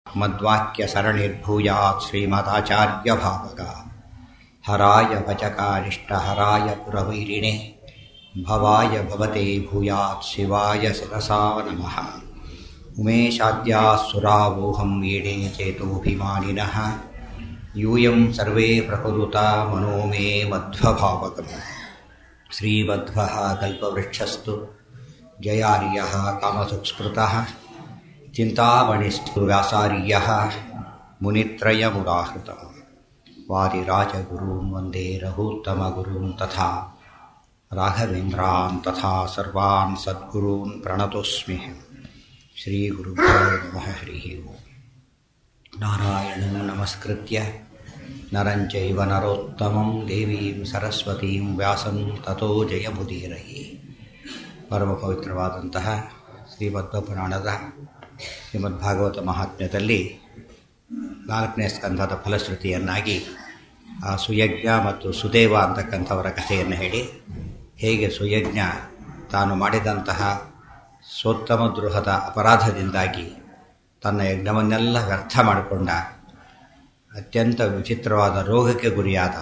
मद्वाक्यसरणिर्भूयात् श्रीमदाचार्यभावक हराय भजकारिष्टहराय पुरवैरिणे भवाय भवते भूयात् शिवाय शिरसा नमः उमेशाद्याः सुरावोहं वीणे चेतोऽभिमानिनः यूयं सर्वे प्रकुरुता मनो मे मध्वभावकम् श्रीमध्वः कल्पवृक्षस्तु जयार्यः कामसुस्मृतः चिन्तामणिस्तु व्यासार्यः मुनित्रयमुदाहृतः वादिराजगुरून् वन्दे रघूत्तमगुरून् तथा राघवेन्द्रान् तथा सर्वान् सद्गुरून् प्रणतोऽस्मि श्रीगुरुभ्यो नमः हरिः ओम् नारायणं नमस्कृत्य नरं चैव नरोत्तमं देवीं सरस्वतीं ವ್ಯಾಸಂ ತಥೋ ಜಯಮುದೀರಯಿ ಪರಮ ಪವಿತ್ರವಾದಂತಹ ಶ್ರೀಮದ್ವಪುರಾಣದ ಶ್ರೀಮದ್ಭಾಗವತ ಮಹಾತ್ಮ್ಯದಲ್ಲಿ ನಾಲ್ಕನೇ ಸ್ಕಂಧದ ಫಲಶ್ರುತಿಯನ್ನಾಗಿ ಆ ಸುಯಜ್ಞ ಮತ್ತು ಸುದೇವ ಅಂತಕ್ಕಂಥವರ ಕಥೆಯನ್ನು ಹೇಳಿ ಹೇಗೆ ಸುಯಜ್ಞ ತಾನು ಮಾಡಿದಂತಹ ಸೋತ್ತಮ ದ್ರೋಹದ ಅಪರಾಧದಿಂದಾಗಿ ತನ್ನ ಯಜ್ಞವನ್ನೆಲ್ಲ ವ್ಯರ್ಥ ಮಾಡಿಕೊಂಡ ಅತ್ಯಂತ ವಿಚಿತ್ರವಾದ ರೋಗಕ್ಕೆ ಗುರಿಯಾದ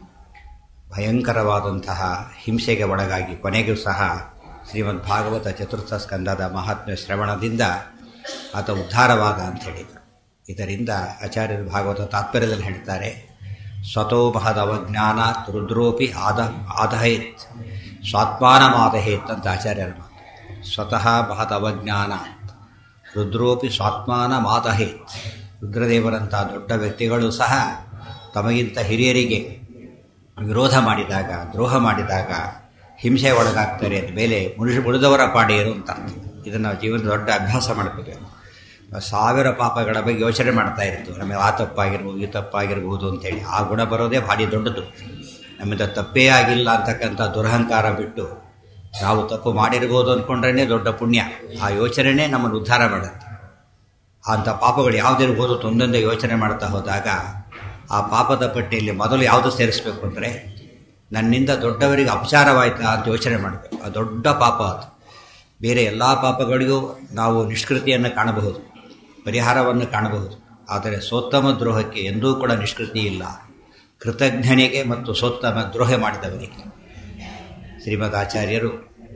ಭಯಂಕರವಾದಂತಹ ಹಿಂಸೆಗೆ ಒಳಗಾಗಿ ಕೊನೆಗೂ ಸಹ ಶ್ರೀಮದ್ ಭಾಗವತ ಚತುರ್ಥ ಸ್ಕಂದದ ಮಹಾತ್ಮ್ಯ ಶ್ರವಣದಿಂದ ಆತ ಉದ್ಧಾರವಾದ ಅಂತ ಹೇಳಿದರು ಇದರಿಂದ ಆಚಾರ್ಯರು ಭಾಗವತ ತಾತ್ಪರ್ಯದಲ್ಲಿ ಹೇಳ್ತಾರೆ ಸ್ವತೋ ಮಹದ ಅವಜ್ಞಾನ ರುದ್ರೋಪಿ ಆದ ಆದಹೇತ್ ಸ್ವಾತ್ಮಾನಮಾದಹೇತ್ ಅಂತ ಆಚಾರ್ಯರ ಮಾತು ಸ್ವತಃ ಮಹದ ಅವಜ್ಞಾನ ರುದ್ರೋಪಿ ಸ್ವಾತ್ಮಾನ ಮಾತಹೇತ್ ರುದ್ರದೇವರಂಥ ದೊಡ್ಡ ವ್ಯಕ್ತಿಗಳು ಸಹ ತಮಗಿಂತ ಹಿರಿಯರಿಗೆ ವಿರೋಧ ಮಾಡಿದಾಗ ದ್ರೋಹ ಮಾಡಿದಾಗ ಹಿಂಸೆ ಒಳಗಾಗ್ತಾರೆ ಅಂದ ಮೇಲೆ ಮನುಷ್ಯ ಉಳಿದವರ ಪಾಡೇರು ಅಂತ ಇದನ್ನು ನಾವು ಜೀವನದ ದೊಡ್ಡ ಅಭ್ಯಾಸ ಮಾಡ್ಕೋಬೇಕು ಸಾವಿರ ಪಾಪಗಳ ಬಗ್ಗೆ ಯೋಚನೆ ಮಾಡ್ತಾ ಇರ್ತೀವಿ ನಮಗೆ ಆ ತಪ್ಪಾಗಿರ್ಬೋದು ಈ ತಪ್ಪಾಗಿರ್ಬೋದು ಅಂತೇಳಿ ಆ ಗುಣ ಬರೋದೇ ಭಾರಿ ದೊಡ್ಡದು ನಮ್ಮಿಂದ ತಪ್ಪೇ ಆಗಿಲ್ಲ ಅಂತಕ್ಕಂಥ ದುರಹಂಕಾರ ಬಿಟ್ಟು ನಾವು ತಪ್ಪು ಮಾಡಿರ್ಬೋದು ಅಂದ್ಕೊಂಡ್ರೇ ದೊಡ್ಡ ಪುಣ್ಯ ಆ ಯೋಚನೆನೇ ನಮ್ಮನ್ನು ಉದ್ಧಾರ ಮಾಡುತ್ತೆ ಅಂಥ ಪಾಪಗಳು ಯಾವುದಿರ್ಬೋದು ಒಂದೊಂದೇ ಯೋಚನೆ ಮಾಡ್ತಾ ಹೋದಾಗ ಆ ಪಾಪದ ಪಟ್ಟಿಯಲ್ಲಿ ಮೊದಲು ಯಾವುದು ಸೇರಿಸ್ಬೇಕು ಅಂದರೆ ನನ್ನಿಂದ ದೊಡ್ಡವರಿಗೆ ಅಪಚಾರವಾಯ್ತಾ ಅಂತ ಯೋಚನೆ ಮಾಡಬೇಕು ಆ ದೊಡ್ಡ ಪಾಪ ಅದು ಬೇರೆ ಎಲ್ಲ ಪಾಪಗಳಿಗೂ ನಾವು ನಿಷ್ಕೃತಿಯನ್ನು ಕಾಣಬಹುದು ಪರಿಹಾರವನ್ನು ಕಾಣಬಹುದು ಆದರೆ ಸೋತ್ತಮ ದ್ರೋಹಕ್ಕೆ ಎಂದೂ ಕೂಡ ನಿಷ್ಕೃತಿ ಇಲ್ಲ ಕೃತಜ್ಞನಿಗೆ ಮತ್ತು ಸೋತ್ತಮ ದ್ರೋಹ ಮಾಡಿದವರಿಗೆ ಶ್ರೀಮದ್ ಆಚಾರ್ಯರು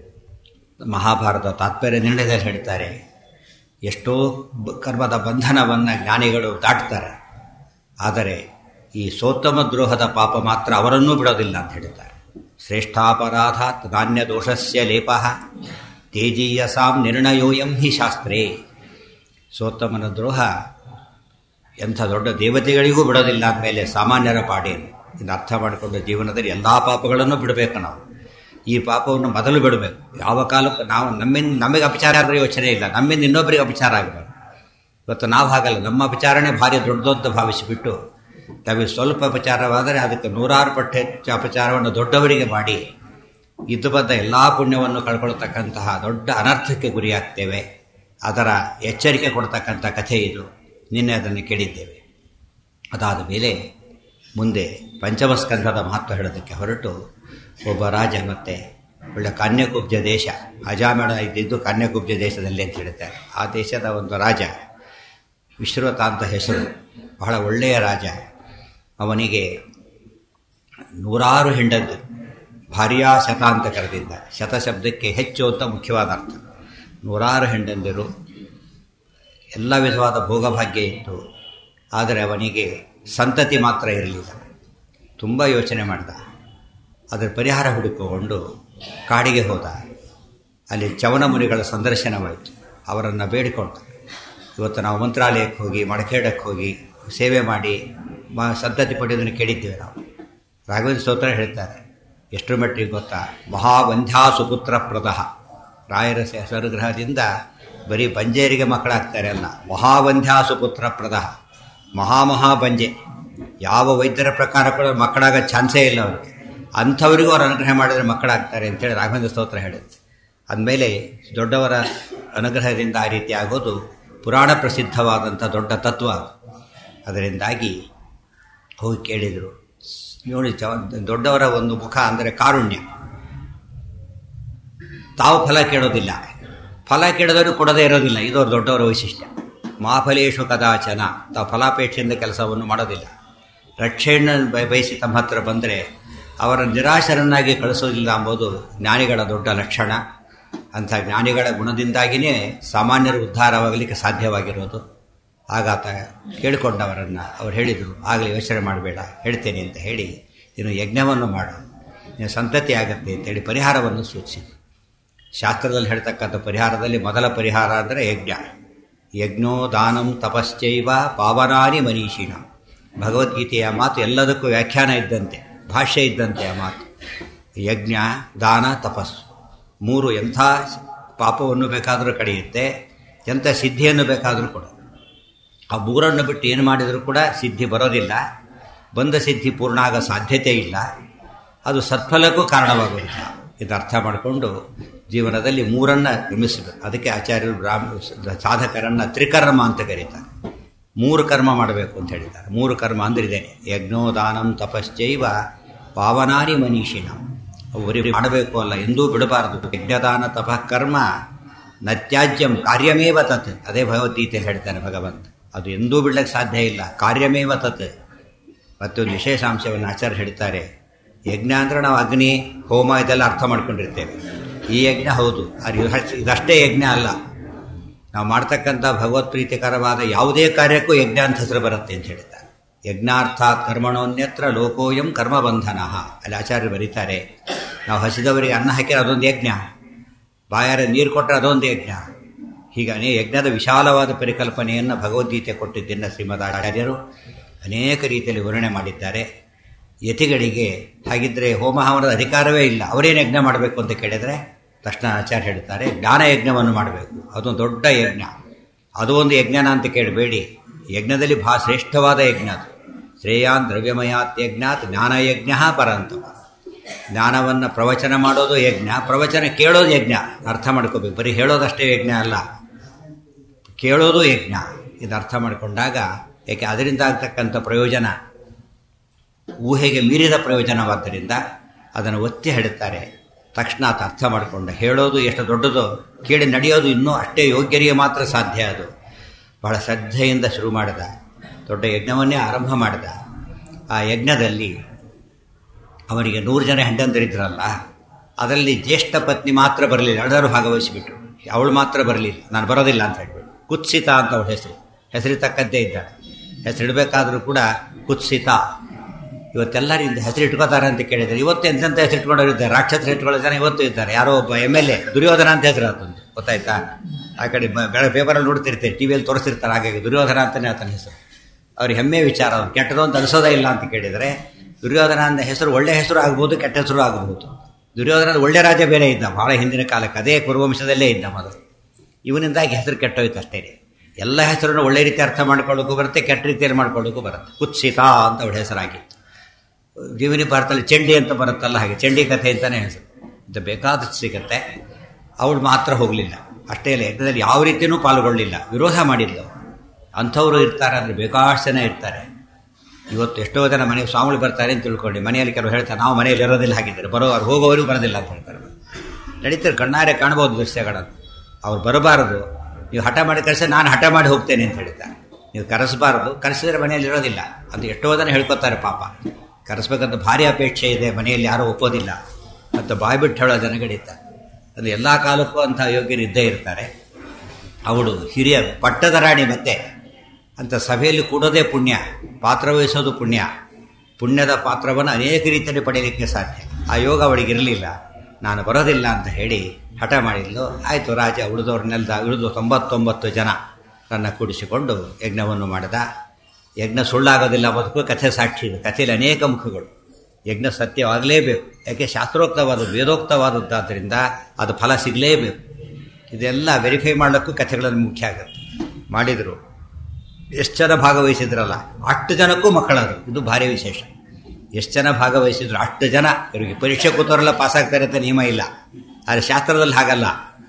ಮಹಾಭಾರತ ತಾತ್ಪರ್ಯ ನಿರ್ಣಯದಲ್ಲಿ ಹೇಳ್ತಾರೆ ಎಷ್ಟೋ ಕರ್ಮದ ಬಂಧನವನ್ನು ಜ್ಞಾನಿಗಳು ದಾಟ್ತಾರೆ ಆದರೆ ಈ ಸೋತ್ತಮ ದ್ರೋಹದ ಪಾಪ ಮಾತ್ರ ಅವರನ್ನೂ ಬಿಡೋದಿಲ್ಲ ಅಂತ ಹೇಳ್ತಾರೆ ಶ್ರೇಷ್ಠಾಪರಾಧಾತ್ ನಾಣ್ಯ ದೋಷಸ್ಯ ಲೇಪ ತೇಜೀಯಸಾಂ ನಿರ್ಣಯೋಯಂ ಹಿ ಶಾಸ್ತ್ರೇ ಸೋತ್ತಮನ ದ್ರೋಹ ಎಂಥ ದೊಡ್ಡ ದೇವತೆಗಳಿಗೂ ಬಿಡೋದಿಲ್ಲ ಅಂದಮೇಲೆ ಸಾಮಾನ್ಯರ ಪಾಡೇನು ಇನ್ನು ಅರ್ಥ ಮಾಡಿಕೊಂಡು ಜೀವನದಲ್ಲಿ ಎಲ್ಲ ಪಾಪಗಳನ್ನು ಬಿಡಬೇಕು ನಾವು ಈ ಪಾಪವನ್ನು ಮೊದಲು ಬಿಡಬೇಕು ಯಾವ ಕಾಲಕ್ಕೂ ನಾವು ನಮ್ಮಿಂದ ನಮಗೆ ಅಪಚಾರ ಆದರೆ ಯೋಚನೆ ಇಲ್ಲ ನಮ್ಮಿಂದ ಇನ್ನೊಬ್ಬರಿಗೆ ಅಪಚಾರ ಆಗಬಾರ್ದು ಇವತ್ತು ನಾವು ಹಾಗಲ್ಲ ನಮ್ಮ ಅಪಚಾರನೇ ಭಾರಿ ದೊಡ್ಡದು ಅಂತ ಭಾವಿಸಿಬಿಟ್ಟು ನಮಗೆ ಸ್ವಲ್ಪ ಅಪಚಾರವಾದರೆ ಅದಕ್ಕೆ ನೂರಾರು ಪಟ್ಟು ಹೆಚ್ಚು ಅಪಚಾರವನ್ನು ದೊಡ್ಡವರಿಗೆ ಮಾಡಿ ಇದ್ದು ಬಂದ ಎಲ್ಲ ಪುಣ್ಯವನ್ನು ಕಳ್ಕೊಳ್ತಕ್ಕಂತಹ ದೊಡ್ಡ ಅನರ್ಥಕ್ಕೆ ಗುರಿಯಾಗ್ತೇವೆ ಅದರ ಎಚ್ಚರಿಕೆ ಕೊಡ್ತಕ್ಕಂಥ ಕಥೆ ಇದು ನಿನ್ನೆ ಅದನ್ನು ಕೇಳಿದ್ದೇವೆ ಅದಾದ ಮೇಲೆ ಮುಂದೆ ಪಂಚಮಸ್ಕಂಧದ ಮಹತ್ವ ಹೇಳೋದಕ್ಕೆ ಹೊರಟು ಒಬ್ಬ ರಾಜ ಮತ್ತೆ ಒಳ್ಳೆ ಕನ್ಯಾಕುಬ್ಜ ದೇಶ ಅಜಾಮೇಳ ಇದ್ದಿದ್ದು ಕನ್ಯಾಕುಬ್ಜ ದೇಶದಲ್ಲಿ ಅಂತ ಹೇಳ್ತಾರೆ ಆ ದೇಶದ ಒಂದು ರಾಜ ವಿಶ್ವತ ಅಂತ ಹೆಸರು ಬಹಳ ಒಳ್ಳೆಯ ರಾಜ ಅವನಿಗೆ ನೂರಾರು ಹೆಂಡದ್ದು ಭಾರ್ಯಾ ಶತ ಅಂತ ಕರೆದಿದ್ದ ಶತ ಶಬ್ದಕ್ಕೆ ಹೆಚ್ಚು ಅಂತ ಮುಖ್ಯವಾದ ಅರ್ಥ ನೂರಾರು ಹೆಂಡಂದಿರು ಎಲ್ಲ ವಿಧವಾದ ಭೋಗಭಾಗ್ಯ ಇತ್ತು ಆದರೆ ಅವನಿಗೆ ಸಂತತಿ ಮಾತ್ರ ಇರಲಿಲ್ಲ ತುಂಬ ಯೋಚನೆ ಮಾಡಿದ ಅದರ ಪರಿಹಾರ ಹುಡುಕಿಕೊಂಡು ಕಾಡಿಗೆ ಹೋದ ಅಲ್ಲಿ ಚವನ ಮುನಿಗಳ ಸಂದರ್ಶನವಾಯಿತು ಅವರನ್ನು ಬೇಡಿಕೊಂಡ ಇವತ್ತು ನಾವು ಮಂತ್ರಾಲಯಕ್ಕೆ ಹೋಗಿ ಮಡಕೇಡಕ್ಕೆ ಹೋಗಿ ಸೇವೆ ಮಾಡಿ ಮ ಸಂತತಿ ಪಡೆಯೋದನ್ನು ಕೇಳಿದ್ದೇವೆ ನಾವು ರಾಘವೇಂದ್ರ ಸ್ತೋತ್ರ ಹೇಳ್ತಾರೆ ಎಷ್ಟರ ಮಟ್ಟಿಗೆ ಗೊತ್ತಾ ಮಹಾವಂಧ್ಯಾ ಸುಪುತ್ರ ಪ್ರದಹ ರಾಯರ ಸ್ವರ್ಗ್ರಹದಿಂದ ಬರೀ ಬಂಜೇರಿಗೆ ಮಕ್ಕಳಾಗ್ತಾರೆ ಅಲ್ಲ ಮಹಾವಂಧ್ಯಾ ಸುಪುತ್ರ ಪ್ರದಹ ಮಹಾಮಹಾ ಬಂಜೆ ಯಾವ ವೈದ್ಯರ ಪ್ರಕಾರ ಕೂಡ ಮಕ್ಕಳಾಗ ಚಾನ್ಸೇ ಇಲ್ಲ ಅವ್ರಿಗೆ ಅಂಥವರಿಗೂ ಅವ್ರು ಅನುಗ್ರಹ ಮಾಡಿದರೆ ಮಕ್ಕಳಾಗ್ತಾರೆ ಅಂತೇಳಿ ರಾಘವೇಂದ್ರ ಸ್ತೋತ್ರ ಹೇಳುತ್ತೆ ಅಂದಮೇಲೆ ದೊಡ್ಡವರ ಅನುಗ್ರಹದಿಂದ ಆ ರೀತಿ ಆಗೋದು ಪುರಾಣ ಪ್ರಸಿದ್ಧವಾದಂಥ ದೊಡ್ಡ ತತ್ವ ಅದರಿಂದಾಗಿ ಹೋಗಿ ಕೇಳಿದರು ನೋಡಿ ಚ ದೊಡ್ಡವರ ಒಂದು ಮುಖ ಅಂದರೆ ಕಾರುಣ್ಯ ತಾವು ಫಲ ಕೇಳೋದಿಲ್ಲ ಫಲ ಕೇಳಿದವರು ಕೊಡದೇ ಇರೋದಿಲ್ಲ ಇದು ಅವ್ರ ದೊಡ್ಡವರ ವೈಶಿಷ್ಟ್ಯ ಮಾಫಲೇಶು ಕದಾಚನ ತಾವು ಫಲಾಪೇಕ್ಷೆಯಿಂದ ಕೆಲಸವನ್ನು ಮಾಡೋದಿಲ್ಲ ರಕ್ಷೆಯನ್ನು ಬಯ- ಬಯಸಿ ತಮ್ಮ ಹತ್ರ ಬಂದರೆ ಅವರ ನಿರಾಶರನ್ನಾಗಿ ಕಳಿಸೋದಿಲ್ಲ ಎಂಬುದು ಜ್ಞಾನಿಗಳ ದೊಡ್ಡ ಲಕ್ಷಣ ಅಂಥ ಜ್ಞಾನಿಗಳ ಗುಣದಿಂದಾಗಿಯೇ ಸಾಮಾನ್ಯರ ಉದ್ಧಾರವಾಗಲಿಕ್ಕೆ ಸಾಧ್ಯವಾಗಿರೋದು ಆಗಾತ ಕೇಳಿಕೊಂಡವರನ್ನು ಅವ್ರು ಹೇಳಿದರು ಆಗಲಿ ಯೋಚನೆ ಮಾಡಬೇಡ ಹೇಳ್ತೇನೆ ಅಂತ ಹೇಳಿ ಇನ್ನು ಯಜ್ಞವನ್ನು ಮಾಡು ನೀನು ಸಂತತಿ ಆಗತ್ತೆ ಅಂತೇಳಿ ಪರಿಹಾರವನ್ನು ಸೂಚಿಸಿದರು ಶಾಸ್ತ್ರದಲ್ಲಿ ಹೇಳ್ತಕ್ಕಂಥ ಪರಿಹಾರದಲ್ಲಿ ಮೊದಲ ಪರಿಹಾರ ಅಂದರೆ ಯಜ್ಞ ಯಜ್ಞೋ ದಾನಂ ತಪಶ್ಚೈವ ಪಾವನಾನಿ ಮನೀಷಿಣ ಭಗವದ್ಗೀತೆಯ ಮಾತು ಎಲ್ಲದಕ್ಕೂ ವ್ಯಾಖ್ಯಾನ ಇದ್ದಂತೆ ಭಾಷ್ಯ ಇದ್ದಂತೆ ಆ ಮಾತು ಯಜ್ಞ ದಾನ ತಪಸ್ಸು ಮೂರು ಎಂಥ ಪಾಪವನ್ನು ಬೇಕಾದರೂ ಕಳೆಯುತ್ತೆ ಎಂಥ ಸಿದ್ಧಿಯನ್ನು ಬೇಕಾದರೂ ಕೊಡು ಆ ಮೂರನ್ನು ಬಿಟ್ಟು ಏನು ಮಾಡಿದರೂ ಕೂಡ ಸಿದ್ಧಿ ಬರೋದಿಲ್ಲ ಬಂದ ಸಿದ್ಧಿ ಪೂರ್ಣ ಆಗೋ ಸಾಧ್ಯತೆ ಇಲ್ಲ ಅದು ಸತ್ಫಲಕ್ಕೂ ಕಾರಣವಾಗೋದಿಲ್ಲ ಇದು ಅರ್ಥ ಮಾಡಿಕೊಂಡು ಜೀವನದಲ್ಲಿ ಮೂರನ್ನು ಗಮಿಸಬೇಕು ಅದಕ್ಕೆ ಆಚಾರ್ಯರು ಬ್ರಾಹ್ಮ ಸಾಧಕರನ್ನು ತ್ರಿಕರ್ಮ ಅಂತ ಕರೀತಾರೆ ಮೂರು ಕರ್ಮ ಮಾಡಬೇಕು ಅಂತ ಹೇಳಿದ್ದಾರೆ ಮೂರು ಕರ್ಮ ಅಂದ್ರೆ ಇದೇನೆ ಯಜ್ಞೋದಾನಂ ತಪಶ್ಚೈವ ಪಾವನಾನಿ ಮನೀಷಿನ ಅವರಿಗೆ ಮಾಡಬೇಕು ಅಲ್ಲ ಎಂದೂ ಬಿಡಬಾರದು ಯಜ್ಞದಾನ ತಪಃ ಕರ್ಮ ನತ್ಯಾಜ್ಯಂ ಕಾರ್ಯಮೇವ ತತ್ ಅದೇ ಭಗವದ್ಗೀತೆಯಲ್ಲಿ ಹೇಳ್ತಾನೆ ಭಗವಂತ ಅದು ಎಂದೂ ಬಿಡ್ಲಿಕ್ಕೆ ಸಾಧ್ಯ ಇಲ್ಲ ಕಾರ್ಯಮೇವ ತತ್ ಮತ್ತೊಂದು ವಿಶೇಷಾಂಶವನ್ನು ಆಚಾರ್ಯ ಹೇಳ್ತಾರೆ ಯಜ್ಞ ಅಂದ್ರೆ ನಾವು ಅಗ್ನಿ ಹೋಮ ಇದೆಲ್ಲ ಅರ್ಥ ಮಾಡ್ಕೊಂಡಿರ್ತೇವೆ ಈ ಯಜ್ಞ ಹೌದು ಅದು ಇದಷ್ಟೇ ಯಜ್ಞ ಅಲ್ಲ ನಾವು ಮಾಡ್ತಕ್ಕಂಥ ಭಗವತ್ ಪ್ರೀತಿಕರವಾದ ಯಾವುದೇ ಕಾರ್ಯಕ್ಕೂ ಯಜ್ಞ ಅಂತ ಹೆಸರು ಬರುತ್ತೆ ಅಂತ ಹೇಳ್ತಾರೆ ಯಜ್ಞಾರ್ಥಾತ್ ಕರ್ಮಣೋನ್ಯತ್ರ ಲೋಕೋಯಂ ಕರ್ಮಬಂಧನ ಅಲ್ಲಿ ಆಚಾರ್ಯರು ಬರೀತಾರೆ ನಾವು ಹಸಿದವರಿಗೆ ಅನ್ನ ಹಾಕಿದ್ರೆ ಅದೊಂದು ಯಜ್ಞ ಬಾಯಾರ ನೀರು ಕೊಟ್ಟರೆ ಅದೊಂದು ಯಜ್ಞ ಹೀಗಾನೇ ಯಜ್ಞದ ವಿಶಾಲವಾದ ಪರಿಕಲ್ಪನೆಯನ್ನು ಭಗವದ್ಗೀತೆ ಕೊಟ್ಟಿದ್ದನ್ನು ಶ್ರೀಮದ್ ಆಚಾರ್ಯರು ಅನೇಕ ರೀತಿಯಲ್ಲಿ ವರ್ಣನೆ ಮಾಡಿದ್ದಾರೆ ಯತಿಗಳಿಗೆ ಹಾಗಿದ್ರೆ ಹೋಮ ಹವನದ ಅಧಿಕಾರವೇ ಇಲ್ಲ ಅವರೇನು ಯಜ್ಞ ಮಾಡಬೇಕು ಅಂತ ಕೇಳಿದರೆ ತಕ್ಷಣ ಆಚಾರ್ಯ ಹೇಳ್ತಾರೆ ಜ್ಞಾನ ಯಜ್ಞವನ್ನು ಮಾಡಬೇಕು ಅದೊಂದು ದೊಡ್ಡ ಯಜ್ಞ ಅದು ಒಂದು ಯಜ್ಞನ ಅಂತ ಕೇಳಬೇಡಿ ಯಜ್ಞದಲ್ಲಿ ಬಹಳ ಶ್ರೇಷ್ಠವಾದ ಯಜ್ಞ ಅದು ಶ್ರೇಯಾನ್ ದ್ರವ್ಯಮಯಾತ್ ಯಜ್ಞಾತ್ ಜ್ಞಾನಯಜ್ಞ ಪರಂತಮ ಜ್ಞಾನವನ್ನು ಪ್ರವಚನ ಮಾಡೋದು ಯಜ್ಞ ಪ್ರವಚನ ಕೇಳೋದು ಯಜ್ಞ ಅರ್ಥ ಮಾಡ್ಕೋಬೇಕು ಬರೀ ಹೇಳೋದಷ್ಟೇ ಯಜ್ಞ ಅಲ್ಲ ಕೇಳೋದು ಯಜ್ಞ ಇದು ಅರ್ಥ ಮಾಡಿಕೊಂಡಾಗ ಏಕೆ ಅದರಿಂದ ಆಗ್ತಕ್ಕಂಥ ಪ್ರಯೋಜನ ಊಹೆಗೆ ಮೀರಿದ ಪ್ರಯೋಜನವಾದ್ದರಿಂದ ಅದನ್ನು ಒತ್ತಿ ಹೇಳುತ್ತಾರೆ ತಕ್ಷಣ ಆತ ಅರ್ಥ ಮಾಡಿಕೊಂಡ ಹೇಳೋದು ಎಷ್ಟು ದೊಡ್ಡದೋ ಕೇಳಿ ನಡೆಯೋದು ಇನ್ನೂ ಅಷ್ಟೇ ಯೋಗ್ಯರಿಗೆ ಮಾತ್ರ ಸಾಧ್ಯ ಅದು ಬಹಳ ಶ್ರದ್ಧೆಯಿಂದ ಶುರು ಮಾಡಿದ ದೊಡ್ಡ ಯಜ್ಞವನ್ನೇ ಆರಂಭ ಮಾಡಿದ ಆ ಯಜ್ಞದಲ್ಲಿ ಅವನಿಗೆ ನೂರು ಜನ ಹೆಂಡಂದರಿದ್ರಲ್ಲ ಅದರಲ್ಲಿ ಜ್ಯೇಷ್ಠ ಪತ್ನಿ ಮಾತ್ರ ಬರಲಿಲ್ಲ ಎಲ್ಲರೂ ಭಾಗವಹಿಸಿಬಿಟ್ರು ಅವಳು ಮಾತ್ರ ಬರಲಿಲ್ಲ ನಾನು ಬರೋದಿಲ್ಲ ಅಂತ ಹೇಳ್ಬಿಟ್ಟು ಕುತ್ಸಿತ ಅಂತ ಅವಳ ಹೆಸರು ಹೆಸರಿತಕ್ಕಂತೆ ಇದ್ದಾಳೆ ಹೆಸರಿಡಬೇಕಾದ್ರೂ ಕೂಡ ಕುತ್ಸಿತ ಇವತ್ತೆಲ್ಲರಿಂದ ಹೆಸರು ಇಟ್ಕೋತಾರೆ ಅಂತ ಕೇಳಿದ್ದಾರೆ ಇವತ್ತು ಎಂತೆಂಥ ಹೆಸರು ಇಟ್ಕೊಂಡವ್ರು ಇದ್ದಾರೆ ರಾಕ್ಷಸರು ಇಟ್ಕೊಳ್ಳೋ ಜನ ಇವತ್ತು ಇದ್ದಾರೆ ಯಾರೋ ಒಬ್ಬ ಎಮ್ ಎಲ್ ಎ ದುರ್ಯೋಧನ ಅಂತ ಹೆಸರು ಆತಂದು ಗೊತ್ತಾಯ್ತಾ ಆ ಕಡೆ ಬೆಳೆ ಪೇಪರಲ್ಲಿ ನೋಡ್ತಿರ್ತಾರೆ ಟಿ ವಿಯಲ್ಲಿ ತೋರಿಸ್ತಿರ್ತಾರೆ ಹಾಗಾಗಿ ದುರ್ಯೋಧನ ಅಂತಲೇ ಆತನ ಹೆಸರು ಅವ್ರಿಗೆ ಹೆಮ್ಮೆ ವಿಚಾರ ಅವ್ರು ಕೆಟ್ಟದು ಅಂತ ಅನಿಸೋದೇ ಇಲ್ಲ ಅಂತ ಕೇಳಿದರೆ ದುರ್ಯೋಧನ ಅಂದ ಹೆಸರು ಒಳ್ಳೆ ಹೆಸರು ಆಗ್ಬೋದು ಕೆಟ್ಟ ಹೆಸರು ಆಗಬಹುದು ದುರ್ಯೋಧನದ ಒಳ್ಳೆ ರಾಜ ಬೇರೆ ಇದ್ದ ಬಹಳ ಹಿಂದಿನ ಕಾಲಕ್ಕೆ ಅದೇ ಕುರುವಂಶದಲ್ಲೇ ಇದ್ದ ಮೊದಲು ಇವನಿಂದಾಗಿ ಹೆಸರು ಕೆಟ್ಟೋಯ್ತು ಅಷ್ಟೇ ಎಲ್ಲ ಹೆಸರನ್ನು ಒಳ್ಳೆ ರೀತಿ ಅರ್ಥ ಮಾಡ್ಕೊಳ್ಳೋಕ್ಕೂ ಬರುತ್ತೆ ಕೆಟ್ಟ ರೀತಿಯಲ್ಲಿ ಮಾಡ್ಕೊಳ್ಳೋಕ್ಕೂ ಬರುತ್ತೆ ಕುತ್ಸಿತ ಅಂತ ಅವಳ ಹೆಸರಾಗಿತ್ತು ಜೀವನಿ ಭಾರತದಲ್ಲಿ ಚಂಡಿ ಅಂತ ಬರುತ್ತಲ್ಲ ಹಾಗೆ ಚಂಡಿ ಕಥೆ ಅಂತಲೇ ಹೆಸರು ಇದು ಬೇಕಾದಷ್ಟು ಸಿಗುತ್ತೆ ಅವಳು ಮಾತ್ರ ಹೋಗಲಿಲ್ಲ ಅಷ್ಟೇ ಇಲ್ಲ ಯಜ್ಞದಲ್ಲಿ ಯಾವ ರೀತಿಯೂ ಪಾಲ್ಗೊಳ್ಳಿಲ್ಲ ವಿರೋಧ ಮಾಡಿಲ್ಲ ಅಂಥವ್ರು ಇರ್ತಾರೆ ಅಂದರೆ ಬೇಕಾಷ್ಟು ಜನ ಇರ್ತಾರೆ ಇವತ್ತು ಎಷ್ಟೋ ಜನ ಮನೆಗೆ ಸ್ವಾಮಿಗಳು ಬರ್ತಾರೆ ಅಂತ ತಿಳ್ಕೊಂಡು ಮನೆಯಲ್ಲಿ ಕೆಲವರು ಹೇಳ್ತಾರೆ ನಾವು ಮನೆಯಲ್ಲಿ ಇರೋದಿಲ್ಲ ಹಾಗಿದ್ದಾರೆ ಬರೋರು ಹೋಗೋರು ಬರೋದಿಲ್ಲ ಅಂತ ಹೇಳ್ತಾರೆ ನಡೀತಾರೆ ಕಣ್ಣಾರೆ ಕಾಣ್ಬೋದು ದೃಶ್ಯಗಳನ್ನು ಅವ್ರು ಬರಬಾರದು ನೀವು ಹಠ ಮಾಡಿ ಕರೆಸಿ ನಾನು ಹಠ ಮಾಡಿ ಹೋಗ್ತೇನೆ ಅಂತ ಹೇಳ್ತಾರೆ ನೀವು ಕರೆಸಬಾರದು ಕರೆಸಿದ್ರೆ ಮನೆಯಲ್ಲಿ ಇರೋದಿಲ್ಲ ಅಂತ ಎಷ್ಟೋ ಜನ ಹೇಳ್ಕೊತಾರೆ ಪಾಪ ಕರೆಸ್ಬೇಕಂತ ಭಾರಿ ಅಪೇಕ್ಷೆ ಇದೆ ಮನೆಯಲ್ಲಿ ಯಾರೂ ಒಪ್ಪೋದಿಲ್ಲ ಅಂತ ಬಾಯಿ ಬಿಟ್ಟು ಹೇಳೋ ಜನಗಳಿದ್ದಾರೆ ಅದು ಎಲ್ಲ ಕಾಲಕ್ಕೂ ಅಂಥ ಯೋಗ್ಯರು ಇದ್ದೇ ಇರ್ತಾರೆ ಅವಳು ಹಿರಿಯ ಪಟ್ಟದ ರಾಣಿ ಮತ್ತೆ ಅಂತ ಸಭೆಯಲ್ಲಿ ಕೂಡೋದೇ ಪುಣ್ಯ ಪಾತ್ರ ವಹಿಸೋದು ಪುಣ್ಯ ಪುಣ್ಯದ ಪಾತ್ರವನ್ನು ಅನೇಕ ರೀತಿಯಲ್ಲಿ ಪಡೆಯಲಿಕ್ಕೆ ಸಾಧ್ಯ ಆ ಯೋಗ ಅವಳಿಗೆ ಇರಲಿಲ್ಲ ನಾನು ಬರೋದಿಲ್ಲ ಅಂತ ಹೇಳಿ ಹಠ ಮಾಡಿದ್ಲು ಆಯಿತು ರಾಜ ಉಳಿದವ್ರನ್ನೆಲ್ಲ ಉಳಿದು ತೊಂಬತ್ತೊಂಬತ್ತು ಜನ ನನ್ನ ಕೂಡಿಸಿಕೊಂಡು ಯಜ್ಞವನ್ನು ಮಾಡಿದ ಯಜ್ಞ ಸುಳ್ಳಾಗೋದಿಲ್ಲ ಬದುಕು ಕಥೆ ಸಾಕ್ಷಿ ಇದೆ ಕಥೆಯಲ್ಲಿ ಅನೇಕ ಮುಖಗಳು ಯಜ್ಞ ಸತ್ಯವಾಗಲೇಬೇಕು ಯಾಕೆ ಶಾಸ್ತ್ರೋಕ್ತವಾದದ್ದು ವೇದೋಕ್ತವಾದದ್ದಾದ್ದರಿಂದ ಅದು ಫಲ ಸಿಗಲೇಬೇಕು ಇದೆಲ್ಲ ವೆರಿಫೈ ಮಾಡಲಿಕ್ಕೂ ಕಥೆಗಳಲ್ಲಿ ಮುಖ್ಯ ಆಗುತ್ತೆ ಮಾಡಿದರು ಎಷ್ಟು ಜನ ಭಾಗವಹಿಸಿದ್ರಲ್ಲ ಅಷ್ಟು ಜನಕ್ಕೂ ಮಕ್ಕಳರು ಇದು ಭಾರಿ ವಿಶೇಷ ಎಷ್ಟು ಜನ ಭಾಗವಹಿಸಿದ್ರು ಅಷ್ಟು ಜನ ಇವರಿಗೆ ಪರೀಕ್ಷೆ ಕೂತವರೆಲ್ಲ ಪಾಸಾಗ್ತಾರೆ ಅಂತ ನಿಯಮ ಇಲ್ಲ ಆದರೆ ಶಾಸ್ತ್ರದಲ್ಲಿ ಹಾಗಲ್ಲ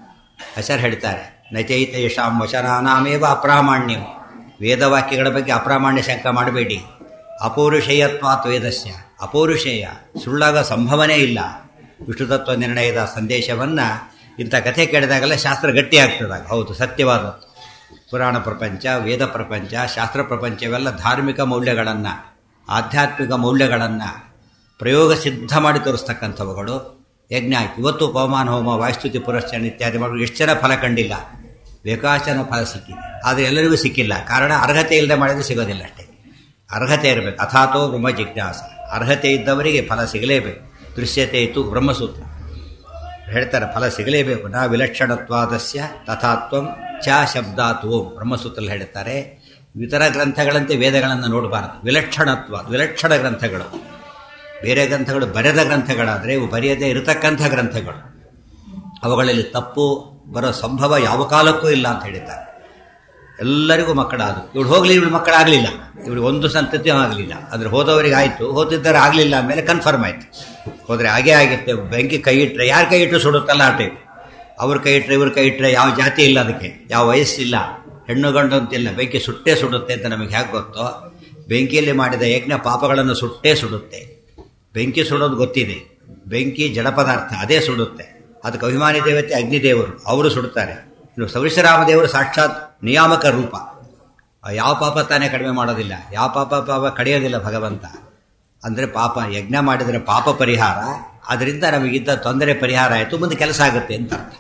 ಹೆಸರು ಹೇಳ್ತಾರೆ ನಚೈತ ಯಶಾಂ ವಚನಾನಾಮೇವ ಅಪ್ರಾಮಾಣ್ಯಂ ವೇದವಾಕ್ಯಗಳ ಬಗ್ಗೆ ಅಪ್ರಾಮಾಣ್ಯ ಶಂಕ ಮಾಡಬೇಡಿ ಅಪೌರುಷೇಯತ್ವಾತ್ ವೇದಸ್ಯ ಅಪೌರುಷೇಯ ಸುಳ್ಳಾಗ ಸಂಭವನೇ ಇಲ್ಲ ವಿಷ್ಣುತತ್ವ ನಿರ್ಣಯದ ಸಂದೇಶವನ್ನು ಇಂಥ ಕಥೆ ಕೇಳಿದಾಗೆಲ್ಲ ಶಾಸ್ತ್ರ ಗಟ್ಟಿ ಆಗ್ತದಾಗ ಹೌದು ಸತ್ಯವಾದದ್ದು ಪುರಾಣ ಪ್ರಪಂಚ ವೇದ ಪ್ರಪಂಚ ಶಾಸ್ತ್ರ ಪ್ರಪಂಚ ಇವೆಲ್ಲ ಧಾರ್ಮಿಕ ಮೌಲ್ಯಗಳನ್ನು ಆಧ್ಯಾತ್ಮಿಕ ಮೌಲ್ಯಗಳನ್ನು ಪ್ರಯೋಗ ಸಿದ್ಧ ಮಾಡಿ ತೋರಿಸ್ತಕ್ಕಂಥವುಗಳು ಯಜ್ಞ ಆಯ್ತು ಇವತ್ತು ಪವಮಾನ ಹೋಮ ವಾಯುಸ್ತುತಿ ಪುರಸ್ಚನ ಇತ್ಯಾದಿ ಮಾಡಿ ಎಷ್ಟು ಜನ ಫಲ ಕಂಡಿಲ್ಲ ಬೇಕಾಶನ ಫಲ ಸಿಕ್ಕಿದೆ ಆದರೆ ಎಲ್ಲರಿಗೂ ಸಿಕ್ಕಿಲ್ಲ ಕಾರಣ ಅರ್ಹತೆ ಇಲ್ಲದೆ ಮಾಡಿದ್ರೆ ಸಿಗೋದಿಲ್ಲ ಅಷ್ಟೇ ಅರ್ಹತೆ ಇರಬೇಕು ಅಥಾತೋ ಬ್ರಹ್ಮ ಜಿಜ್ಞಾಸ ಅರ್ಹತೆ ಇದ್ದವರಿಗೆ ಫಲ ಸಿಗಲೇಬೇಕು ದೃಶ್ಯತೆ ಇತ್ತು ಬ್ರಹ್ಮಸೂತ್ರ ಹೇಳ್ತಾರೆ ಫಲ ಸಿಗಲೇಬೇಕು ನಾ ವಿಲಕ್ಷಣತ್ವಾದಸ್ಯ ತಥಾತ್ವಂ ಚ ಶಬ್ದಾತ್ ಓಂ ಬ್ರಹ್ಮಸೂತ್ರದಲ್ಲಿ ಹೇಳ್ತಾರೆ ಇತರ ಗ್ರಂಥಗಳಂತೆ ವೇದಗಳನ್ನು ನೋಡಬಾರದು ವಿಲಕ್ಷಣತ್ವ ವಿಲಕ್ಷಣ ಗ್ರಂಥಗಳು ಬೇರೆ ಗ್ರಂಥಗಳು ಬರೆದ ಗ್ರಂಥಗಳಾದರೆ ಇವು ಬರೆಯದೇ ಇರತಕ್ಕಂಥ ಗ್ರಂಥಗಳು ಅವುಗಳಲ್ಲಿ ತಪ್ಪು ಬರೋ ಸಂಭವ ಯಾವ ಕಾಲಕ್ಕೂ ಇಲ್ಲ ಅಂತ ಹೇಳಿದ್ದಾರೆ ಎಲ್ಲರಿಗೂ ಮಕ್ಕಳಾದವು ಇವಳು ಹೋಗಲಿ ಇವಳು ಮಕ್ಕಳಾಗಲಿಲ್ಲ ಇವಳು ಒಂದು ಸಂತತಿಯೂ ಆಗಲಿಲ್ಲ ಆದರೆ ಹೋದವರಿಗೆ ಆಯಿತು ಹೋದಿದ್ದರೆ ಆಗಲಿಲ್ಲ ಅಂದಮೇಲೆ ಕನ್ಫರ್ಮ್ ಆಯಿತು ಹೋದರೆ ಹಾಗೇ ಆಗಿತ್ತೆ ಬೆಂಕಿ ಕೈ ಇಟ್ಟರೆ ಯಾರು ಕೈ ಇಟ್ಟರು ಸುಡುತ್ತಲ್ಲ ಆ ಟೈಪ್ ಅವ್ರ ಕೈ ಇಟ್ಟರೆ ಇವ್ರ ಕೈ ಇಟ್ಟರೆ ಯಾವ ಜಾತಿ ಇಲ್ಲ ಅದಕ್ಕೆ ಯಾವ ವಯಸ್ಸಿಲ್ಲ ಹೆಣ್ಣು ಗಂಡು ಅಂತಿಲ್ಲ ಬೆಂಕಿ ಸುಟ್ಟೇ ಸುಡುತ್ತೆ ಅಂತ ನಮಗೆ ಹೇಗೆ ಗೊತ್ತೋ ಬೆಂಕಿಯಲ್ಲಿ ಮಾಡಿದ ಯಜ್ಞ ಪಾಪಗಳನ್ನು ಸುಟ್ಟೇ ಸುಡುತ್ತೆ ಬೆಂಕಿ ಸುಡೋದು ಗೊತ್ತಿದೆ ಬೆಂಕಿ ಜಡ ಪದಾರ್ಥ ಅದೇ ಸುಡುತ್ತೆ ಅದಕ್ಕೆ ಅಭಿಮಾನಿ ದೇವತೆ ಅಗ್ನಿದೇವರು ಅವರು ಸುಡುತ್ತಾರೆ ಇನ್ನು ಸವಿಶ್ರಾಮ ದೇವರು ಸಾಕ್ಷಾತ್ ನಿಯಾಮಕ ರೂಪ ಯಾವ ಪಾಪ ತಾನೇ ಕಡಿಮೆ ಮಾಡೋದಿಲ್ಲ ಯಾವ ಪಾಪ ಪಾಪ ಕಡಿಯೋದಿಲ್ಲ ಭಗವಂತ ಅಂದರೆ ಪಾಪ ಯಜ್ಞ ಮಾಡಿದರೆ ಪಾಪ ಪರಿಹಾರ ಅದರಿಂದ ನಮಗಿದ್ದ ತೊಂದರೆ ಪರಿಹಾರ ಆಯಿತು ಮುಂದೆ ಕೆಲಸ ಆಗುತ್ತೆ ಅಂತ ಅರ್ಥ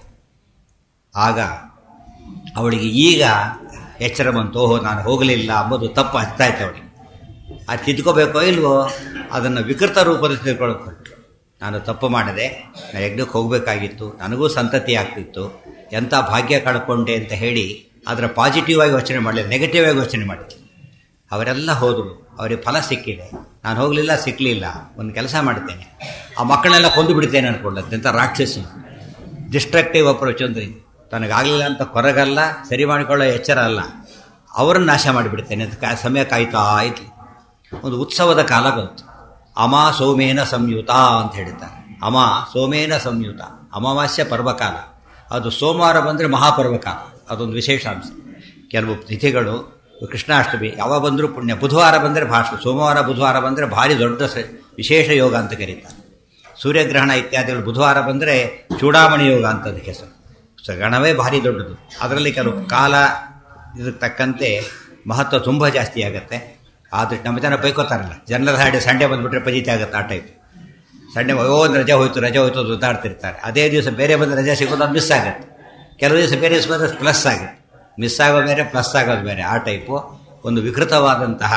ಆಗ ಅವಳಿಗೆ ಈಗ ಎಚ್ಚರ ಬಂತು ಓಹೋ ನಾನು ಹೋಗಲಿಲ್ಲ ಅಂಬುದು ತಪ್ಪು ಹಚ್ತಾಯ್ತು ಅವಳಿಗೆ ಅದು ತಿದ್ಕೋಬೇಕೋ ಇಲ್ವೋ ಅದನ್ನು ವಿಕೃತ ರೂಪದಲ್ಲಿ ತಿಳ್ಕೊಳ್ಳೋಕೆ ನಾನು ತಪ್ಪು ಮಾಡಿದೆ ನಾನು ಯಜ್ಞಕ್ಕೆ ಹೋಗಬೇಕಾಗಿತ್ತು ನನಗೂ ಸಂತತಿ ಆಗ್ತಿತ್ತು ಎಂಥ ಭಾಗ್ಯ ಕಳ್ಕೊಂಡೆ ಅಂತ ಹೇಳಿ ಅದರ ಪಾಸಿಟಿವ್ ಆಗಿ ಯೋಚನೆ ಮಾಡಲಿಲ್ಲ ನೆಗೆಟಿವ್ ಆಗಿ ಯೋಚನೆ ಮಾಡಿದ್ದೆ ಅವರೆಲ್ಲ ಹೋದರು ಅವರಿಗೆ ಫಲ ಸಿಕ್ಕಿದೆ ನಾನು ಹೋಗಲಿಲ್ಲ ಸಿಕ್ಕಲಿಲ್ಲ ಒಂದು ಕೆಲಸ ಮಾಡ್ತೇನೆ ಆ ಮಕ್ಕಳನ್ನೆಲ್ಲ ಕೊಂದು ಬಿಡ್ತೇನೆ ಅಂದ್ಕೊಂಡಂತೆ ಅಂತ ರಾಕ್ಷಸಿ ಡಿಸ್ಟ್ರಕ್ಟಿವ್ ಅಪ್ರೋಚ್ ಅಂದ್ರೆ ತನಗಾಗಲಿಲ್ಲ ಅಂತ ಕೊರಗಲ್ಲ ಸರಿ ಮಾಡಿಕೊಳ್ಳೋ ಎಚ್ಚರ ಅಲ್ಲ ಅವರನ್ನು ನಾಶ ಮಾಡಿಬಿಡ್ತೇನೆ ಅಂತ ಕಾ ಸಮಯ ಕಾಯ್ತಾ ಆಯ್ತು ಒಂದು ಉತ್ಸವದ ಕಾಲ ಬಂತು ಅಮ ಸೋಮೇನ ಸಂಯುತ ಅಂತ ಹೇಳ್ತಾರೆ ಅಮ ಸೋಮೇನ ಸಂಯುತ ಅಮಾವಾಸ್ಯ ಪರ್ವಕಾಲ ಅದು ಸೋಮವಾರ ಬಂದರೆ ಮಹಾಪರ್ವಕಾಲ ಅದೊಂದು ವಿಶೇಷ ಅಂಶ ಕೆಲವು ತಿಥಿಗಳು ಕೃಷ್ಣಾಷ್ಟಮಿ ಯಾವಾಗ ಬಂದರೂ ಪುಣ್ಯ ಬುಧವಾರ ಬಂದರೆ ಭಾಷೆ ಸೋಮವಾರ ಬುಧವಾರ ಬಂದರೆ ಭಾರಿ ದೊಡ್ಡ ವಿಶೇಷ ಯೋಗ ಅಂತ ಕರೀತಾರೆ ಸೂರ್ಯಗ್ರಹಣ ಇತ್ಯಾದಿಗಳು ಬುಧವಾರ ಬಂದರೆ ಚೂಡಾಮಣಿ ಯೋಗ ಅಂತದ ಹೆಸರು ಸೊ ಗಣವೇ ಭಾರಿ ದೊಡ್ಡದು ಅದರಲ್ಲಿ ಕೆಲವು ಕಾಲ ಇದಕ್ಕೆ ತಕ್ಕಂತೆ ಮಹತ್ವ ತುಂಬ ಜಾಸ್ತಿ ಆಗುತ್ತೆ ಆದರೆ ನಮ್ಮ ಜನ ಬೈಕೋತಾರಲ್ಲ ಜನರ ಹಾಡಿ ಸಂಡೆ ಬಂದುಬಿಟ್ರೆ ಪಜಿತಿ ಆಗುತ್ತೆ ಆ ಟೈಪ್ ಸಂಡೆ ಓ ಒಂದು ರಜೆ ಹೋಯ್ತು ರಜೆ ಹೋಯ್ತು ಅದು ಉದ್ದಾಡ್ತಿರ್ತಾರೆ ಅದೇ ದಿವಸ ಬೇರೆ ಬಂದು ರಜೆ ಸಿಗೋದು ಅದು ಮಿಸ್ ಆಗುತ್ತೆ ಕೆಲವು ದಿವಸ ಬೇರೆ ದಿವಸ ಬಂದರೆ ಪ್ಲಸ್ ಆಗುತ್ತೆ ಮಿಸ್ ಆಗೋದು ಬೇರೆ ಪ್ಲಸ್ ಆಗೋದು ಬೇರೆ ಆ ಟೈಪು ಒಂದು ವಿಕೃತವಾದಂತಹ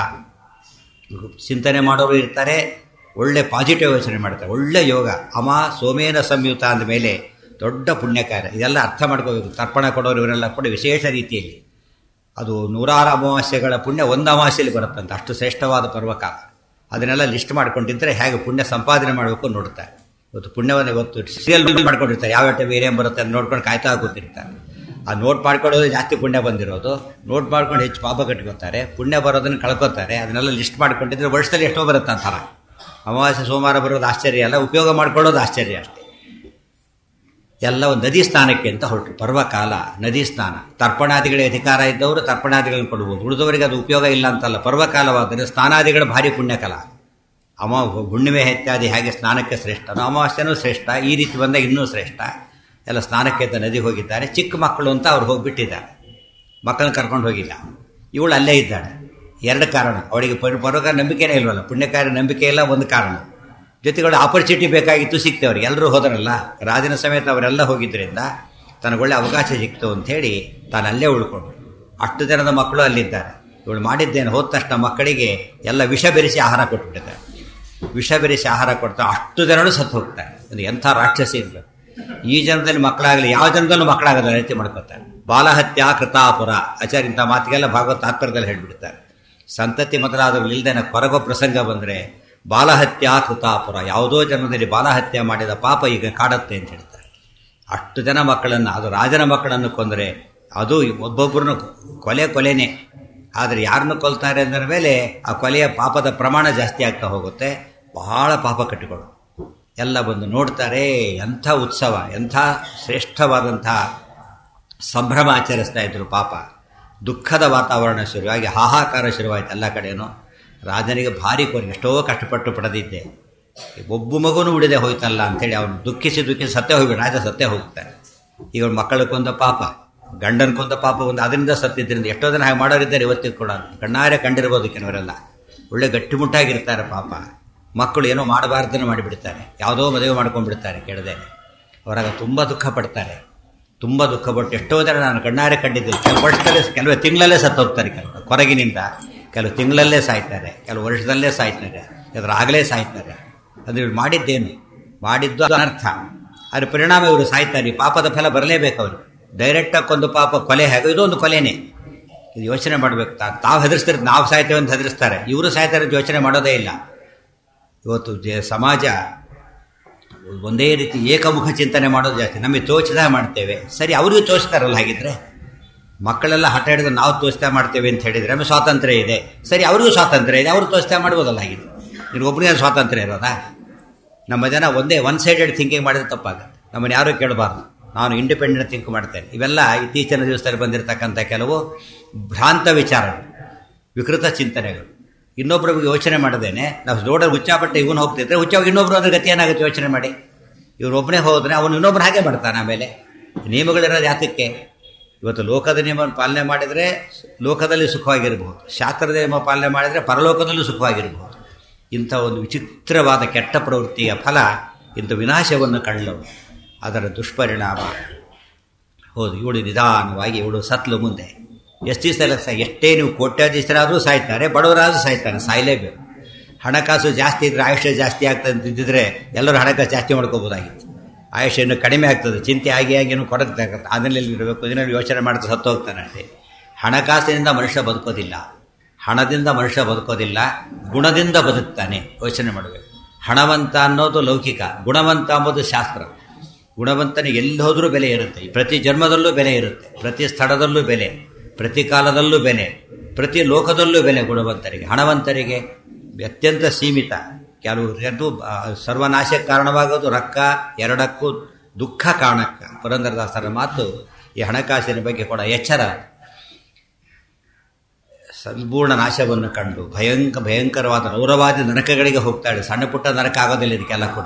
ಚಿಂತನೆ ಮಾಡೋರು ಇರ್ತಾರೆ ಒಳ್ಳೆ ಪಾಸಿಟಿವ್ ಯೋಚನೆ ಮಾಡ್ತಾರೆ ಒಳ್ಳೆ ಯೋಗ ಅಮ ಸೋಮೇನ ಸಂಯುತ ಅಂದ ಮೇಲೆ ದೊಡ್ಡ ಪುಣ್ಯಕಾರ್ಯ ಇದೆಲ್ಲ ಅರ್ಥ ಮಾಡ್ಕೋಬೇಕು ತರ್ಪಣ ಕೊಡೋರು ಇವರೆಲ್ಲ ಕೂಡ ವಿಶೇಷ ರೀತಿಯಲ್ಲಿ ಅದು ನೂರಾರು ಅಮಾವಾಸ್ಯೆಗಳ ಪುಣ್ಯ ಒಂದು ಅಮಾವಾಸ್ಯೆಯಲ್ಲಿ ಬರುತ್ತಂತೆ ಅಷ್ಟು ಶ್ರೇಷ್ಠವಾದ ಪರ್ವಕಾಲ ಅದನ್ನೆಲ್ಲ ಲಿಸ್ಟ್ ಮಾಡ್ಕೊಂಡಿದ್ದರೆ ಹೇಗೆ ಪುಣ್ಯ ಸಂಪಾದನೆ ಮಾಡಬೇಕು ನೋಡ್ತಾರೆ ಇವತ್ತು ಪುಣ್ಯವನ್ನು ಇವತ್ತು ಸೀರಿಯಲ್ ಮಾಡ್ಕೊಂಡಿರ್ತಾರೆ ಯಾವ ಟೈಮ್ ಏನೇನು ಬರುತ್ತೆ ಅಂತ ನೋಡ್ಕೊಂಡು ಕಾಯ್ತಾ ಕೂತಿರ್ತಾರೆ ಆ ನೋಟ್ ಮಾಡ್ಕೊಳ್ಳೋದು ಜಾಸ್ತಿ ಪುಣ್ಯ ಬಂದಿರೋದು ನೋಟ್ ಮಾಡ್ಕೊಂಡು ಹೆಚ್ಚು ಪಾಪ ಕಟ್ಕೋತಾರೆ ಪುಣ್ಯ ಬರೋದನ್ನು ಕಳ್ಕೊತಾರೆ ಅದನ್ನೆಲ್ಲ ಲಿಸ್ಟ್ ಮಾಡ್ಕೊಂಡಿದ್ರೆ ವರ್ಷದಲ್ಲಿ ಎಷ್ಟೋ ಬರುತ್ತೆ ಅಂತಾರ ಅಮಾವಾಸ್ಯೆ ಸೋಮವಾರ ಬರೋದು ಆಶ್ಚರ್ಯ ಅಲ್ಲ ಉಪಯೋಗ ಮಾಡ್ಕೊಳ್ಳೋದು ಆಶ್ಚರ್ಯ ಅಷ್ಟೇ ಎಲ್ಲ ಒಂದು ನದಿ ಸ್ನಾನಕ್ಕೆ ಅಂತ ಹೊರಟು ಪರ್ವಕಾಲ ನದಿ ಸ್ನಾನ ತರ್ಪಣಾದಿಗಳಿಗೆ ಅಧಿಕಾರ ಇದ್ದವರು ತರ್ಪಣಾದಿಗಳನ್ನು ಕೊಡ್ಬೋದು ಉಳಿದವರಿಗೆ ಅದು ಉಪಯೋಗ ಇಲ್ಲ ಅಂತಲ್ಲ ಪರ್ವಕಾಲವಾದರೆ ಸ್ನಾನಾದಿಗಳ ಭಾರಿ ಪುಣ್ಯಕಾಲ ಅಮ ಹುಣ್ಣಿಮೆ ಇತ್ಯಾದಿ ಹೇಗೆ ಸ್ನಾನಕ್ಕೆ ಶ್ರೇಷ್ಠ ಅಮಾವಾಸ್ಯನೂ ಶ್ರೇಷ್ಠ ಈ ರೀತಿ ಬಂದಾಗ ಇನ್ನೂ ಶ್ರೇಷ್ಠ ಎಲ್ಲ ಸ್ನಾನಕ್ಕೆ ಅಂತ ನದಿಗೆ ಹೋಗಿದ್ದಾರೆ ಚಿಕ್ಕ ಮಕ್ಕಳು ಅಂತ ಅವ್ರು ಹೋಗಿಬಿಟ್ಟಿದ್ದಾರೆ ಮಕ್ಕಳನ್ನ ಕರ್ಕೊಂಡು ಹೋಗಿಲ್ಲ ಇವಳು ಅಲ್ಲೇ ಇದ್ದಾಳೆ ಎರಡು ಕಾರಣ ಅವಳಿಗೆ ಪರ್ವಕ ನಂಬಿಕೆನೇ ಇಲ್ವಲ್ಲ ಪುಣ್ಯಕಾರ್ಯ ನಂಬಿಕೆ ಇಲ್ಲ ಒಂದು ಕಾರಣ ಜೊತೆಗಳು ಆಪರ್ಚುನಿಟಿ ಬೇಕಾಗಿತ್ತು ಸಿಕ್ತು ಅವ್ರಿಗೆ ಎಲ್ಲರೂ ಹೋದರಲ್ಲ ರಾಜನ ಸಮೇತ ಅವರೆಲ್ಲ ಹೋಗಿದ್ದರಿಂದ ತನಗೊಳ್ಳೆ ಅವಕಾಶ ಸಿಕ್ತು ಅಂಥೇಳಿ ತಾನು ಅಲ್ಲೇ ಉಳ್ಕೊಂಡು ಅಷ್ಟು ಜನದ ಮಕ್ಕಳು ಅಲ್ಲಿದ್ದಾರೆ ಇವಳು ಮಾಡಿದ್ದೇನೆ ಹೋದ ತಕ್ಷಣ ಮಕ್ಕಳಿಗೆ ಎಲ್ಲ ವಿಷ ಬೆರೆಸಿ ಆಹಾರ ಕೊಟ್ಬಿಟ್ಟಿದ್ದಾರೆ ವಿಷ ಬೆರೆಸಿ ಆಹಾರ ಕೊಡ್ತಾ ಅಷ್ಟು ಜನರು ಸತ್ತು ಹೋಗ್ತಾರೆ ಅದು ಎಂಥ ರಾಕ್ಷಸಿ ಇರಬೇಕು ಈ ಜನದಲ್ಲಿ ಮಕ್ಕಳಾಗಲಿ ಯಾವ ಜನದಲ್ಲೂ ಮಕ್ಕಳಾಗದ ರೀತಿ ಮಾಡ್ಕೋತಾರೆ ಬಾಲಹತ್ಯ ಕೃತಾಪುರ ಆಚಾರ್ಯ ಇಂಥ ಮಾತಿಗೆಲ್ಲ ಭಾಗವತ ತಾತ್ಪರ್ಯದಲ್ಲಿ ಹೇಳ್ಬಿಡ್ತಾರೆ ಸಂತತಿ ಮೊದಲಾದವು ಇಲ್ದೇನೆ ಕೊರಗೋ ಪ್ರಸಂಗ ಬಂದರೆ ಬಾಲಹತ್ಯ ಕೃತಾಪುರ ಯಾವುದೋ ಜನ್ಮದಲ್ಲಿ ಬಾಲಹತ್ಯೆ ಮಾಡಿದ ಪಾಪ ಈಗ ಕಾಡುತ್ತೆ ಅಂತ ಹೇಳ್ತಾರೆ ಅಷ್ಟು ಜನ ಮಕ್ಕಳನ್ನು ಅದು ರಾಜನ ಮಕ್ಕಳನ್ನು ಕೊಂದರೆ ಅದು ಒಬ್ಬೊಬ್ಬರನ್ನು ಕೊಲೆ ಕೊಲೆನೇ ಆದರೆ ಯಾರನ್ನು ಕೊಲ್ತಾರೆ ಅಂದ್ರ ಮೇಲೆ ಆ ಕೊಲೆಯ ಪಾಪದ ಪ್ರಮಾಣ ಜಾಸ್ತಿ ಆಗ್ತಾ ಹೋಗುತ್ತೆ ಬಹಳ ಪಾಪ ಕಟ್ಟಿಕೊಳ್ಳು ಎಲ್ಲ ಬಂದು ನೋಡ್ತಾರೆ ಎಂಥ ಉತ್ಸವ ಎಂಥ ಶ್ರೇಷ್ಠವಾದಂಥ ಸಂಭ್ರಮ ಆಚರಿಸ್ತಾ ಇದ್ರು ಪಾಪ ದುಃಖದ ವಾತಾವರಣ ಶುರುವಾಗಿ ಹಾಹಾಕಾರ ಶುರುವಾಯಿತು ಎಲ್ಲ ಕಡೆಯೂ ರಾಜನಿಗೆ ಭಾರಿ ಕೋರಿ ಎಷ್ಟೋ ಕಷ್ಟಪಟ್ಟು ಪಡೆದಿದ್ದೆ ಒಬ್ಬ ಮಗುನೂ ಉಳಿದೆ ಹೋಯ್ತಲ್ಲ ಅಂಥೇಳಿ ಅವನು ದುಃಖಿಸಿ ದುಃಖಿಸಿ ಸತ್ತೇ ಹೋಗ್ಬಿಟ್ಟು ರಾಜ ಸತ್ತೇ ಹೋಗ್ತಾನೆ ಈಗ ಮಕ್ಕಳು ಕೊಂದ ಪಾಪ ಗಂಡನ ಕೊಂದ ಪಾಪ ಒಂದು ಅದರಿಂದ ಸತ್ತಿದ್ದರಿಂದ ಎಷ್ಟೋ ಜನ ಹಾಗೆ ಮಾಡೋರಿದ್ದಾರೆ ಇವತ್ತಿಗೂ ಕೂಡ ಕಣ್ಣಾರೆ ಕಂಡಿರ್ಬೋದು ಕೆಲವರೆಲ್ಲ ಒಳ್ಳೆ ಗಟ್ಟಿಮುಟ್ಟಾಗಿರ್ತಾರೆ ಪಾಪ ಮಕ್ಕಳು ಏನೋ ಮಾಡಬಾರ್ದನ್ನು ಮಾಡಿಬಿಡ್ತಾರೆ ಯಾವುದೋ ಮದುವೆ ಮಾಡ್ಕೊಂಡ್ಬಿಡ್ತಾರೆ ಕೆಡದೇನೆ ಅವರಾಗ ತುಂಬ ದುಃಖ ಪಡ್ತಾರೆ ತುಂಬ ದುಃಖ ಪಟ್ಟು ಎಷ್ಟೋ ಜನ ನಾನು ಕಣ್ಣಾರೆ ಕಂಡಿದ್ದೆ ಕೆಲವು ವರ್ಷದಲ್ಲೇ ಕೆಲವು ತಿಂಗಳಲ್ಲೇ ಸತ್ತೋಗ್ತಾರೆ ಕೆಲವರು ಕೊರಗಿನಿಂದ ಕೆಲವು ತಿಂಗಳಲ್ಲೇ ಸಾಯ್ತಾರೆ ಕೆಲವು ವರ್ಷದಲ್ಲೇ ಸಾಯ್ತಾರೆ ಕೆಲವರು ಆಗಲೇ ಸಾಯ್ತಾರೆ ಅದು ಇವ್ರು ಮಾಡಿದ್ದೇನು ಮಾಡಿದ್ದು ಅನರ್ಥ ಅದ್ರ ಪರಿಣಾಮ ಇವರು ಸಾಯ್ತಾರೆ ಈ ಪಾಪದ ಫಲ ಬರಲೇಬೇಕು ಅವರು ಡೈರೆಕ್ಟಾಗಿ ಕೊಂದು ಪಾಪ ಕೊಲೆ ಹೇಗೋ ಇದೊಂದು ಕೊಲೆನೇ ಇದು ಯೋಚನೆ ಮಾಡಬೇಕು ತಾವು ಹೆದರ್ಸ್ತಾರೆ ನಾವು ಸಾಯ್ತೇವೆ ಅಂತ ಹೆದರ್ಸ್ತಾರೆ ಇವರು ಸಾಯ್ತಾರೆ ಅಂತ ಯೋಚನೆ ಮಾಡೋದೇ ಇಲ್ಲ ಇವತ್ತು ಜ- ಸಮಾಜ ಒಂದೇ ರೀತಿ ಏಕಮುಖ ಚಿಂತನೆ ಮಾಡೋದು ಜಾಸ್ತಿ ನಮಗೆ ತೋಚಿದ ಮಾಡ್ತೇವೆ ಸರಿ ಅವ್ರಿಗೂ ತೋಚ್ತಾರಲ್ಲ ಹಾಗಿದ್ರೆ ಮಕ್ಕಳೆಲ್ಲ ಹಠ ಹಿಡಿದು ನಾವು ತೋಚ್ತಾ ಮಾಡ್ತೇವೆ ಅಂತ ಹೇಳಿದ್ರೆ ನಮಗೆ ಸ್ವಾತಂತ್ರ್ಯ ಇದೆ ಸರಿ ಅವ್ರಿಗೂ ಸ್ವಾತಂತ್ರ್ಯ ಇದೆ ಅವರು ತೋಚ್ತಾ ಮಾಡ್ಬೋದಲ್ಲ ಹಾಗಿದ್ರೆ ನೀನು ಒಬ್ಬನಿಗೆ ಸ್ವಾತಂತ್ರ್ಯ ಇರೋದಾ ನಮ್ಮ ಜನ ಒಂದೇ ಒನ್ ಸೈಡೆಡ್ ಥಿಂಕಿಂಗ್ ಮಾಡಿದ್ರೆ ತಪ್ಪಾಗುತ್ತೆ ನಮ್ಮನ್ನು ಯಾರೂ ಕೇಳಬಾರ್ದು ನಾನು ಇಂಡಿಪೆಂಡೆಂಟ್ ಥಿಂಕ್ ಮಾಡ್ತೇನೆ ಇವೆಲ್ಲ ಇತ್ತೀಚಿನ ದಿವಸದಲ್ಲಿ ಬಂದಿರತಕ್ಕಂಥ ಕೆಲವು ಭ್ರಾಂತ ವಿಚಾರಗಳು ವಿಕೃತ ಚಿಂತನೆಗಳು ಇನ್ನೊಬ್ಬರಿಗೆ ಯೋಚನೆ ಮಾಡದೇನೆ ನಾವು ದೊಡ್ಡ ಹುಚ್ಚಾಪಟ್ಟೆ ಇವನು ಹೋಗ್ತಿದ್ರೆ ಹುಚ್ಚಾಗಿ ಇನ್ನೊಬ್ರು ಅದ್ರ ಗತಿ ಏನಾಗುತ್ತೆ ಯೋಚನೆ ಮಾಡಿ ಇವ್ರು ಒಬ್ಬನೇ ಹೋದ್ರೆ ಅವನು ಇನ್ನೊಬ್ರು ಹಾಗೆ ಮಾಡ್ತಾನೆ ಆಮೇಲೆ ನಿಯಮಗಳಿರೋದು ಯಾತಕ್ಕೆ ಇವತ್ತು ಲೋಕದ ನಿಯಮವನ್ನು ಪಾಲನೆ ಮಾಡಿದರೆ ಲೋಕದಲ್ಲಿ ಸುಖವಾಗಿರಬಹುದು ಶಾಸ್ತ್ರದ ನಿಯಮ ಪಾಲನೆ ಮಾಡಿದರೆ ಪರಲೋಕದಲ್ಲೂ ಸುಖವಾಗಿರಬಹುದು ಇಂಥ ಒಂದು ವಿಚಿತ್ರವಾದ ಕೆಟ್ಟ ಪ್ರವೃತ್ತಿಯ ಫಲ ಇಂಥ ವಿನಾಶವನ್ನು ಕಳ್ಳವು ಅದರ ದುಷ್ಪರಿಣಾಮ ಹೌದು ಇವಳು ನಿಧಾನವಾಗಿ ಇವಳು ಸತ್ಲು ಮುಂದೆ ಎಷ್ಟು ದಿವಸ ಎಲ್ಲ ಸಾ ಎಷ್ಟೇ ನೀವು ಕೋಟ್ಯಾಧೀಶರಾದರೂ ಸಾಯ್ತಾರೆ ಬಡವರಾದರೂ ಸಾಯ್ತಾರೆ ಸಾಯಲೇಬೇಕು ಹಣಕಾಸು ಜಾಸ್ತಿ ಇದ್ದರೆ ಆಯುಷ್ಯ ಜಾಸ್ತಿ ಆಗ್ತದೆ ಅಂತಿದ್ದರೆ ಎಲ್ಲರೂ ಹಣಕಾಸು ಜಾಸ್ತಿ ಮಾಡ್ಕೋಬೋದಾಗಿತ್ತು ಆಯುಷ್ಯ ಇನ್ನು ಕಡಿಮೆ ಆಗ್ತದೆ ಚಿಂತೆ ಆಗಿ ಆಗಿ ಏನು ಕೊರಗ್ತಾಗತ್ತೆ ಅದನ್ನೆಲ್ಲಿ ಇರಬೇಕು ಇದನ್ನಲ್ಲಿ ಯೋಚನೆ ಮಾಡ್ತಾ ಸತ್ತು ಹೋಗ್ತಾನೆ ಅಷ್ಟೇ ಹಣಕಾಸಿನಿಂದ ಮನುಷ್ಯ ಬದುಕೋದಿಲ್ಲ ಹಣದಿಂದ ಮನುಷ್ಯ ಬದುಕೋದಿಲ್ಲ ಗುಣದಿಂದ ಬದುಕ್ತಾನೆ ಯೋಚನೆ ಮಾಡಬೇಕು ಹಣವಂತ ಅನ್ನೋದು ಲೌಕಿಕ ಗುಣವಂತ ಅಂಬೋದು ಶಾಸ್ತ್ರ ಗುಣವಂತನಿಗೆ ಎಲ್ಲಿ ಹೋದರೂ ಬೆಲೆ ಇರುತ್ತೆ ಪ್ರತಿ ಜನ್ಮದಲ್ಲೂ ಬೆಲೆ ಇರುತ್ತೆ ಪ್ರತಿ ಸ್ಥಳದಲ್ಲೂ ಬೆಲೆ ಪ್ರತಿ ಕಾಲದಲ್ಲೂ ಬೆಲೆ ಪ್ರತಿ ಲೋಕದಲ್ಲೂ ಬೆಲೆ ಗುಣವಂತರಿಗೆ ಹಣವಂತರಿಗೆ ಅತ್ಯಂತ ಸೀಮಿತ ಕೆಲವು ಎರಡು ಆ, ಸರ್ವನಾಶಕ್ಕೆ ಕಾರಣವಾಗೋದು ರೊಕ್ಕ ಎರಡಕ್ಕೂ ದುಃಖ ಕಾರಣಕ್ಕ ಪುರಂದರದಾಸರ ಮಾತು ಈ ಹಣಕಾಸಿನ ಬಗ್ಗೆ ಕೂಡ ಎಚ್ಚರ ಸಂಪೂರ್ಣ ನಾಶವನ್ನು ಕಂಡು ಭಯಂಕ ಭಯಂಕರವಾದ ರೌರವಾದ ನರಕಗಳಿಗೆ ಹೋಗ್ತಾಳೆ ಸಣ್ಣ ಪುಟ್ಟ ನರಕ ಆಗೋದಿಲ್ಲ ಇದಕ್ಕೆಲ್ಲ ಕೂಡ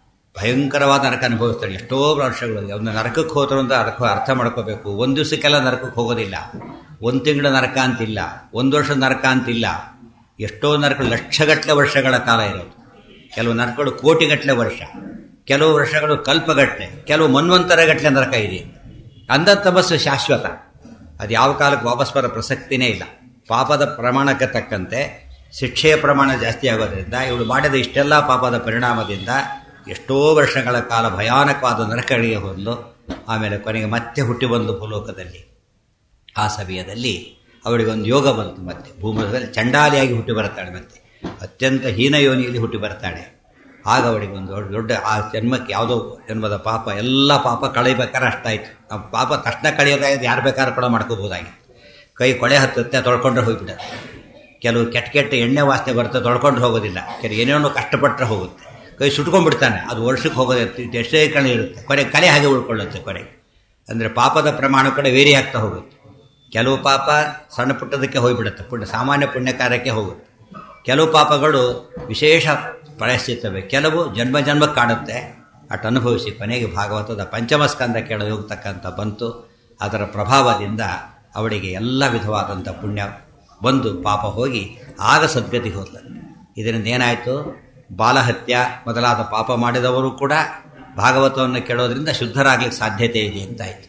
ಭಯಂಕರವಾದ ನರಕ ಅನುಭವಿಸ್ತಾಳೆ ಎಷ್ಟೋ ವರ್ಷಗಳು ಒಂದು ನರಕಕ್ಕೆ ಹೋದ್ರು ಅಂತ ಅರ್ಥ ಅರ್ಥ ಮಾಡ್ಕೋಬೇಕು ಒಂದು ದಿವಸಕ್ಕೆಲ್ಲ ನರಕಕ್ಕೆ ಹೋಗೋದಿಲ್ಲ ಒಂದು ತಿಂಗಳ ನರಕ ಅಂತಿಲ್ಲ ಒಂದು ವರ್ಷದ ನರಕ ಅಂತಿಲ್ಲ ಎಷ್ಟೋ ನರಕ ಲಕ್ಷಗಟ್ಟಲೆ ವರ್ಷಗಳ ಕಾಲ ಇರೋದು ಕೆಲವು ನರಕಗಳು ಕೋಟಿಗಟ್ಟಲೆ ವರ್ಷ ಕೆಲವು ವರ್ಷಗಳು ಕಲ್ಪಗಟ್ಟಲೆ ಕೆಲವು ಮನ್ವಂತರಗಟ್ಟಲೆ ನರಕ ಇದೆ ಅಂಧ ತಪಸ್ಸು ಶಾಶ್ವತ ಅದು ಯಾವ ಕಾಲಕ್ಕೆ ವಾಪಸ್ ಬರೋ ಪ್ರಸಕ್ತಿನೇ ಇಲ್ಲ ಪಾಪದ ಪ್ರಮಾಣಕ್ಕೆ ತಕ್ಕಂತೆ ಶಿಕ್ಷೆಯ ಪ್ರಮಾಣ ಜಾಸ್ತಿ ಆಗೋದ್ರಿಂದ ಇವಳು ಮಾಡಿದ ಇಷ್ಟೆಲ್ಲ ಪಾಪದ ಪರಿಣಾಮದಿಂದ ಎಷ್ಟೋ ವರ್ಷಗಳ ಕಾಲ ಭಯಾನಕವಾದ ನರಕಗಳಿಗೆ ಹೋದಲು ಆಮೇಲೆ ಕೊನೆಗೆ ಮತ್ತೆ ಹುಟ್ಟಿ ಬಂದು ಭೂಲೋಕದಲ್ಲಿ ಆ ಸಮಯದಲ್ಲಿ ಅವಳಿಗೆ ಒಂದು ಯೋಗ ಬಂತು ಮತ್ತೆ ಭೂಮದಲ್ಲಿ ಚಂಡಾಲಿಯಾಗಿ ಹುಟ್ಟಿ ಬರ್ತಾಳೆ ಮತ್ತೆ ಅತ್ಯಂತ ಹೀನ ಯೋನಿಯಲ್ಲಿ ಹುಟ್ಟಿ ಬರ್ತಾಳೆ ಆಗ ಅವಳಿಗೆ ಒಂದು ದೊಡ್ಡ ದೊಡ್ಡ ಆ ಜನ್ಮಕ್ಕೆ ಯಾವುದೋ ಜನ್ಮದ ಪಾಪ ಎಲ್ಲ ಪಾಪ ಕಳೆಯಬೇಕಾದ್ರೆ ಅಷ್ಟಾಯಿತು ನಾವು ಪಾಪ ತಕ್ಷಣ ಕಳೆಯೋದಾಗಿದೆ ಯಾರು ಬೇಕಾದ್ರೂ ಕೂಡ ಮಾಡ್ಕೋಬೋದಾಗಿತ್ತು ಕೈ ಕೊಳೆ ಹತ್ತುತ್ತೆ ತೊಳ್ಕೊಂಡ್ರೆ ಹೋಗ್ಬಿಡುತ್ತೆ ಕೆಲವು ಕೆಟ್ಟ ಕೆಟ್ಟ ಎಣ್ಣೆ ವಾಸನೆ ಬರುತ್ತೆ ತೊಳ್ಕೊಂಡು ಹೋಗೋದಿಲ್ಲ ಕೆಲವು ಏನೇನೋ ಕಷ್ಟಪಟ್ಟರೆ ಹೋಗುತ್ತೆ ಕೈ ಸುಟ್ಕೊಂಡ್ಬಿಡ್ತಾನೆ ಅದು ವರ್ಷಕ್ಕೆ ಹೋಗೋದು ಎಷ್ಟೇ ಕಳೆ ಇರುತ್ತೆ ಕೊನೆ ಕಲೆ ಹಾಗೆ ಉಳ್ಕೊಳ್ಳುತ್ತೆ ಕೊನೆಗೆ ಅಂದರೆ ಪಾಪದ ಪ್ರಮಾಣ ಕೂಡ ವೇರಿ ಆಗ್ತಾ ಹೋಗುತ್ತೆ ಕೆಲವು ಪಾಪ ಸಣ್ಣ ಪುಟ್ಟದಕ್ಕೆ ಹೋಗಿಬಿಡುತ್ತೆ ಪುಣ್ಯ ಸಾಮಾನ್ಯ ಪುಣ್ಯ ಕಾರ್ಯಕ್ಕೆ ಹೋಗುತ್ತೆ ಕೆಲವು ಪಾಪಗಳು ವಿಶೇಷ ಪ್ರಾಯಶ್ಚಿತ್ತವೆ ಕೆಲವು ಜನ್ಮ ಜನ್ಮಕ್ಕೆ ಕಾಡುತ್ತೆ ಅಟ್ ಅನುಭವಿಸಿ ಕೊನೆಗೆ ಭಾಗವತದ ಪಂಚಮ ಸ್ಕಂದ ಕೆಳಗೆ ಹೋಗ್ತಕ್ಕಂಥ ಬಂತು ಅದರ ಪ್ರಭಾವದಿಂದ ಅವಳಿಗೆ ಎಲ್ಲ ವಿಧವಾದಂಥ ಪುಣ್ಯ ಬಂದು ಪಾಪ ಹೋಗಿ ಆಗ ಸದ್ಗತಿಗೆ ಹೋದ್ಲು ಇದರಿಂದ ಏನಾಯಿತು ಬಾಲಹತ್ಯ ಮೊದಲಾದ ಪಾಪ ಮಾಡಿದವರು ಕೂಡ ಭಾಗವತವನ್ನು ಕೇಳೋದ್ರಿಂದ ಶುದ್ಧರಾಗ್ಲಿಕ್ಕೆ ಸಾಧ್ಯತೆ ಇದೆ ಅಂತಾಯಿತು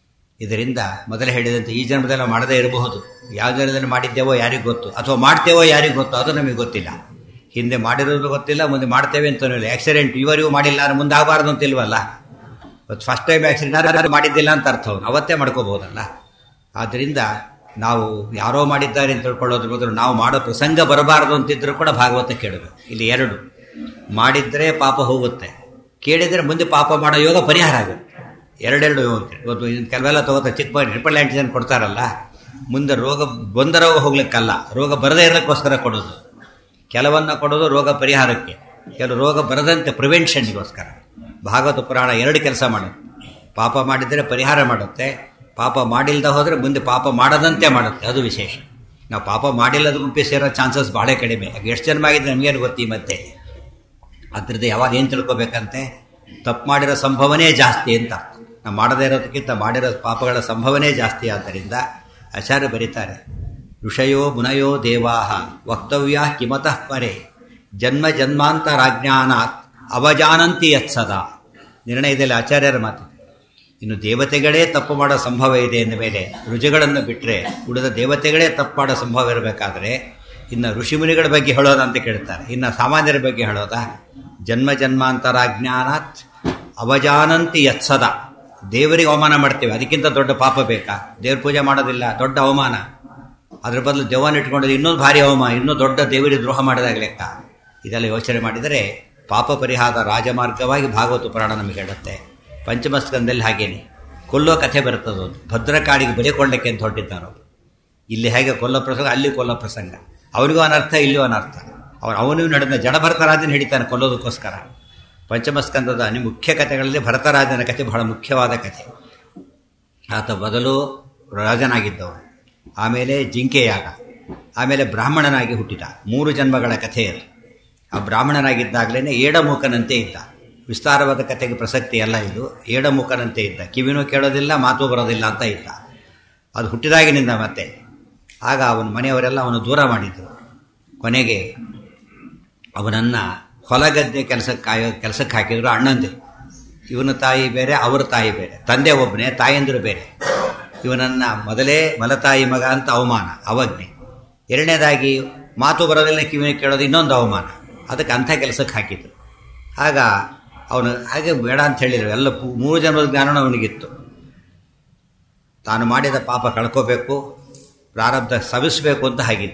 ಇದರಿಂದ ಮೊದಲೇ ಹೇಳಿದಂತೆ ಈ ಜನ್ಮದಲ್ಲಿ ನಾವು ಮಾಡದೇ ಇರಬಹುದು ಯಾವ ಜನ್ಮದಲ್ಲಿ ಮಾಡಿದ್ದೇವೋ ಯಾರಿಗೂ ಗೊತ್ತು ಅಥವಾ ಮಾಡ್ತೇವೋ ಯಾರಿಗೂ ಗೊತ್ತು ಅದು ನಮಗೆ ಗೊತ್ತಿಲ್ಲ ಹಿಂದೆ ಮಾಡಿರೋದು ಗೊತ್ತಿಲ್ಲ ಮುಂದೆ ಮಾಡ್ತೇವೆ ಅಂತಲೂ ಇಲ್ಲ ಆಕ್ಸಿಡೆಂಟ್ ಇವರಿಗೂ ಮಾಡಿಲ್ಲ ಅಂದ್ರೆ ಮುಂದೆ ಆಗಬಾರ್ದು ಅಂತ ಇಲ್ವಲ್ಲ ಇವತ್ತು ಫಸ್ಟ್ ಟೈಮ್ ಆಕ್ಸಿಡೆಂಟ್ ಮಾಡಿದ್ದಿಲ್ಲ ಅಂತ ಅರ್ಥ ಅವನು ಅವತ್ತೇ ಮಾಡ್ಕೋಬಹುದಲ್ಲ ಆದ್ದರಿಂದ ನಾವು ಯಾರೋ ಮಾಡಿದ್ದಾರೆ ಅಂತ ತಿಳ್ಕೊಳ್ಳೋದ್ರ ಬದಲು ನಾವು ಮಾಡೋ ಪ್ರಸಂಗ ಬರಬಾರದು ಅಂತಿದ್ರು ಕೂಡ ಭಾಗವತ ಕೇಳಬೇಕು ಇಲ್ಲಿ ಎರಡು ಮಾಡಿದ್ರೆ ಪಾಪ ಹೋಗುತ್ತೆ ಕೇಳಿದರೆ ಮುಂದೆ ಪಾಪ ಮಾಡೋ ಯೋಗ ಪರಿಹಾರ ಆಗುತ್ತೆ ಎರಡೆರಡು ಯೋಗ ಇವತ್ತು ಇದನ್ನ ಕೆಲವೆಲ್ಲ ತಗೋತಾರೆ ಚಿಕ್ಕ ಟ್ರಿಪಲ್ ಆ್ಯಂಟಿಜನ್ ಕೊಡ್ತಾರಲ್ಲ ಮುಂದೆ ರೋಗ ಬಂದ ರೋಗ ಹೋಗ್ಲಿಕ್ಕಲ್ಲ ರೋಗ ಬರದೇ ಇರೋಕ್ಕೋಸ್ಕರ ಕೊಡೋದು ಕೆಲವನ್ನ ಕೊಡೋದು ರೋಗ ಪರಿಹಾರಕ್ಕೆ ಕೆಲವು ರೋಗ ಬರದಂತೆ ಪ್ರಿವೆನ್ಷನ್ಗೋಸ್ಕರ ಭಾಗವತ ಪುರಾಣ ಎರಡು ಕೆಲಸ ಮಾಡುತ್ತೆ ಪಾಪ ಮಾಡಿದರೆ ಪರಿಹಾರ ಮಾಡುತ್ತೆ ಪಾಪ ಮಾಡಿಲ್ದ ಹೋದರೆ ಮುಂದೆ ಪಾಪ ಮಾಡದಂತೆ ಮಾಡುತ್ತೆ ಅದು ವಿಶೇಷ ನಾವು ಪಾಪ ಮಾಡಿಲ್ಲದ ಗುಂಪಿ ಸೇರೋ ಚಾನ್ಸಸ್ ಭಾಳ ಕಡಿಮೆ ಎಷ್ಟು ಜನ್ಮ ಆಗಿದೆ ನಮಗೇನು ಗೊತ್ತಿ ಮತ್ತೆ ಅದರದ್ದು ಯಾವಾಗ ಏನು ತಿಳ್ಕೊಬೇಕಂತೆ ತಪ್ಪು ಮಾಡಿರೋ ಸಂಭವನೇ ಜಾಸ್ತಿ ಅಂತ ನಾವು ಮಾಡದೇ ಇರೋದಕ್ಕಿಂತ ಮಾಡಿರೋ ಪಾಪಗಳ ಸಂಭವನೆ ಜಾಸ್ತಿ ಆದ್ದರಿಂದ ಆಚಾರ್ಯ ಬರೀತಾರೆ ಋಷಯೋ ಮುನಯೋ ದೇವಾಹ ವಕ್ತವ್ಯ ಕಿಮತಃ ಪರೆ ಜನ್ಮ ಜನ್ಮಾಂತರಾಜ್ಞಾನಾತ್ ಅವಜಾನಂತಿ ಯತ್ಸದ ನಿರ್ಣಯದಲ್ಲಿ ಆಚಾರ್ಯರ ಮಾತು ಇನ್ನು ದೇವತೆಗಳೇ ತಪ್ಪು ಮಾಡೋ ಸಂಭವ ಇದೆ ಎಂದ ಮೇಲೆ ರುಜುಗಳನ್ನು ಬಿಟ್ಟರೆ ಉಳಿದ ದೇವತೆಗಳೇ ತಪ್ಪು ಮಾಡೋ ಸಂಭವ ಇರಬೇಕಾದ್ರೆ ಇನ್ನು ಋಷಿಮುನಿಗಳ ಬಗ್ಗೆ ಹೇಳೋದ ಅಂತ ಕೇಳ್ತಾರೆ ಇನ್ನು ಸಾಮಾನ್ಯರ ಬಗ್ಗೆ ಹೇಳೋದಾ ಜನ್ಮ ಜನ್ಮಾಂತರಾಜ್ಞಾನಾತ್ ಅವಜಾನಂತಿ ಯತ್ಸದ ದೇವರಿಗೆ ಅವಮಾನ ಮಾಡ್ತೇವೆ ಅದಕ್ಕಿಂತ ದೊಡ್ಡ ಪಾಪ ಬೇಕಾ ದೇವ್ರ ಪೂಜೆ ಮಾಡೋದಿಲ್ಲ ದೊಡ್ಡ ಅವಮಾನ ಅದ್ರ ಬದಲು ದೆವ್ವನ ಇಟ್ಕೊಂಡದ್ದು ಇನ್ನೊಂದು ಭಾರಿ ಅವಮಾನ ಇನ್ನೂ ದೊಡ್ಡ ದೇವರಿಗೆ ದ್ರೋಹ ಮಾಡಿದಾಗ ಲೆಕ್ಕ ಇದೆಲ್ಲ ಯೋಚನೆ ಮಾಡಿದರೆ ಪಾಪ ಪರಿಹಾರ ರಾಜಮಾರ್ಗವಾಗಿ ಭಾಗವತ ಪುರಾಣ ನಮಗೆ ಹೇಳುತ್ತೆ ಪಂಚಮಸ್ಕಂದಲ್ಲಿ ಹಾಗೇನೆ ಕೊಲ್ಲೋ ಕಥೆ ಬರ್ತದೊಂದು ಭದ್ರಕಾಳಿಗೆ ಬಲಿ ಕೊಡಲಿಕ್ಕೆ ಅಂತ ಹೊರಟಿದ್ದಾರೋ ಇಲ್ಲಿ ಹೇಗೆ ಕೊಲ್ಲೋ ಪ್ರಸಂಗ ಅಲ್ಲಿ ಕೊಲ್ಲೋ ಪ್ರಸಂಗ ಅವನಿಗೂ ಅನರ್ಥ ಇಲ್ಲಿಯೂ ಅನರ್ಥ ಅವನು ಅವನಿಗೂ ನಡೆದ ಜಡಭರತರಾಜನ ಹಿಡಿತಾನೆ ಕೊಲ್ಲೋದಕ್ಕೋಸ್ಕರ ಪಂಚಮಸ್ಕಂದದ ಅನಿ ಮುಖ್ಯ ಕಥೆಗಳಲ್ಲಿ ಭರತರಾಜನ ಕಥೆ ಬಹಳ ಮುಖ್ಯವಾದ ಕಥೆ ಆತ ಮೊದಲು ರಾಜನಾಗಿದ್ದವನು ಆಮೇಲೆ ಜಿಂಕೆಯಾಗ ಆಮೇಲೆ ಬ್ರಾಹ್ಮಣನಾಗಿ ಹುಟ್ಟಿದ ಮೂರು ಜನ್ಮಗಳ ಕಥೆ ಅದು ಆ ಬ್ರಾಹ್ಮಣನಾಗಿದ್ದಾಗಲೇ ಏಡಮೂಕನಂತೆ ಇದ್ದ ವಿಸ್ತಾರವಾದ ಕಥೆಗೆ ಪ್ರಸಕ್ತಿ ಅಲ್ಲ ಇದು ಏಡಮೂಕನಂತೆ ಇದ್ದ ಕಿವಿನೂ ಕೇಳೋದಿಲ್ಲ ಮಾತು ಬರೋದಿಲ್ಲ ಅಂತ ಇದ್ದ ಅದು ಹುಟ್ಟಿದಾಗಿನಿಂದ ಮತ್ತೆ ಆಗ ಅವನ ಮನೆಯವರೆಲ್ಲ ಅವನು ದೂರ ಮಾಡಿದ್ರು ಕೊನೆಗೆ ಅವನನ್ನು ಹೊಲಗದ್ದೆ ಕೆಲಸಕ್ಕೆ ಕಾಯೋ ಕೆಲಸಕ್ಕೆ ಹಾಕಿದ್ರು ಅಣ್ಣಂದೆ ಇವನ ತಾಯಿ ಬೇರೆ ಅವರ ತಾಯಿ ಬೇರೆ ತಂದೆ ಒಬ್ಬನೇ ತಾಯಂದಿರು ಬೇರೆ ಇವನನ್ನು ಮೊದಲೇ ಮಲತಾಯಿ ಮಗ ಅಂತ ಅವಮಾನ ಅವಜ್ಞೆ ಎರಡನೇದಾಗಿ ಮಾತು ಬರೋದಿಲ್ಲ ಕಿವಿನ ಕೇಳೋದು ಇನ್ನೊಂದು ಅವಮಾನ ಅದಕ್ಕೆ ಅಂಥ ಕೆಲಸಕ್ಕೆ ಹಾಕಿದ್ರು ಆಗ ಅವನು ಹಾಗೆ ಬೇಡ ಅಂತ ಹೇಳಿದ್ರು ಎಲ್ಲ ಪು- ಮೂರು ಜನ್ಮದ ಜ್ಞಾನನೂ ಅವನಿಗಿತ್ತು ತಾನು ಮಾಡಿದ ಪಾಪ ಕಳ್ಕೋಬೇಕು ಪ್ರಾರಬ್ಧ ಸವಿಸಬೇಕು ಅಂತ ಹಾಗಿದ್ದ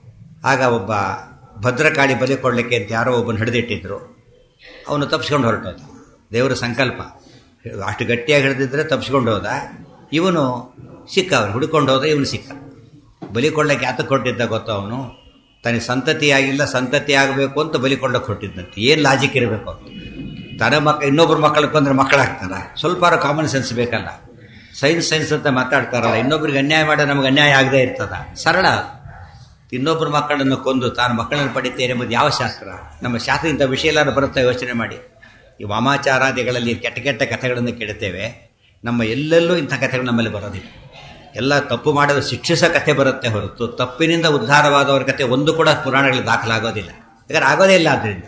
ಆಗ ಒಬ್ಬ ಭದ್ರಕಾಳಿ ಬಲಿ ಕೊಡಲಿಕ್ಕೆ ಅಂತ ಯಾರೋ ಒಬ್ಬನ ಹಿಡಿದಿಟ್ಟಿದ್ರು ಅವನು ತಪ್ಪಿಸ್ಕೊಂಡು ಹೊರಟೋದ ದೇವರ ಸಂಕಲ್ಪ ಅಷ್ಟು ಗಟ್ಟಿಯಾಗಿ ಹಿಡಿದಿದ್ರೆ ತಪ್ಪಿಸ್ಕೊಂಡು ಹೋದ ಇವನು ಸಿಕ್ಕ ಅವನು ಹುಡ್ಕೊಂಡು ಹೋದ ಇವನು ಸಿಕ್ಕ ಬಲಿ ಕೊಡ್ಲಿಕ್ಕೆ ಯಾತಕ್ಕೆ ಕೊಟ್ಟಿದ್ದ ಗೊತ್ತೋ ಅವನು ತನಗೆ ಸಂತತಿ ಆಗಿಲ್ಲ ಸಂತತಿ ಆಗಬೇಕು ಅಂತ ಬಲಿ ಕೊಡ್ಲಿಕ್ಕೆ ಹೊಟ್ಟಿದ್ದಂತೆ ಏನು ಲಾಜಿಕ್ ಇರಬೇಕು ಅಂತ ತನ್ನ ಮಕ್ಕ ಇನ್ನೊಬ್ಬರ ಮಕ್ಕಳಿಗೆ ಬಂದರೆ ಮಕ್ಕಳಾಗ್ತಾರ ಸ್ವಲ್ಪ ಕಾಮನ್ ಸೆನ್ಸ್ ಬೇಕಲ್ಲ ಸೈನ್ಸ್ ಸೈನ್ಸ್ ಅಂತ ಮಾತಾಡ್ತಾರಲ್ಲ ಇನ್ನೊಬ್ರಿಗೆ ಅನ್ಯಾಯ ಮಾಡೋ ನಮಗೆ ಅನ್ಯಾಯ ಆಗದೆ ಇರ್ತದ ಸರಳ ಇನ್ನೊಬ್ಬರ ಮಕ್ಕಳನ್ನು ಕೊಂದು ತಾನು ಮಕ್ಕಳನ್ನು ಪಡಿತೇನೆ ಎಂಬುದು ಯಾವ ಶಾಸ್ತ್ರ ನಮ್ಮ ಶಾಸ್ತ್ರ ಇಂಥ ವಿಷಯ ಎಲ್ಲರೂ ಬರುತ್ತಾ ಯೋಚನೆ ಮಾಡಿ ಈ ವಾಮಾಚಾರಾದಿಗಳಲ್ಲಿ ಕೆಟ್ಟ ಕೆಟ್ಟ ಕಥೆಗಳನ್ನು ಕೇಳುತ್ತೇವೆ ನಮ್ಮ ಎಲ್ಲೆಲ್ಲೂ ಇಂಥ ಕಥೆಗಳು ನಮ್ಮಲ್ಲಿ ಬರೋದಿಲ್ಲ ಎಲ್ಲ ತಪ್ಪು ಮಾಡಿದ ಶಿಕ್ಷಿಸೋ ಕಥೆ ಬರುತ್ತೆ ಹೊರತು ತಪ್ಪಿನಿಂದ ಉದ್ಧಾರವಾದವರ ಕಥೆ ಒಂದು ಕೂಡ ಪುರಾಣಗಳಲ್ಲಿ ದಾಖಲಾಗೋದಿಲ್ಲ ಯಾಕಂದ್ರೆ ಆಗೋದೇ ಇಲ್ಲ ಆದ್ದರಿಂದ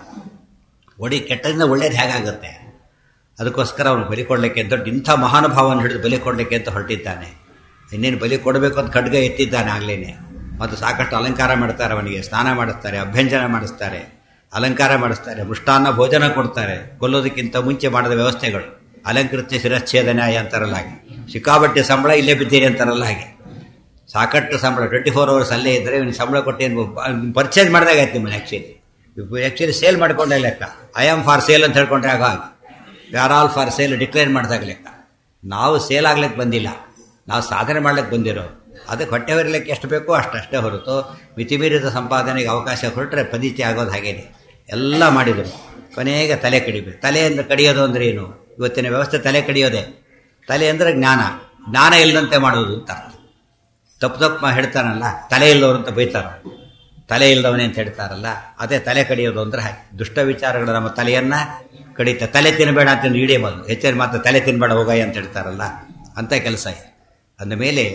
ಒಡಿ ಕೆಟ್ಟದಿಂದ ಒಳ್ಳೇದು ಹೇಗಾಗುತ್ತೆ ಅದಕ್ಕೋಸ್ಕರ ಅವನು ಬಲಿ ಕೊಡಲಿಕ್ಕೆ ದೊಡ್ಡ ಇಂಥ ಮಹಾನುಭಾವನ ಹಿಡಿದು ಬಲಿ ಕೊಡಲಿಕ್ಕೆ ಅಂತ ಹೊರಟಿದ್ದಾನೆ ಇನ್ನೇನು ಬಲಿ ಕೊಡಬೇಕು ಅಂತ ಖಡ್ಗ ಎತ್ತಿದ್ದಾನೆ ಆಗ್ಲೇನೆ ಮತ್ತು ಸಾಕಷ್ಟು ಅಲಂಕಾರ ಮಾಡ್ತಾರೆ ಅವನಿಗೆ ಸ್ನಾನ ಮಾಡಿಸ್ತಾರೆ ಅಭ್ಯಂಜನ ಮಾಡಿಸ್ತಾರೆ ಅಲಂಕಾರ ಮಾಡಿಸ್ತಾರೆ ಮೃಷ್ಟಾನ್ನ ಭೋಜನ ಕೊಡ್ತಾರೆ ಕೊಲ್ಲೋದಕ್ಕಿಂತ ಮುಂಚೆ ಮಾಡಿದ ವ್ಯವಸ್ಥೆಗಳು ಅಲಂಕೃತ್ಯ ಶಿರಚ್ಛೇದ ನ್ಯಾಯ ಅಂತಾರಲ್ಲ ಹಾಗೆ ಸಿಕ್ಕಾಬಟ್ಟೆ ಸಂಬಳ ಇಲ್ಲೇ ಬಿದ್ದೀರಿ ಅಂತಾರಲ್ಲ ಹಾಗೆ ಸಾಕಷ್ಟು ಸಂಬಳ ಟ್ವೆಂಟಿ ಫೋರ್ ಅವರ್ಸ್ ಅಲ್ಲೇ ಇದ್ದರೆ ಇವನು ಸಂಬಳ ಕೊಟ್ಟೇನು ಪರ್ಚೇಸ್ ಮಾಡಿದಾಗ ಆಯ್ತು ನಿಮ್ಮನ್ನು ಆ್ಯಕ್ಚುಲಿ ಆ್ಯಕ್ಚುಲಿ ಸೇಲ್ ಮಾಡ್ಕೊಂಡೇ ಲೆಕ್ಕ ಐ ಆಮ್ ಫಾರ್ ಸೇಲ್ ಅಂತ ಹೇಳ್ಕೊಂಡ್ರೆ ಆಗ ಹಾಗೆ are all for sale declare ಮಾಡಿದಾಗ ಲೆಕ್ಕ ನಾವು ಸೇಲ್ ಆಗ್ಲಿಕ್ಕೆ ಬಂದಿಲ್ಲ ನಾವು ಸಾಧನೆ ಮಾಡ್ಲಿಕ್ಕೆ ಬಂದಿರೋ ಅದಕ್ಕೆ ಹೊಟ್ಟೆ ಹೊರಲಿಕ್ಕೆ ಎಷ್ಟು ಬೇಕೋ ಅಷ್ಟಷ್ಟೇ ಹೊರತು ಮಿತಿಮೀರಿದ ಸಂಪಾದನೆಗೆ ಅವಕಾಶ ಹೊರಟ್ರೆ ಪದಿತಿ ಆಗೋದು ಹಾಗೇನೆ ಎಲ್ಲ ಮಾಡಿದರು ಕೊನೆಗೆ ತಲೆ ಕಡಿಬೇಕು ತಲೆಯಿಂದ ಕಡಿಯೋದು ಅಂದ್ರೆ ಏನು ಇವತ್ತಿನ ವ್ಯವಸ್ಥೆ ತಲೆ ಕಡಿಯೋದೆ ತಲೆ ಅಂದರೆ ಜ್ಞಾನ ಜ್ಞಾನ ಇಲ್ಲದಂತೆ ಮಾಡೋದು ಅಂತ ಅರ್ಥ ತಪ್ಪು ತಪ್ಪು ಹೇಳ್ತಾನಲ್ಲ ತಲೆ ಇಲ್ಲದವರು ಅಂತ ಬೈತಾರ ತಲೆ ಇಲ್ಲದವನೇ ಅಂತ ಹೇಳ್ತಾರಲ್ಲ ಅದೇ ತಲೆ ಕಡಿಯೋದು ಅಂದ್ರೆ ಹಾಗೆ ದುಷ್ಟ ವಿಚಾರಗಳು ನಮ್ಮ ತಲೆಯನ್ನ ಕಡಿತ ತಲೆ ತಿನ್ನಬೇಡ ಅಂತ ಇಡೀ ಬಂದು ಹೆಚ್ಚಿನ ಮಾತ್ರ ತಲೆ ತಿನ್ನಬೇಡ ಹೋಗಯ್ಯ ಅಂತ ಹೇಳ್ತಾರಲ್ಲ ಅಂಥ ಕೆಲಸ ಇದೆ ಅಂದ ಮೇಲೆ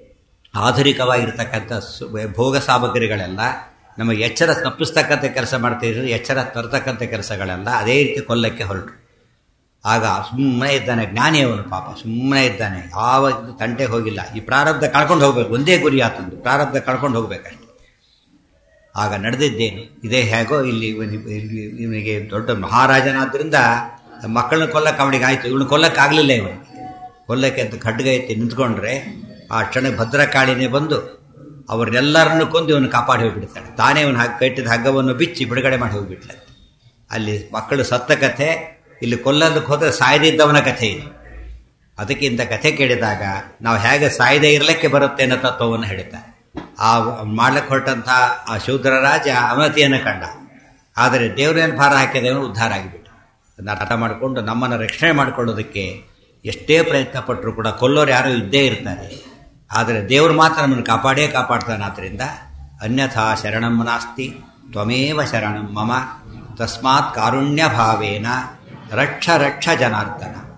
ಆಧುನಿಕವಾಗಿರ್ತಕ್ಕಂಥ ಸು- ಭೋಗ ಸಾಮಗ್ರಿಗಳೆಲ್ಲ ನಮಗೆ ಎಚ್ಚರ ತಪ್ಪಿಸ್ತಕ್ಕಂಥ ಕೆಲಸ ಮಾಡ್ತಿದ್ರು ಎಚ್ಚರ ತರ್ತಕ್ಕಂಥ ಕೆಲಸಗಳೆಲ್ಲ ಅದೇ ರೀತಿ ಕೊಲ್ಲಕ್ಕೆ ಹೊರಟು ಆಗ ಸುಮ್ಮನೆ ಇದ್ದಾನೆ ಜ್ಞಾನಿ ಅವನು ಪಾಪ ಸುಮ್ಮನೆ ಇದ್ದಾನೆ ಯಾವ ತಂಟೆ ಹೋಗಿಲ್ಲ ಈ ಪ್ರಾರಬ್ಧ ಕಳ್ಕೊಂಡು ಹೋಗ್ಬೇಕು ಒಂದೇ ಗುರಿ ಆತಂದು ಪ್ರಾರಬ್ಧ ಕಳ್ಕೊಂಡು ಹೋಗ್ಬೇಕಷ್ಟೆ ಆಗ ನಡೆದಿದ್ದೇನು ಇದೇ ಹೇಗೋ ಇಲ್ಲಿ ಇವನಿ- ಇಲ್ಲಿ ಇವನಿಗೆ ದೊಡ್ಡ ಮಹಾರಾಜನಾದ್ರಿಂದ ಮಕ್ಕಳನ್ನ ಕೊಲ್ಲಕ್ಕೆ ಅವನಿಗೆ ಆಯಿತು ಇವನು ಕೊಲ್ಲಕ್ಕೆ ಆಗಲಿಲ್ಲ ಇವನಿಗೆ ಕೊಲ್ಲಕ್ಕೆ ಅಂತ ಖಡ್ಗ ಎತ್ತಿ ನಿಂತ್ಕೊಂಡ್ರೆ ಆ ಕ್ಷಣ ಭದ್ರಕಾಳಿನೇ ಬಂದು ಅವ್ರನ್ನೆಲ್ಲರನ್ನು ಕೊಂದು ಇವನು ಕಾಪಾಡಿ ಹೋಗಿಬಿಡ್ತಾಳೆ ತಾನೇ ಇವನು ಹಗ್ಗ ಕಟ್ಟಿದ ಹಗ್ಗವನ್ನು ಬಿಚ್ಚಿ ಬಿಡುಗಡೆ ಮಾಡಿ ಹೋಗಿಬಿಟ್ಲೆ ಅಲ್ಲಿ ಮಕ್ಕಳು ಸತ್ತ ಕಥೆ ಇಲ್ಲಿ ಕೊಲ್ಲೋದಕ್ಕೆ ಹೋದರೆ ಸಾಯದಿದ್ದವನ ಕಥೆ ಇದೆ ಅದಕ್ಕೆ ಇಂಥ ಕಥೆ ಕೇಳಿದಾಗ ನಾವು ಹೇಗೆ ಸಾಯದೇ ಇರಲಿಕ್ಕೆ ಬರುತ್ತೆ ಅನ್ನೋ ತತ್ವವನ್ನು ಹೇಳ್ತಾರೆ ಆ ಮಾಡ್ಲಿಕ್ಕೆ ಹೊರಟಂಥ ಆ ಶೂದ್ರ ರಾಜ ಅವನತಿಯನ್ನು ಕಂಡ ಆದರೆ ದೇವರೇನು ಭಾರ ಹಾಕಿದವನು ಉದ್ಧಾರ ಆಗಿಬಿಟ್ಟು ಅದನ್ನ ಅರ್ಥ ಮಾಡಿಕೊಂಡು ನಮ್ಮನ್ನು ರಕ್ಷಣೆ ಮಾಡಿಕೊಳ್ಳೋದಕ್ಕೆ ಎಷ್ಟೇ ಪ್ರಯತ್ನ ಪಟ್ಟರು ಕೂಡ ಕೊಲ್ಲೋರು ಯಾರೋ ಇದ್ದೇ ಇರ್ತಾರೆ ಆದರೆ ದೇವರು ಮಾತ್ರ ನಮ್ಮನ್ನು ಕಾಪಾಡೇ ಕಾಪಾಡ್ತಾನೆ ಆದ್ದರಿಂದ ಅನ್ಯಥಾ ಶರಣಂ ನಾಸ್ತಿ ತ್ವಮೇವ ಶರಣಂ ಮಮ ತಸ್ಮಾತ್ ಕಾರುಣ್ಯ ಭಾವೇನ ರಕ್ಷ ರಕ್ಷ ಜನಾರ್ದನ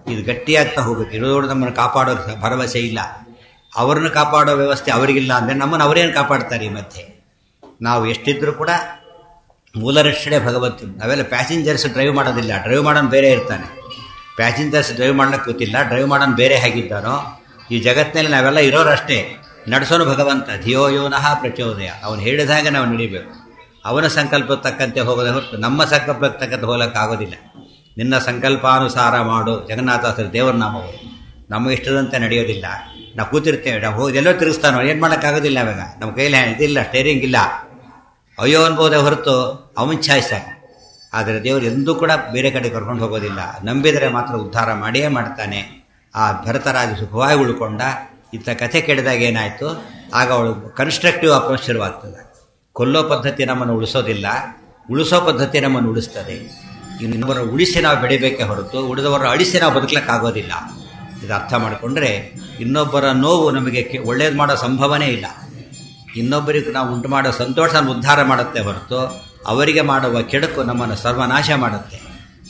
ಇದು ಗಟ್ಟಿಯಾಗ್ತಾ ಹೋಗುತ್ತೆ ಇರೋದು ನಮ್ಮನ್ನು ಕಾಪಾಡೋ ಭರವಸೆ ಇಲ್ಲ ಅವರನ್ನು ಕಾಪಾಡೋ ವ್ಯವಸ್ಥೆ ಅವರಿಗಿಲ್ಲ ಅಂದರೆ ನಮ್ಮನ್ನು ಅವರೇನು ಕಾಪಾಡ್ತಾರೆ ಈ ಮಧ್ಯೆ ನಾವು ಎಷ್ಟಿದ್ರೂ ಕೂಡ ಮೂಲ ರಕ್ಷಣೆ ಭಗವಂತನು ನಾವೆಲ್ಲ ಪ್ಯಾಸೆಂಜರ್ಸ್ ಡ್ರೈವ್ ಮಾಡೋದಿಲ್ಲ ಡ್ರೈವ್ ಮಾಡೋನು ಬೇರೆ ಇರ್ತಾನೆ ಪ್ಯಾಸೆಂಜರ್ಸ್ ಡ್ರೈವ್ ಮಾಡ್ಲಿಕ್ಕೆ ಗೊತ್ತಿಲ್ಲ ಡ್ರೈವ್ ಮಾಡೋನು ಬೇರೆ ಹೇಗಿದ್ದಾನೋ ಈ ಜಗತ್ತಿನಲ್ಲಿ ನಾವೆಲ್ಲ ಇರೋರಷ್ಟೇ ನಡೆಸೋನು ಭಗವಂತ ಧಿಯೋ ಯೋನಃ ಪ್ರಚೋದಯ ಅವನು ಹೇಳಿದ ಹಾಗೆ ನಾವು ನಡಿಬೇಕು ಅವನ ಸಂಕಲ್ಪಕ್ಕೆ ತಕ್ಕಂತೆ ಹೋಗೋದೇ ಹೊರತು ನಮ್ಮ ಸಂಕಲ್ಪಕ್ಕೆ ತಕ್ಕಂತೆ ಹೋಗಲಿಕ್ಕಾಗೋದಿಲ್ಲ ನಿನ್ನ ಸಂಕಲ್ಪಾನುಸಾರ ಮಾಡು ಜಗನ್ನಾಥಾಸರು ದೇವರ ನಾಮವು ನಮ್ಮ ಇಷ್ಟದಂತೆ ನಡೆಯೋದಿಲ್ಲ ನಾವು ಕೂತಿರ್ತೇವೆ ನಾವು ಹೋಗಿ ಎಲ್ಲೋ ತಿರುಗಿಸ್ತಾನೋ ಏನು ಮಾಡೋಕ್ಕಾಗೋದಿಲ್ಲ ಅವಾಗ ನಮ್ಮ ಕೈಲಿ ಇದಿಲ್ಲ ಸ್ಟೇರಿಂಗ್ ಇಲ್ಲ ಅಯ್ಯೋ ಅನ್ಬೋದೇ ಹೊರತು ಅವನ್ ಛಾಯಿಸಾಕ ಆದರೆ ದೇವರು ಎಂದೂ ಕೂಡ ಬೇರೆ ಕಡೆ ಕರ್ಕೊಂಡು ಹೋಗೋದಿಲ್ಲ ನಂಬಿದರೆ ಮಾತ್ರ ಉದ್ಧಾರ ಮಾಡಿಯೇ ಮಾಡ್ತಾನೆ ಆ ಭರತರಾಜ ಸುಖವಾಗಿ ಉಳ್ಕೊಂಡ ಇಂಥ ಕಥೆ ಕೇಳಿದಾಗ ಏನಾಯಿತು ಆಗ ಅವಳು ಕನ್ಸ್ಟ್ರಕ್ಟಿವ್ ಅಪ್ರೋಚ್ ಶುರುವಾಗ್ತದೆ ಕೊಲ್ಲೋ ಪದ್ಧತಿ ನಮ್ಮನ್ನು ಉಳಿಸೋದಿಲ್ಲ ಉಳಿಸೋ ಪದ್ಧತಿ ನಮ್ಮನ್ನು ಉಳಿಸ್ತದೆ ಇನ್ನೊಬ್ಬರ ಉಳಿಸಿ ನಾವು ಬೆಳಿಬೇಕೇ ಹೊರತು ಉಳಿದವರ ಅಳಿಸಿ ನಾವು ಬದುಕಲಿಕ್ಕಾಗೋದಿಲ್ಲ ಇದು ಅರ್ಥ ಮಾಡಿಕೊಂಡ್ರೆ ಇನ್ನೊಬ್ಬರ ನೋವು ನಮಗೆ ಒಳ್ಳೇದು ಮಾಡೋ ಸಂಭವನೇ ಇಲ್ಲ ಇನ್ನೊಬ್ಬರಿಗೆ ನಾವು ಉಂಟು ಮಾಡೋ ಸಂತೋಷ ಉದ್ಧಾರ ಮಾಡುತ್ತೆ ಹೊರತು ಅವರಿಗೆ ಮಾಡುವ ಕೆಡುಕು ನಮ್ಮನ್ನು ಸರ್ವನಾಶ ಮಾಡುತ್ತೆ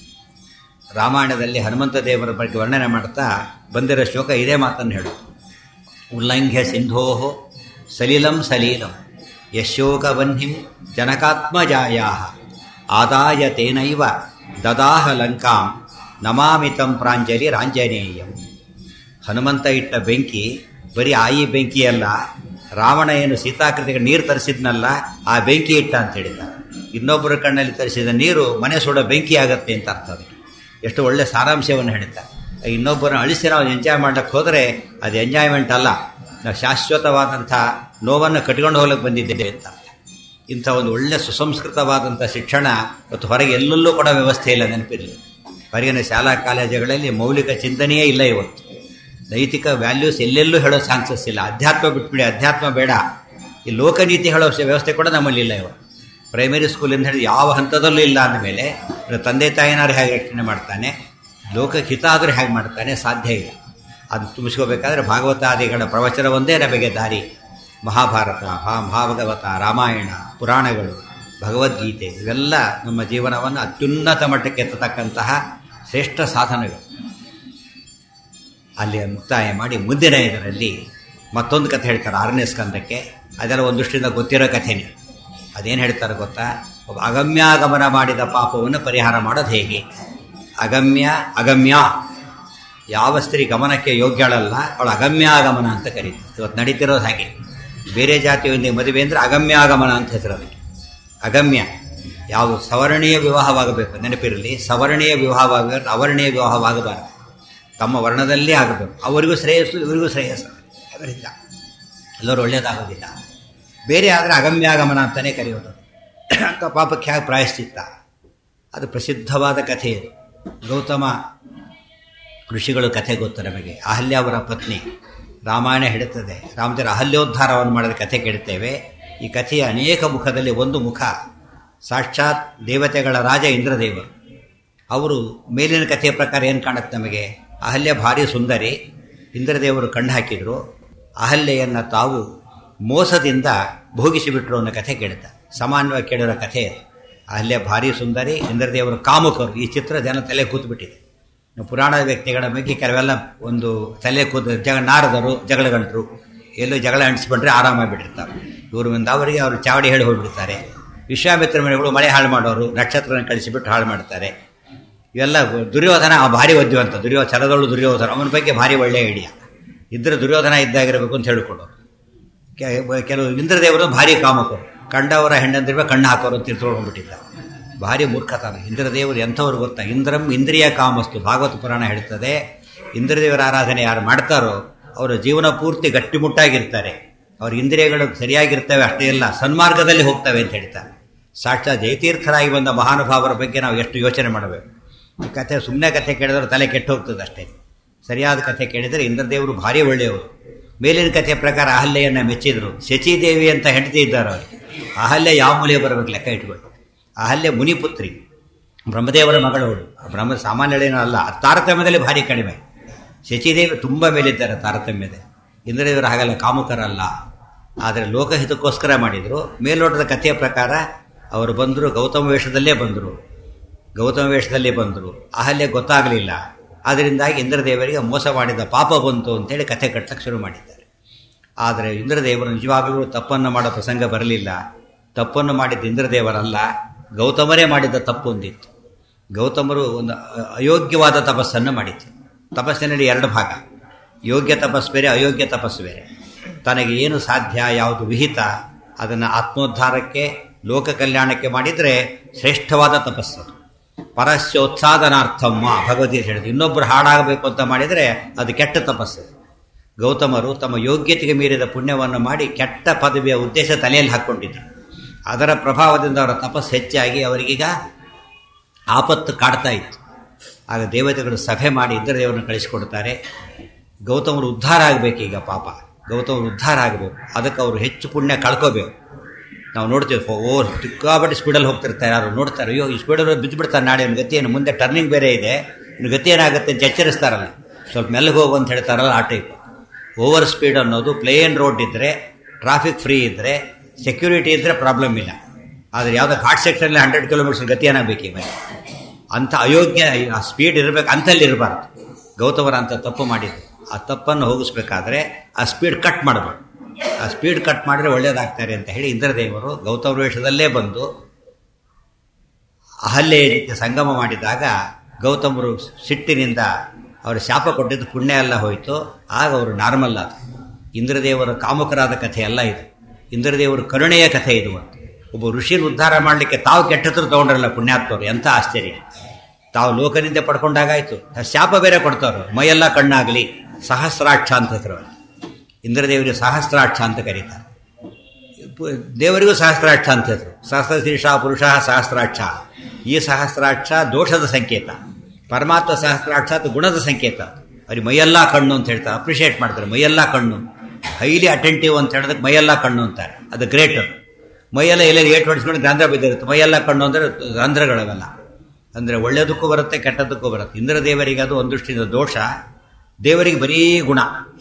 ರಾಮಾಯಣದಲ್ಲಿ ಹನುಮಂತ ದೇವರ ಬಗ್ಗೆ ವರ್ಣನೆ ಮಾಡ್ತಾ ಬಂದಿರೋ ಶ್ಲೋಕ ಇದೇ ಮಾತನ್ನು ಹೇಳು ಉಲ್ಲಂಘ್ಯ ಸಿಂಧೋ ಸಲಿಲಂ ಸಲೀಲಂ ಯಶೋಕವನ್ಹಿಂ ಜನಕಾತ್ಮಜಾಯಾ ಆದಾಯ ತೇನೈವ ದದಾಹ ಲಂಕಾಂ ನಮಾಮಿತಂ ಪ್ರಾಂಜಲಿ ರಾಂಜನೇಯಂ ಹನುಮಂತ ಇಟ್ಟ ಬೆಂಕಿ ಬರೀ ಆಯಿ ಬೆಂಕಿ ಅಲ್ಲ ರಾವಣ ಏನು ಸೀತಾಕೃತಿಗೆ ನೀರು ತರಿಸಿದ್ನಲ್ಲ ಆ ಬೆಂಕಿ ಇಟ್ಟ ಅಂತ ಹೇಳಿದ ಇನ್ನೊಬ್ಬರ ಕಣ್ಣಲ್ಲಿ ತರಿಸಿದ ನೀರು ಮನೆ ಸುಡ ಬೆಂಕಿ ಆಗತ್ತೆ ಅಂತ ಅರ್ಥ ಅದಕ್ಕೆ ಎಷ್ಟು ಒಳ್ಳೆ ಸಾರಾಂಶವನ್ನು ಹೇಳ್ತಾರೆ ಇನ್ನೊಬ್ಬರನ್ನ ಅಳಿಸಿ ನಾವು ಎಂಜಾಯ್ ಮಾಡ್ಲಿಕ್ಕೆ ಹೋದರೆ ಅದು ಎಂಜಾಯ್ಮೆಂಟ್ ಅಲ್ಲ ನಾವು ಶಾಶ್ವತವಾದಂಥ ನೋವನ್ನು ಕಟ್ಕೊಂಡು ಹೋಗ್ಲಿಕ್ಕೆ ಬಂದಿದ್ದೇವೆ ಅಂತ ಇಂಥ ಒಂದು ಒಳ್ಳೆ ಸುಸಂಸ್ಕೃತವಾದಂಥ ಶಿಕ್ಷಣ ಮತ್ತು ಹೊರಗೆ ಎಲ್ಲೆಲ್ಲೂ ಕೂಡ ವ್ಯವಸ್ಥೆ ಇಲ್ಲ ನೆನಪಿರಲಿ ಹೊರಗಿನ ಶಾಲಾ ಕಾಲೇಜುಗಳಲ್ಲಿ ಮೌಲಿಕ ಚಿಂತನೆಯೇ ಇಲ್ಲ ಇವತ್ತು ನೈತಿಕ ವ್ಯಾಲ್ಯೂಸ್ ಎಲ್ಲೆಲ್ಲೂ ಹೇಳೋ ಚಾನ್ಸಸ್ ಇಲ್ಲ ಅಧ್ಯಾತ್ಮ ಬಿಟ್ಬಿಡಿ ಅಧ್ಯಾತ್ಮ ಬೇಡ ಈ ಲೋಕನೀತಿ ಹೇಳೋ ವ್ಯವಸ್ಥೆ ಕೂಡ ನಮ್ಮಲ್ಲಿ ಇಲ್ಲ ಇವಾಗ ಪ್ರೈಮರಿ ಸ್ಕೂಲಿಂದ ಹಿಡಿದು ಯಾವ ಹಂತದಲ್ಲೂ ಇಲ್ಲ ಅಂದಮೇಲೆ ತಂದೆ ತಾಯಿನಾರು ಹೇಗೆ ರಕ್ಷಣೆ ಮಾಡ್ತಾನೆ ಲೋಕಕ್ಕೆ ಹಿತ ಆದರೂ ಹೇಗೆ ಮಾಡ್ತಾನೆ ಸಾಧ್ಯ ಇಲ್ಲ ಅದು ತುಂಬಿಸ್ಕೋಬೇಕಾದ್ರೆ ಭಾಗವತಾದಿಗಳ ಪ್ರವಚನ ಒಂದೇ ನಮಗೆ ದಾರಿ ಮಹಾಭಾರತ ಮಹಾಭಾಗವತ ರಾಮಾಯಣ ಪುರಾಣಗಳು ಭಗವದ್ಗೀತೆ ಇವೆಲ್ಲ ನಮ್ಮ ಜೀವನವನ್ನು ಅತ್ಯುನ್ನತ ಮಟ್ಟಕ್ಕೆ ಎತ್ತತಕ್ಕಂತಹ ಶ್ರೇಷ್ಠ ಸಾಧನಗಳು ಅಲ್ಲಿ ಮುಕ್ತಾಯ ಮಾಡಿ ಮುಂದಿನ ಇದರಲ್ಲಿ ಮತ್ತೊಂದು ಕಥೆ ಹೇಳ್ತಾರೆ ಆರನೇ ಸ್ಕಂದಕ್ಕೆ ಅದೆಲ್ಲ ಒಂದಷ್ಟಿಂದ ಗೊತ್ತಿರೋ ಕಥೆನೇ ಅದೇನು ಹೇಳ್ತಾರೆ ಗೊತ್ತಾ ಒಬ್ಬ ಅಗಮ್ಯಾಗಮನ ಮಾಡಿದ ಪಾಪವನ್ನು ಪರಿಹಾರ ಮಾಡೋದು ಹೇಗೆ ಅಗಮ್ಯ ಅಗಮ್ಯ ಯಾವ ಸ್ತ್ರೀ ಗಮನಕ್ಕೆ ಯೋಗ್ಯಳಲ್ಲ ಅವಳು ಅಗಮ್ಯಾಗಮನ ಅಂತ ಕರೀತಾರೆ ಇವತ್ತು ನಡೀತಿರೋದು ಹಾಗೆ ಬೇರೆ ಜಾತಿಯೊಂದಿಗೆ ಮದುವೆ ಅಂದರೆ ಅಗಮ್ಯಾಗಮನ ಅಂತ ಹೆಸರು ಅದಕ್ಕೆ ಅಗಮ್ಯ ಯಾವ ಸವರ್ಣೀಯ ವಿವಾಹವಾಗಬೇಕು ನೆನಪಿರಲಿ ಸವರ್ಣೀಯ ವಿವಾಹವಾಗಬೇಕು ಅವರ್ಣೀಯ ವಿವಾಹವಾಗಬಾರದು ತಮ್ಮ ವರ್ಣದಲ್ಲೇ ಆಗಬೇಕು ಅವರಿಗೂ ಶ್ರೇಯಸ್ಸು ಇವರಿಗೂ ಶ್ರೇಯಸ್ಸು ಅದರಿಂದ ಎಲ್ಲರೂ ಒಳ್ಳೆಯದಾಗೋದಿಲ್ಲ ಬೇರೆ ಆದರೆ ಅಗಮ್ಯಾಗಮನ ಅಂತಲೇ ಕರೆಯೋದು ಅಂತ ಪಾಪಕ್ಕೆ ಹೇಗೆ ಪ್ರಾಯಶ್ಚಿತ್ತ ಅದು ಪ್ರಸಿದ್ಧವಾದ ಕಥೆ ಇದು ಗೌತಮ ಋಷಿಗಳು ಕಥೆ ಗೊತ್ತು ನಮಗೆ ಅಹಲ್ಯ ಅವರ ಪತ್ನಿ ರಾಮಾಯಣ ಹೇಳುತ್ತದೆ ರಾಮಚಂದ್ರ ಅಹಲ್ಯೋದ್ಧಾರವನ್ನು ಮಾಡಿದ ಕಥೆ ಕೇಳುತ್ತೇವೆ ಈ ಕಥೆಯ ಅನೇಕ ಮುಖದಲ್ಲಿ ಒಂದು ಮುಖ ಸಾಕ್ಷಾತ್ ದೇವತೆಗಳ ರಾಜ ಇಂದ್ರದೇವರು ಅವರು ಮೇಲಿನ ಕಥೆಯ ಪ್ರಕಾರ ಏನು ಕಾಣುತ್ತೆ ನಮಗೆ ಅಹಲ್ಯ ಭಾರಿ ಸುಂದರಿ ಇಂದ್ರದೇವರು ಕಣ್ಣು ಹಾಕಿದರು ಅಹಲ್ಯೆಯನ್ನು ತಾವು ಮೋಸದಿಂದ ಭೋಗಿಸಿಬಿಟ್ರು ಅನ್ನೋ ಕಥೆ ಕೇಳುತ್ತೆ ಸಾಮಾನ್ಯವಾಗಿ ಕೇಳಿರೋ ಕಥೆ ಅಹಲ್ಯ ಭಾರಿ ಸುಂದರಿ ಇಂದ್ರದೇವರು ಕಾಮುಕರು ಈ ಚಿತ್ರ ಜನ ತಲೆ ಕೂತ್ಬಿಟ್ಟಿದೆ ಪುರಾಣ ವ್ಯಕ್ತಿಗಳ ಬಗ್ಗೆ ಕೆಲವೆಲ್ಲ ಒಂದು ತಲೆ ಕೂತ ಜಗ ನಾರದರು ಜಗಳಗಂಟರು ಎಲ್ಲೋ ಜಗಳ ಅಂಟಿಸ್ಬಿಟ್ರೆ ಆರಾಮಾಗಿಬಿಟ್ಟಿರ್ತಾರೆ ಇವರು ಮುಂದೆ ಅವರಿಗೆ ಅವರು ಚಾವಡಿ ಹೇಳಿ ಹೋಗ್ಬಿಡ್ತಾರೆ ವಿಶ್ವಾಮಿತ್ರ ಮನೆಗಳು ಮಳೆ ಹಾಳು ಮಾಡೋರು ನಕ್ಷತ್ರನ ಕಳಿಸಿಬಿಟ್ಟು ಹಾಳು ಮಾಡ್ತಾರೆ ಇವೆಲ್ಲ ದುರ್ಯೋಧನ ಭಾರಿ ಒದ್ಯುವಂತ ದುರ್ಯೋ ಛಲದಳು ದುರ್ಯೋಧನ ಅವನ ಬಗ್ಗೆ ಭಾರಿ ಒಳ್ಳೆಯ ಐಡಿಯಾ ಇದ್ರೆ ದುರ್ಯೋಧನ ಇದ್ದಾಗಿರಬೇಕು ಅಂತ ಹೇಳಿಕೊಡೋರು ಕೆಲವು ಇಂದ್ರದೇವರು ಭಾರಿ ಕಾಮಕರು ಕಂಡವರ ಹೆಣ್ಣಂದಿರುವ ಕಣ್ಣು ಹಾಕೋರು ಅಂತ ತಿಳ್ಕೊಂಡ್ಬಿಟ್ಟಿದ್ದ ಭಾರಿ ಮೂರ್ಖತನ ಇಂದ್ರದೇವರು ಎಂಥವ್ರು ಗೊತ್ತಾ ಇಂದ್ರಂ ಇಂದ್ರಿಯ ಕಾಮಸ್ತು ಭಾಗವತ ಪುರಾಣ ಹೇಳ್ತದೆ ಇಂದ್ರದೇವರ ಆರಾಧನೆ ಯಾರು ಮಾಡ್ತಾರೋ ಅವರ ಜೀವನ ಪೂರ್ತಿ ಗಟ್ಟಿಮುಟ್ಟಾಗಿರ್ತಾರೆ ಅವ್ರ ಇಂದ್ರಿಯಗಳು ಸರಿಯಾಗಿರ್ತವೆ ಅಷ್ಟೇ ಇಲ್ಲ ಸನ್ಮಾರ್ಗದಲ್ಲಿ ಹೋಗ್ತವೆ ಅಂತ ಹೇಳ್ತಾರೆ ಸಾಕ್ಷಾತ್ ಜಯತೀರ್ಥರಾಗಿ ಬಂದ ಮಹಾನುಭಾವರ ಬಗ್ಗೆ ನಾವು ಎಷ್ಟು ಯೋಚನೆ ಮಾಡಬೇಕು ಈ ಕಥೆ ಸುಮ್ಮನೆ ಕಥೆ ಕೇಳಿದ್ರೆ ತಲೆ ಕೆಟ್ಟು ಹೋಗ್ತದೆ ಅಷ್ಟೇ ಸರಿಯಾದ ಕಥೆ ಕೇಳಿದರೆ ಇಂದ್ರದೇವರು ಭಾರಿ ಒಳ್ಳೆಯವರು ಮೇಲಿನ ಕಥೆಯ ಪ್ರಕಾರ ಅಹಲ್ಯೆಯನ್ನು ಮೆಚ್ಚಿದ್ರು ಶಚಿದೇವಿ ಅಂತ ಹೆಂಡತಿ ಇದ್ದಾರೆ ಅವರಿಗೆ ಅಹಲ್ಯ ಯಾವ ಮೂಲೆಗೆ ಬರಬೇಕು ಲೆಕ್ಕ ಇಟ್ಕೊಂಡು ಅಹಲ್ಯ ಮುನಿಪುತ್ರಿ ಬ್ರಹ್ಮದೇವರ ಮಗಳವಳು ಬ್ರಹ್ಮ ಸಾಮಾನ್ಯಳೇನೂ ಅಲ್ಲ ತಾರತಮ್ಯದಲ್ಲಿ ಭಾರಿ ಕಡಿಮೆ ಶಚಿದೇವಿ ತುಂಬ ಮೇಲಿದ್ದಾರೆ ತಾರತಮ್ಯದಲ್ಲಿ ಇಂದ್ರದೇವರು ಹಾಗಲ್ಲ ಕಾಮುಕರಲ್ಲ ಆದರೆ ಲೋಕಹಿತಕ್ಕೋಸ್ಕರ ಮಾಡಿದರು ಮೇಲ್ನೋಟದ ಕಥೆಯ ಪ್ರಕಾರ ಅವರು ಬಂದರು ಗೌತಮ ವೇಷದಲ್ಲೇ ಬಂದರು ಗೌತಮ ವೇಷದಲ್ಲಿ ಬಂದರು ಅಹಲ್ಯ ಗೊತ್ತಾಗಲಿಲ್ಲ ಅದರಿಂದಾಗಿ ಇಂದ್ರದೇವರಿಗೆ ಮೋಸ ಮಾಡಿದ ಪಾಪ ಬಂತು ಅಂತೇಳಿ ಕಥೆ ಕಟ್ಟಕ್ಕೆ ಶುರು ಮಾಡಿದ್ದಾರೆ ಆದರೆ ಇಂದ್ರದೇವರು ನಿಜವಾಗಲೂ ತಪ್ಪನ್ನು ಮಾಡೋ ಪ್ರಸಂಗ ಬರಲಿಲ್ಲ ತಪ್ಪನ್ನು ಮಾಡಿದ್ದ ಇಂದ್ರದೇವರಲ್ಲ ಗೌತಮರೇ ಮಾಡಿದ ತಪ್ಪು ಒಂದಿತ್ತು ಗೌತಮರು ಒಂದು ಅಯೋಗ್ಯವಾದ ತಪಸ್ಸನ್ನು ಮಾಡಿತ್ತು ತಪಸ್ಸಿನಲ್ಲಿ ಎರಡು ಭಾಗ ಯೋಗ್ಯ ತಪಸ್ಸು ಬೇರೆ ಅಯೋಗ್ಯ ತಪಸ್ಸು ಬೇರೆ ತನಗೆ ಏನು ಸಾಧ್ಯ ಯಾವುದು ವಿಹಿತ ಅದನ್ನು ಆತ್ಮೋದ್ಧಾರಕ್ಕೆ ಲೋಕ ಕಲ್ಯಾಣಕ್ಕೆ ಮಾಡಿದರೆ ಶ್ರೇಷ್ಠವಾದ ತಪಸ್ಸು ಪರಸ್ಯೋತ್ಸಾದನಾರ್ಥಮ್ಮ ಭಗವದ್ಗೀತೆ ಹೇಳಿದ್ರು ಇನ್ನೊಬ್ಬರು ಹಾಳಾಗಬೇಕು ಅಂತ ಮಾಡಿದರೆ ಅದು ಕೆಟ್ಟ ತಪಸ್ಸು ಗೌತಮರು ತಮ್ಮ ಯೋಗ್ಯತೆಗೆ ಮೀರಿದ ಪುಣ್ಯವನ್ನು ಮಾಡಿ ಕೆಟ್ಟ ಪದವಿಯ ಉದ್ದೇಶ ತಲೆಯಲ್ಲಿ ಹಾಕ್ಕೊಂಡಿದ್ರು ಅದರ ಪ್ರಭಾವದಿಂದ ಅವರ ತಪಸ್ಸು ಹೆಚ್ಚಾಗಿ ಅವರಿಗೀಗ ಆಪತ್ತು ಕಾಡ್ತಾ ಇತ್ತು ಆಗ ದೇವತೆಗಳು ಸಭೆ ಮಾಡಿ ಇಂದ್ರದೇವರನ್ನು ಕಳಿಸಿಕೊಡ್ತಾರೆ ಗೌತಮರು ಉದ್ಧಾರ ಆಗಬೇಕೀಗ ಪಾಪ ಗೌತಮರು ಉದ್ಧಾರ ಆಗಬೇಕು ಅದಕ್ಕೆ ಅವರು ಹೆಚ್ಚು ಪುಣ್ಯ ಕಳ್ಕೋಬೇಕು ನಾವು ನೋಡ್ತೀವಿ ಓ ಸಿಕ್ಕಾಪಟ್ಟೆ ಸ್ಪೀಡಲ್ಲಿ ಹೋಗ್ತಿರ್ತಾರೆ ಯಾರು ನೋಡ್ತಾರೆ ಅಯ್ಯೋ ಈ ಸ್ಪೀಡಲ್ಲಿ ಬಿದ್ದು ಬಿಡ್ತಾರೆ ನಾಳೆ ಇವ್ನ ಗತಿ ಏನು ಮುಂದೆ ಟರ್ನಿಂಗ್ ಬೇರೆ ಇದೆ ಇನ್ನು ಗತಿ ಏನಾಗುತ್ತೆ ಅಂತ ಎಚ್ಚರಿಸ್ತಾರಲ್ಲ ಸ್ವಲ್ಪ ಮೆಲ್ಲಗೆ ಹೋಗು ಅಂತ ಹೇಳ್ತಾರಲ್ಲ ಆ ಟೈಪ್ ಓವರ್ ಸ್ಪೀಡ್ ಅನ್ನೋದು ಪ್ಲೇನ್ ರೋಡ್ ಇದ್ದರೆ ಟ್ರಾಫಿಕ್ ಫ್ರೀ ಇದ್ದರೆ ಸೆಕ್ಯೂರಿಟಿ ಇದ್ದರೆ ಪ್ರಾಬ್ಲಮ್ ಇಲ್ಲ ಆದರೆ ಯಾವುದೋ ಘಾಟ್ ಸೆಕ್ಷನಲ್ಲಿ ಹಂಡ್ರೆಡ್ ಕಿಲೋಮೀಟರ್ ಗತಿ ಏನಾಗಬೇಕು ಇವಾಗ ಅಂಥ ಅಯೋಗ್ಯ ಆ ಸ್ಪೀಡ್ ಇರಬೇಕು ಅಂತಲ್ಲಿ ಇರಬಾರ್ದು ಗೌತಮರ ಅಂತ ತಪ್ಪು ಮಾಡಿದ್ದು ಆ ತಪ್ಪನ್ನು ಹೋಗಿಸ್ಬೇಕಾದ್ರೆ ಆ ಸ್ಪೀಡ್ ಕಟ್ ಮಾಡಬೇಕು ಆ ಸ್ಪೀಡ್ ಕಟ್ ಮಾಡಿದ್ರೆ ಒಳ್ಳೇದಾಗ್ತಾರೆ ಅಂತ ಹೇಳಿ ಇಂದ್ರದೇವರು ಗೌತಮ ವೇಷದಲ್ಲೇ ಬಂದು ಅಹಲ್ಯ ರೀತಿ ಸಂಗಮ ಮಾಡಿದಾಗ ಗೌತಮರು ಸಿಟ್ಟಿನಿಂದ ಅವರು ಶಾಪ ಕೊಟ್ಟಿದ್ದು ಪುಣ್ಯ ಎಲ್ಲ ಹೋಯಿತು ಆಗ ಅವರು ನಾರ್ಮಲ್ ಆದ ಇಂದ್ರದೇವರ ಕಾಮುಕರಾದ ಕಥೆ ಎಲ್ಲ ಇದು ಇಂದ್ರದೇವರು ಕರುಣೆಯ ಕಥೆ ಇದು ಒಬ್ಬ ಋಷಿನ ಉದ್ಧಾರ ಮಾಡಲಿಕ್ಕೆ ತಾವು ಕೆಟ್ಟದ್ರು ತಗೊಂಡ್ರಲ್ಲ ಪುಣ್ಯಾತ್ಮರು ಎಂಥ ಆಶ್ಚರ್ಯ ತಾವು ಲೋಕನಿಂದ ಪಡ್ಕೊಂಡಾಗಾಯ್ತು ಶಾಪ ಬೇರೆ ಕೊಡ್ತಾವ್ರು ಮೈಯೆಲ್ಲ ಕಣ್ಣಾಗಲಿ ಸಹಸ್ರಾಕ್ಷ ಅಂತ ಹೆಸರು ಇಂದ್ರದೇವರಿಗೆ ಸಹಸ್ರಾಕ್ಷ ಅಂತ ಕರೀತಾರೆ ದೇವರಿಗೂ ಸಹಸ್ರಾಕ್ಷ ಅಂತ ಹೆಸರು ಸಹಸ್ರ ಶೀರ್ಷ ಪುರುಷ ಸಹಸ್ರಾಕ್ಷ ಈ ಸಹಸ್ರಾಕ್ಷ ದೋಷದ ಸಂಕೇತ ಪರಮಾತ್ಮ ಸಹಸ್ರಾಕ್ಷ ಅದು ಗುಣದ ಸಂಕೇತ ಅವ್ರಿಗೆ ಮೈಯೆಲ್ಲ ಕಣ್ಣು ಅಂತ ಹೇಳ್ತಾರೆ ಅಪ್ರಿಷಿಯೇಟ್ ಮಾಡ್ತಾರೆ ಮೈಯೆಲ್ಲ ಕಣ್ಣು ಹೈಲಿ ಅಟೆಂಟಿವ್ ಅಂತ ಹೇಳಿದಕ್ಕೆ ಮೈಯೆಲ್ಲ ಕಣ್ಣು ಅಂತಾರೆ ಅದು ಗ್ರೇಟ್ ಮೈಯೆಲ್ಲ ಎಲ್ಲೆಲ್ಲಿ ಏಟು ಹೊಡಿಸ್ಕೊಂಡು ರಂಧ್ರ ಬಿದ್ದಿರುತ್ತೆ ಮೈಯೆಲ್ಲ ಕಣ್ಣು ಅಂದರೆ ರಂಧ್ರಗಳವೆಲ್ಲ ಅಂದರೆ ಒಳ್ಳೆಯದಕ್ಕೂ ಬರುತ್ತೆ ಕೆಟ್ಟದಕ್ಕೂ ಬರುತ್ತೆ ಇಂದ್ರದೇವರಿಗೆ ಅದು ಒಂದೃಷ್ಟಿಯಿಂದ ದೋಷ ದೇವರಿಗೆ ಬರೀ ಗುಣ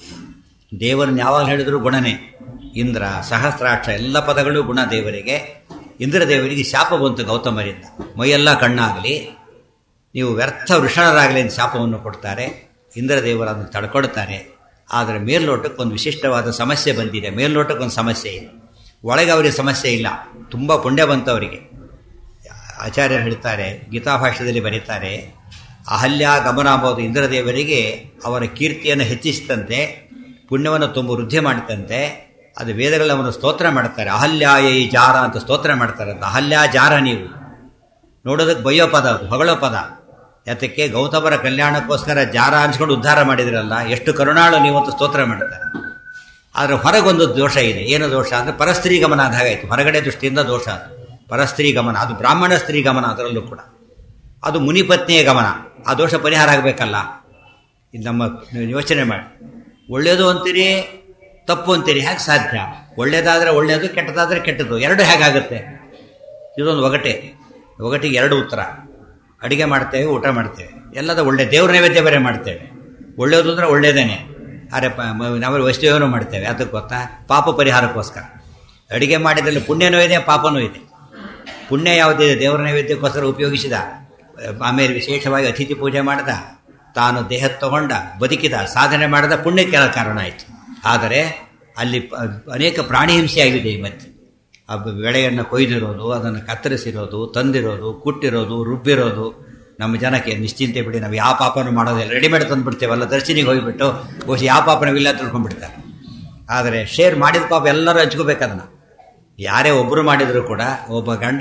ದೇವರನ್ನ ಯಾವಾಗ ಹೇಳಿದ್ರು ಗುಣನೇ ಇಂದ್ರ ಸಹಸ್ರಾಕ್ಷ ಎಲ್ಲ ಪದಗಳು ಗುಣ ದೇವರಿಗೆ ಇಂದ್ರದೇವರಿಗೆ ಶಾಪ ಬಂತು ಗೌತಮರಿಂದ ಮೈಯೆಲ್ಲ ಕಣ್ಣಾಗಲಿ ನೀವು ವ್ಯರ್ಥ ವೃಷಣರಾಗಲಿ ಅಂತ ಶಾಪವನ್ನು ಕೊಡ್ತಾರೆ ಇಂದ್ರದೇವರನ್ನು ತಡ್ಕೊಡ್ತಾರೆ ಆದರೆ ಮೇಲ್ನೋಟಕ್ಕೆ ಒಂದು ವಿಶಿಷ್ಟವಾದ ಸಮಸ್ಯೆ ಬಂದಿದೆ ಮೇಲ್ನೋಟಕ್ಕೆ ಒಂದು ಸಮಸ್ಯೆ ಇದೆ ಒಳಗೆ ಅವರಿಗೆ ಸಮಸ್ಯೆ ಇಲ್ಲ ತುಂಬ ಪುಣ್ಯ ಬಂತು ಅವರಿಗೆ ಆಚಾರ್ಯರು ಹೇಳ್ತಾರೆ ಗೀತಾಭಾಷ್ಯದಲ್ಲಿ ಬರೀತಾರೆ ಅಹಲ್ಯ ಗಮನ ಅಂಬೋದು ಇಂದ್ರದೇವರಿಗೆ ಅವರ ಕೀರ್ತಿಯನ್ನು ಹೆಚ್ಚಿಸಿದಂತೆ ಪುಣ್ಯವನ್ನು ತುಂಬ ವೃದ್ಧಿ ಮಾಡಿದಂತೆ ಅದು ವೇದಗಳಲ್ಲಿ ಅವನು ಸ್ತೋತ್ರ ಮಾಡ್ತಾರೆ ಅಹಲ್ಯಾಯೈ ಜಾರ ಅಂತ ಸ್ತೋತ್ರ ಮಾಡ್ತಾರೆ ಅಂತ ಅಹಲ್ಯ ಜಾರ ನೀವು ನೋಡೋದಕ್ಕೆ ಬಯ್ಯೋ ಪದ ಅದು ಹೊಗಳೋ ಪದ ಯಾತಕ್ಕೆ ಗೌತಮರ ಕಲ್ಯಾಣಕ್ಕೋಸ್ಕರ ಜಾರ ಅನ್ಸ್ಕೊಂಡು ಉದ್ಧಾರ ಮಾಡಿದ್ರಲ್ಲ ಎಷ್ಟು ಕರುಣಾಳು ನೀವು ಅಂತ ಸ್ತೋತ್ರ ಮಾಡ್ತಾರೆ ಆದರೆ ಹೊರಗೊಂದು ದೋಷ ಇದೆ ಏನು ದೋಷ ಅಂದರೆ ಪರಸ್ತ್ರೀ ಗಮನ ಆದ ಹಾಗಾಯಿತು ಹೊರಗಡೆ ದೃಷ್ಟಿಯಿಂದ ದೋಷ ಅದು ಪರಸ್ತ್ರೀ ಗಮನ ಅದು ಬ್ರಾಹ್ಮಣ ಸ್ತ್ರೀ ಗಮನ ಅದರಲ್ಲೂ ಕೂಡ ಅದು ಮುನಿಪತ್ನಿಯ ಗಮನ ಆ ದೋಷ ಪರಿಹಾರ ಆಗಬೇಕಲ್ಲ ಇದು ನಮ್ಮ ಯೋಚನೆ ಮಾಡಿ ಒಳ್ಳೆಯದು ಅಂತೀರಿ ತಪ್ಪು ಅಂತೀರಿ ಹೇಗೆ ಸಾಧ್ಯ ಒಳ್ಳೇದಾದರೆ ಒಳ್ಳೆಯದು ಕೆಟ್ಟದಾದರೆ ಕೆಟ್ಟದ್ದು ಎರಡು ಹೇಗಾಗುತ್ತೆ ಇದೊಂದು ಒಗಟೆ ಒಗಟಿಗೆ ಎರಡು ಉತ್ತರ ಅಡಿಗೆ ಮಾಡ್ತೇವೆ ಊಟ ಮಾಡ್ತೇವೆ ಎಲ್ಲದ ಒಳ್ಳೆ ದೇವ್ರ ನೈವೇದ್ಯ ಬೇರೆ ಮಾಡ್ತೇವೆ ಒಳ್ಳೆಯದು ಅಂದರೆ ಒಳ್ಳೆಯದೇನೆ ಅರೆ ಪ ನಾವು ವೈಷ್ಣವನೂ ಮಾಡ್ತೇವೆ ಅದಕ್ಕೆ ಗೊತ್ತಾ ಪಾಪ ಪರಿಹಾರಕ್ಕೋಸ್ಕರ ಅಡಿಗೆ ಮಾಡಿದ್ರಲ್ಲಿ ಪುಣ್ಯನೂ ಇದೆ ಪಾಪನೂ ಇದೆ ಪುಣ್ಯ ಯಾವುದಿದೆ ದೇವರ ನೈವೇದ್ಯಕ್ಕೋಸ್ಕರ ಉಪಯೋಗಿಸಿದ ಆಮೇಲೆ ವಿಶೇಷವಾಗಿ ಅತಿಥಿ ಪೂಜೆ ಮಾಡಿದ ತಾನು ದೇಹ ತಗೊಂಡ ಬದುಕಿದ ಸಾಧನೆ ಮಾಡಿದ ಪುಣ್ಯಕ್ಕೆ ಕಾರಣ ಆಯಿತು ಆದರೆ ಅಲ್ಲಿ ಅನೇಕ ಪ್ರಾಣಿ ಹಿಂಸೆ ಆಗಿದೆ ಈ ಮಧ್ಯೆ ಆ ಬೆಳೆಯನ್ನು ಕೊಯ್ದಿರೋದು ಅದನ್ನು ಕತ್ತರಿಸಿರೋದು ತಂದಿರೋದು ಕುಟ್ಟಿರೋದು ರುಬ್ಬಿರೋದು ನಮ್ಮ ಜನಕ್ಕೆ ನಿಶ್ಚಿಂತೆ ಬಿಡಿ ನಾವು ಯಾವ ಪಾಪನೂ ಮಾಡೋದಿಲ್ಲ ರೆಡಿಮೇಡ್ ತಂದುಬಿಡ್ತೇವಲ್ಲ ದರ್ಶನಿಗೆ ಹೋಗಿಬಿಟ್ಟು ಬಹುಶಃ ಯಾವ ಪಾಪನವಿಲ್ಲ ತಿಳ್ಕೊಂಡ್ಬಿಡ್ತಾರೆ ಆದರೆ ಶೇರ್ ಮಾಡಿದ ಪಾಪ ಎಲ್ಲರೂ ಹಂಚ್ಕೋಬೇಕು ಅದನ್ನು ಯಾರೇ ಒಬ್ಬರು ಮಾಡಿದರೂ ಕೂಡ ಒಬ್ಬ ಗಂಡ